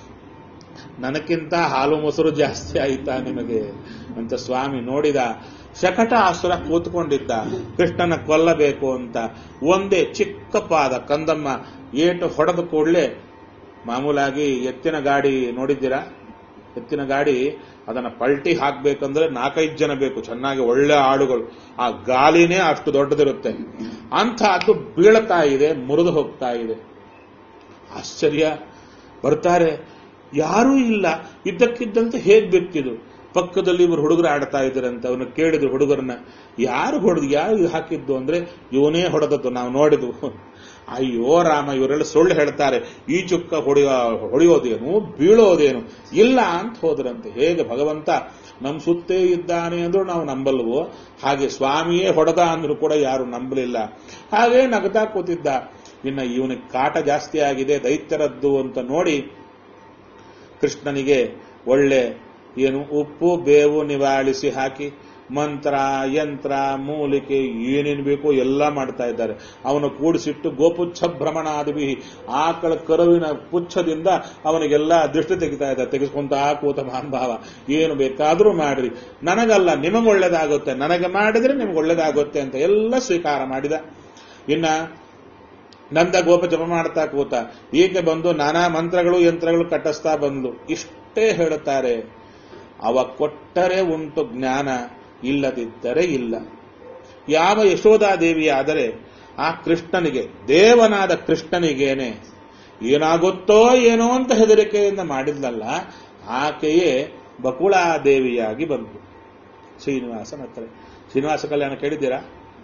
ನನಕ್ಕಿಂತ ಹಾಲು ಮೊಸರು ಜಾಸ್ತಿ ಆಯ್ತಾ ನಿಮಗೆ ಅಂತ ಸ್ವಾಮಿ ನೋಡಿದ ಶಕಟ ಅಸುರ ಕೂತ್ಕೊಂಡಿದ್ದ ಕೃಷ್ಣನ ಕೊಲ್ಲಬೇಕು ಅಂತ ಒಂದೇ ಚಿಕ್ಕ ಪಾದ ಕಂದಮ್ಮ ಏಟು ಹೊಡೆದ ಕೂಡಲೇ ಮಾಮೂಲಾಗಿ ಎತ್ತಿನ ಗಾಡಿ ನೋಡಿದ್ದೀರಾ ಎತ್ತಿನ ಗಾಡಿ ಅದನ್ನ ಪಲ್ಟಿ ಹಾಕ್ಬೇಕಂದ್ರೆ ನಾಲ್ಕೈದು ಜನ ಬೇಕು ಚೆನ್ನಾಗಿ ಒಳ್ಳೆ ಆಳುಗಳು ಆ ಗಾಲಿನೇ ಅಷ್ಟು ದೊಡ್ಡದಿರುತ್ತೆ ಅಂತ ಅದು ಬೀಳ್ತಾ ಇದೆ ಮುರಿದು ಹೋಗ್ತಾ ಇದೆ ಆಶ್ಚರ್ಯ ಬರ್ತಾರೆ ಯಾರೂ ಇಲ್ಲ ಇದ್ದಕ್ಕಿದ್ದಂತೆ ಹೇಗ್ ಬೇಕಿದು ಪಕ್ಕದಲ್ಲಿ ಇವರು ಹುಡುಗರು ಆಡ್ತಾ ಇದ್ರಂತೆ ಅವನು ಕೇಳಿದ್ರು ಹುಡುಗರನ್ನ ಯಾರು ಹೊಡೆದು ಯಾರು ಇದು ಹಾಕಿದ್ದು ಅಂದ್ರೆ ಇವನೇ ಹೊಡೆದದ್ದು ನಾವು ನೋಡಿದ್ವು ಅಯ್ಯೋ ರಾಮ ಇವರೆಲ್ಲ ಸುಳ್ಳು ಹೇಳ್ತಾರೆ ಈ ಚುಕ್ಕ ಹೊಡೆಯ ಹೊಡೆಯೋದೇನು ಬೀಳೋದೇನು ಇಲ್ಲ ಅಂತ ಹೋದ್ರಂತೆ ಹೇಗೆ ಭಗವಂತ ನಮ್ ಸುತ್ತೇ ಇದ್ದಾನೆ ಅಂದ್ರೂ ನಾವು ನಂಬಲ್ವೋ ಹಾಗೆ ಸ್ವಾಮಿಯೇ ಹೊಡೆದ ಅಂದ್ರೂ ಕೂಡ ಯಾರು ನಂಬಲಿಲ್ಲ ಹಾಗೆ ನಗತಾ ಕೂತಿದ್ದ ಇನ್ನ ಇವನಿಗೆ ಕಾಟ ಜಾಸ್ತಿ ಆಗಿದೆ ದೈತ್ಯರದ್ದು ಅಂತ ನೋಡಿ ಕೃಷ್ಣನಿಗೆ ಒಳ್ಳೆ ಏನು ಉಪ್ಪು ಬೇವು ನಿವಾಳಿಸಿ ಹಾಕಿ ಮಂತ್ರ ಯಂತ್ರ ಮೂಲಿಕೆ ಏನೇನು ಬೇಕೋ ಎಲ್ಲ ಮಾಡ್ತಾ ಇದ್ದಾರೆ ಅವನು ಕೂಡಿಸಿಟ್ಟು ಗೋಪುಚ್ಛ ಭ್ರಮಣಾದಿವಿ ಆಕಳ ಕರುವಿನ ಪುಚ್ಛದಿಂದ ಅವನಿಗೆಲ್ಲ ದೃಷ್ಟಿ ತೆಗಿತಾ ಇದ್ದಾರೆ ತೆಗೆಸ್ಕೊಂತ ಕೂತ ಭಾವ ಏನು ಬೇಕಾದ್ರೂ ಮಾಡ್ರಿ ನನಗಲ್ಲ ನಿಮಗೆ ಒಳ್ಳೇದಾಗುತ್ತೆ ನನಗೆ ಮಾಡಿದ್ರೆ ನಿಮ್ಗೆ ಒಳ್ಳೇದಾಗುತ್ತೆ ಅಂತ ಎಲ್ಲ ಸ್ವೀಕಾರ ಮಾಡಿದ ಇನ್ನ ನಂದ ಗೋಪ ಜಪ ಮಾಡ್ತಾ ಕೂತ ಈಕೆ ಬಂದು ನಾನಾ ಮಂತ್ರಗಳು ಯಂತ್ರಗಳು ಕಟ್ಟಿಸ್ತಾ ಬಂದ್ಲು ಇಷ್ಟೇ ಹೇಳುತ್ತಾರೆ ಅವ ಕೊಟ್ಟರೆ ಉಂಟು ಜ್ಞಾನ ಇಲ್ಲದಿದ್ದರೆ ಇಲ್ಲ ಯಾವ ಯಶೋಧಾದೇವಿ ಆದರೆ ಆ ಕೃಷ್ಣನಿಗೆ ದೇವನಾದ ಕೃಷ್ಣನಿಗೇನೆ ಏನಾಗುತ್ತೋ ಏನೋ ಅಂತ ಹೆದರಿಕೆಯಿಂದ ಮಾಡಿದ್ಲಲ್ಲ ಆಕೆಯೇ ಬಕುಳಾದೇವಿಯಾಗಿ ಬಂತು ಶ್ರೀನಿವಾಸನ ಹತ್ರ ಶ್ರೀನಿವಾಸ ಕಲ್ಯಾಣ ಕೇಳಿದ್ದೀರಾ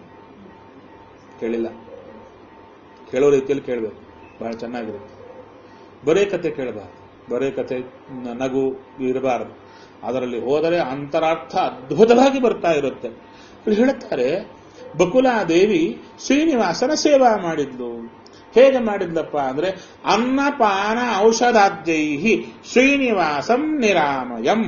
ಕೇಳಿಲ್ಲ ಕೇಳೋ ರೀತಿಯಲ್ಲಿ ಕೇಳಬೇಕು ಬಹಳ ಚೆನ್ನಾಗಿರುತ್ತೆ ಬರೇ ಕತೆ ಕೇಳಬಾರದು ಬರೇ ಕತೆ ನ- ನಗು ಇರಬಾರದು ಅದರಲ್ಲಿ ಹೋದರೆ ಅಂತರಾರ್ಥ ಅದ್ಭುತವಾಗಿ ಬರ್ತಾ ಇರುತ್ತೆ ಇಲ್ಲಿ ಹೇಳುತ್ತಾರೆ ಬಕುಲಾದೇವಿ ಶ್ರೀನಿವಾಸನ ಸೇವಾ ಮಾಡಿದ್ಲು ಹೇಗೆ ಮಾಡಿದ್ಲಪ್ಪ ಅಂದ್ರೆ ಅನ್ನಪಾನ ಔಷಧಾದ್ಯೈ ಶ್ರೀನಿವಾಸಂ ನಿರಾಮಯಂ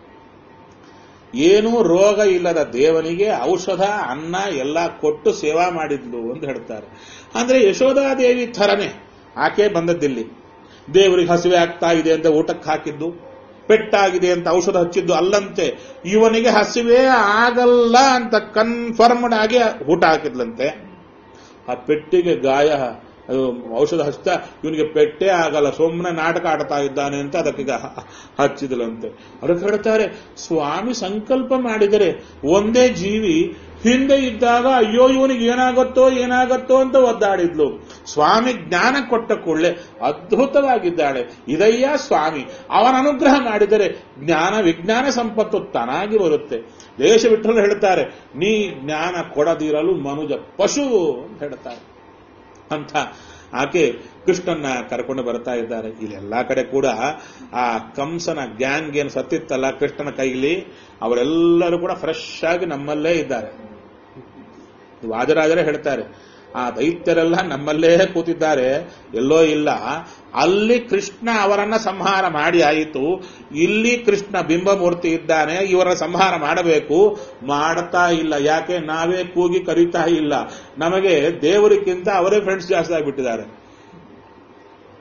ಏನೂ ರೋಗ ಇಲ್ಲದ ದೇವನಿಗೆ ಔಷಧ ಅನ್ನ ಎಲ್ಲ ಕೊಟ್ಟು ಸೇವಾ ಮಾಡಿದ್ಲು ಅಂತ ಹೇಳ್ತಾರೆ ಅಂದ್ರೆ ಯಶೋಧಾದೇವಿ ಥರನೇ ಆಕೆ ಬಂದದ್ದಿಲ್ಲಿ ದೇವರಿಗೆ ಹಸಿವೆ ಆಗ್ತಾ ಇದೆ ಅಂತ ಊಟಕ್ಕೆ ಹಾಕಿದ್ದು ಪೆಟ್ಟಾಗಿದೆ ಅಂತ ಔಷಧ ಹಚ್ಚಿದ್ದು ಅಲ್ಲಂತೆ ಇವನಿಗೆ ಹಸಿವೆ ಆಗಲ್ಲ ಅಂತ ಕನ್ಫರ್ಮ್ಡ್ ಆಗಿ ಊಟ ಹಾಕಿದ್ಲಂತೆ ಆ ಪೆಟ್ಟಿಗೆ ಗಾಯ ಅದು ಔಷಧ ಹಚ್ತಾ ಇವನಿಗೆ ಪೆಟ್ಟೆ ಆಗಲ್ಲ ಸುಮ್ಮನೆ ನಾಟಕ ಆಡ್ತಾ ಇದ್ದಾನೆ ಅಂತ ಅದಕ್ಕೆ ಈಗ ಹ- ಹಚ್ಚಿದಲಂತೆ ಅದಕ್ಕೆ ಹೇಳ್ತಾರೆ ಸ್ವಾಮಿ ಸಂಕಲ್ಪ ಮಾಡಿದರೆ ಒಂದೇ ಜೀವಿ ಹಿಂದೆ ಇದ್ದಾಗ ಅಯ್ಯೋ ಇವನಿಗೆ ಏನಾಗುತ್ತೋ ಏನಾಗುತ್ತೋ ಅಂತ ಒದ್ದಾಡಿದ್ಲು ಸ್ವಾಮಿ ಜ್ಞಾನ ಕೊಟ್ಟ ಕೂಡಲೇ ಅದ್ಭುತವಾಗಿದ್ದಾಳೆ ಇದಯ್ಯ ಸ್ವಾಮಿ ಅವನ ಅನುಗ್ರಹ ಮಾಡಿದರೆ ಜ್ಞಾನ ವಿಜ್ಞಾನ ಸಂಪತ್ತು ತಾನಾಗಿ ಬರುತ್ತೆ ದೇಶ ಬಿಟ್ಟರು ಹೇಳ್ತಾರೆ ನೀ ಜ್ಞಾನ ಕೊಡದಿರಲು ಮನುಜ ಪಶು ಅಂತ ಹೇಳ್ತಾರೆ ಅಂತ ಆಕೆ ಕೃಷ್ಣನ್ನ ಕರ್ಕೊಂಡು ಬರ್ತಾ ಇದ್ದಾರೆ ಇಲ್ಲಿ ಎಲ್ಲಾ ಕಡೆ ಕೂಡ ಆ ಕಂಸನ ಗ್ಯಾಂಗ್ ಏನು ಸತ್ತಿತ್ತಲ್ಲ ಕೃಷ್ಣನ ಕೈಲಿ ಅವರೆಲ್ಲರೂ ಕೂಡ ಫ್ರೆಶ್ ಆಗಿ ನಮ್ಮಲ್ಲೇ ಇದ್ದಾರೆ ವಾಜರಾಜರೇ ಹೇಳ್ತಾರೆ ಆ ದೈತ್ಯರೆಲ್ಲ ನಮ್ಮಲ್ಲೇ ಕೂತಿದ್ದಾರೆ ಎಲ್ಲೋ ಇಲ್ಲ ಅಲ್ಲಿ ಕೃಷ್ಣ ಅವರನ್ನ ಸಂಹಾರ ಮಾಡಿ ಆಯಿತು ಇಲ್ಲಿ ಕೃಷ್ಣ ಬಿಂಬಮೂರ್ತಿ ಇದ್ದಾನೆ ಇವರ ಸಂಹಾರ ಮಾಡಬೇಕು ಮಾಡ್ತಾ ಇಲ್ಲ ಯಾಕೆ ನಾವೇ ಕೂಗಿ ಕರೀತಾ ಇಲ್ಲ ನಮಗೆ ದೇವರಿಗಿಂತ ಅವರೇ ಫ್ರೆಂಡ್ಸ್ ಜಾಸ್ತಿ ಆಗಿಬಿಟ್ಟಿದ್ದಾರೆ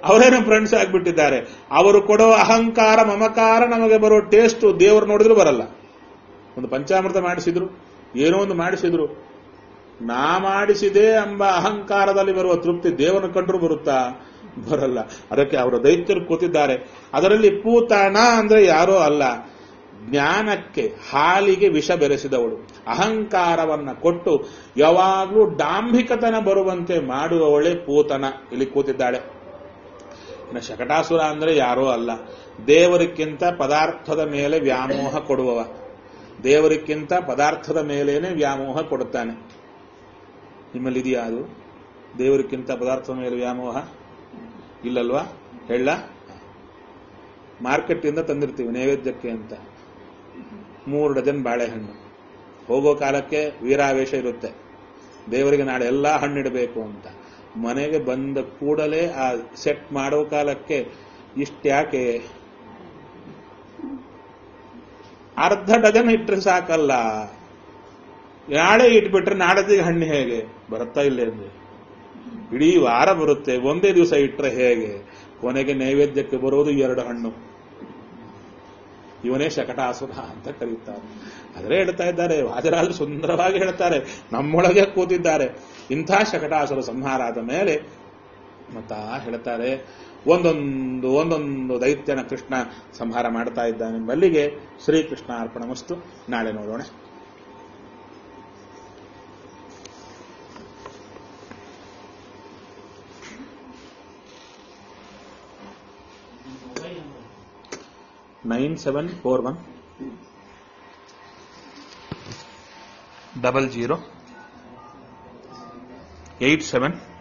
ಅವರೇನೋ ಫ್ರೆಂಡ್ಸ್ ಆಗ್ಬಿಟ್ಟಿದ್ದಾರೆ ಅವರು ಕೊಡೋ ಅಹಂಕಾರ ಮಮಕಾರ ನಮಗೆ ಬರೋ ಟೇಸ್ಟ್ ದೇವರು ನೋಡಿದ್ರು ಬರಲ್ಲ ಒಂದು ಪಂಚಾಮೃತ ಮಾಡಿಸಿದ್ರು ಏನೋ ಒಂದು ಮಾಡಿಸಿದ್ರು ನಾ ಮಾಡಿಸಿದೆ ಎಂಬ ಅಹಂಕಾರದಲ್ಲಿ ಬರುವ ತೃಪ್ತಿ ದೇವರನ್ನು ಕಂಡ್ರು ಬರುತ್ತಾ ಬರಲ್ಲ ಅದಕ್ಕೆ ಅವರ ದೈತ್ಯರು ಕೂತಿದ್ದಾರೆ ಅದರಲ್ಲಿ ಪೂತಣ ಅಂದ್ರೆ ಯಾರೋ ಅಲ್ಲ ಜ್ಞಾನಕ್ಕೆ ಹಾಲಿಗೆ ವಿಷ ಬೆರೆಸಿದವಳು ಅಹಂಕಾರವನ್ನ ಕೊಟ್ಟು ಯಾವಾಗಲೂ ಡಾಂಭಿಕತನ ಬರುವಂತೆ ಮಾಡುವವಳೆ ಪೂತನ ಇಲ್ಲಿ ಕೂತಿದ್ದಾಳೆ ಇನ್ನು ಶಕಟಾಸುರ ಅಂದ್ರೆ ಯಾರೋ ಅಲ್ಲ ದೇವರಿಕ್ಕಿಂತ ಪದಾರ್ಥದ ಮೇಲೆ ವ್ಯಾಮೋಹ ಕೊಡುವವ ದೇವರಿಕ್ಕಿಂತ ಪದಾರ್ಥದ ಮೇಲೇನೆ ವ್ಯಾಮೋಹ ಕೊಡುತ್ತಾನೆ ನಿಮ್ಮಲ್ಲಿ ಇದೆಯಾ ಅದು ದೇವರಿಕ್ಕಿಂತ ಪದಾರ್ಥದ ಮೇಲೆ ವ್ಯಾಮೋಹ ಇಲ್ಲಲ್ವಾ ಹೇಳ ಮಾರ್ಕೆಟಿಂದ ತಂದಿರ್ತೀವಿ ನೈವೇದ್ಯಕ್ಕೆ ಅಂತ ಮೂರು ಡಜನ್ ಬಾಳೆಹಣ್ಣು ಹೋಗೋ ಕಾಲಕ್ಕೆ ವೀರಾವೇಶ ಇರುತ್ತೆ ದೇವರಿಗೆ ನಾಳೆ ಎಲ್ಲಾ ಹಣ್ಣಿಡಬೇಕು ಅಂತ ಮನೆಗೆ ಬಂದ ಕೂಡಲೇ ಆ ಸೆಟ್ ಮಾಡೋ ಕಾಲಕ್ಕೆ ಇಷ್ಟ್ಯಾಕೆ ಅರ್ಧ ಡಜನ್ ಇಟ್ಟರೆ ಸಾಕಲ್ಲ ನಾಳೆ ಇಟ್ಬಿಟ್ರೆ ನಾಡದಿಗೆ ಹಣ್ಣು ಹೇಗೆ ಬರುತ್ತಾ ಇಲ್ಲ ಅಂದ್ರೆ ಇಡೀ ವಾರ ಬರುತ್ತೆ ಒಂದೇ ದಿವಸ ಇಟ್ರೆ ಹೇಗೆ ಕೊನೆಗೆ ನೈವೇದ್ಯಕ್ಕೆ ಬರೋದು ಎರಡು ಹಣ್ಣು ಇವನೇ ಶಕಟಾಸುರ ಅಂತ ಕರೀತಾರೆ ಆದರೆ ಹೇಳ್ತಾ ಇದ್ದಾರೆ ವಾಜರಾಜರು ಸುಂದರವಾಗಿ ಹೇಳ್ತಾರೆ ನಮ್ಮೊಳಗೆ ಕೂತಿದ್ದಾರೆ ಇಂಥ ಶಕಟಾಸುರ ಸಂಹಾರ ಆದ ಮೇಲೆ ಮತ್ತ ಹೇಳ್ತಾರೆ ಒಂದೊಂದು ಒಂದೊಂದು ದೈತ್ಯನ ಕೃಷ್ಣ ಸಂಹಾರ ಮಾಡ್ತಾ ಇದ್ದಾನೆಂಬಲ್ಲಿಗೆ ಶ್ರೀಕೃಷ್ಣ ಅರ್ಪಣಮಸ್ತು ನಾಳೆ ನೋಡೋಣ nine seven four one double zero eight seven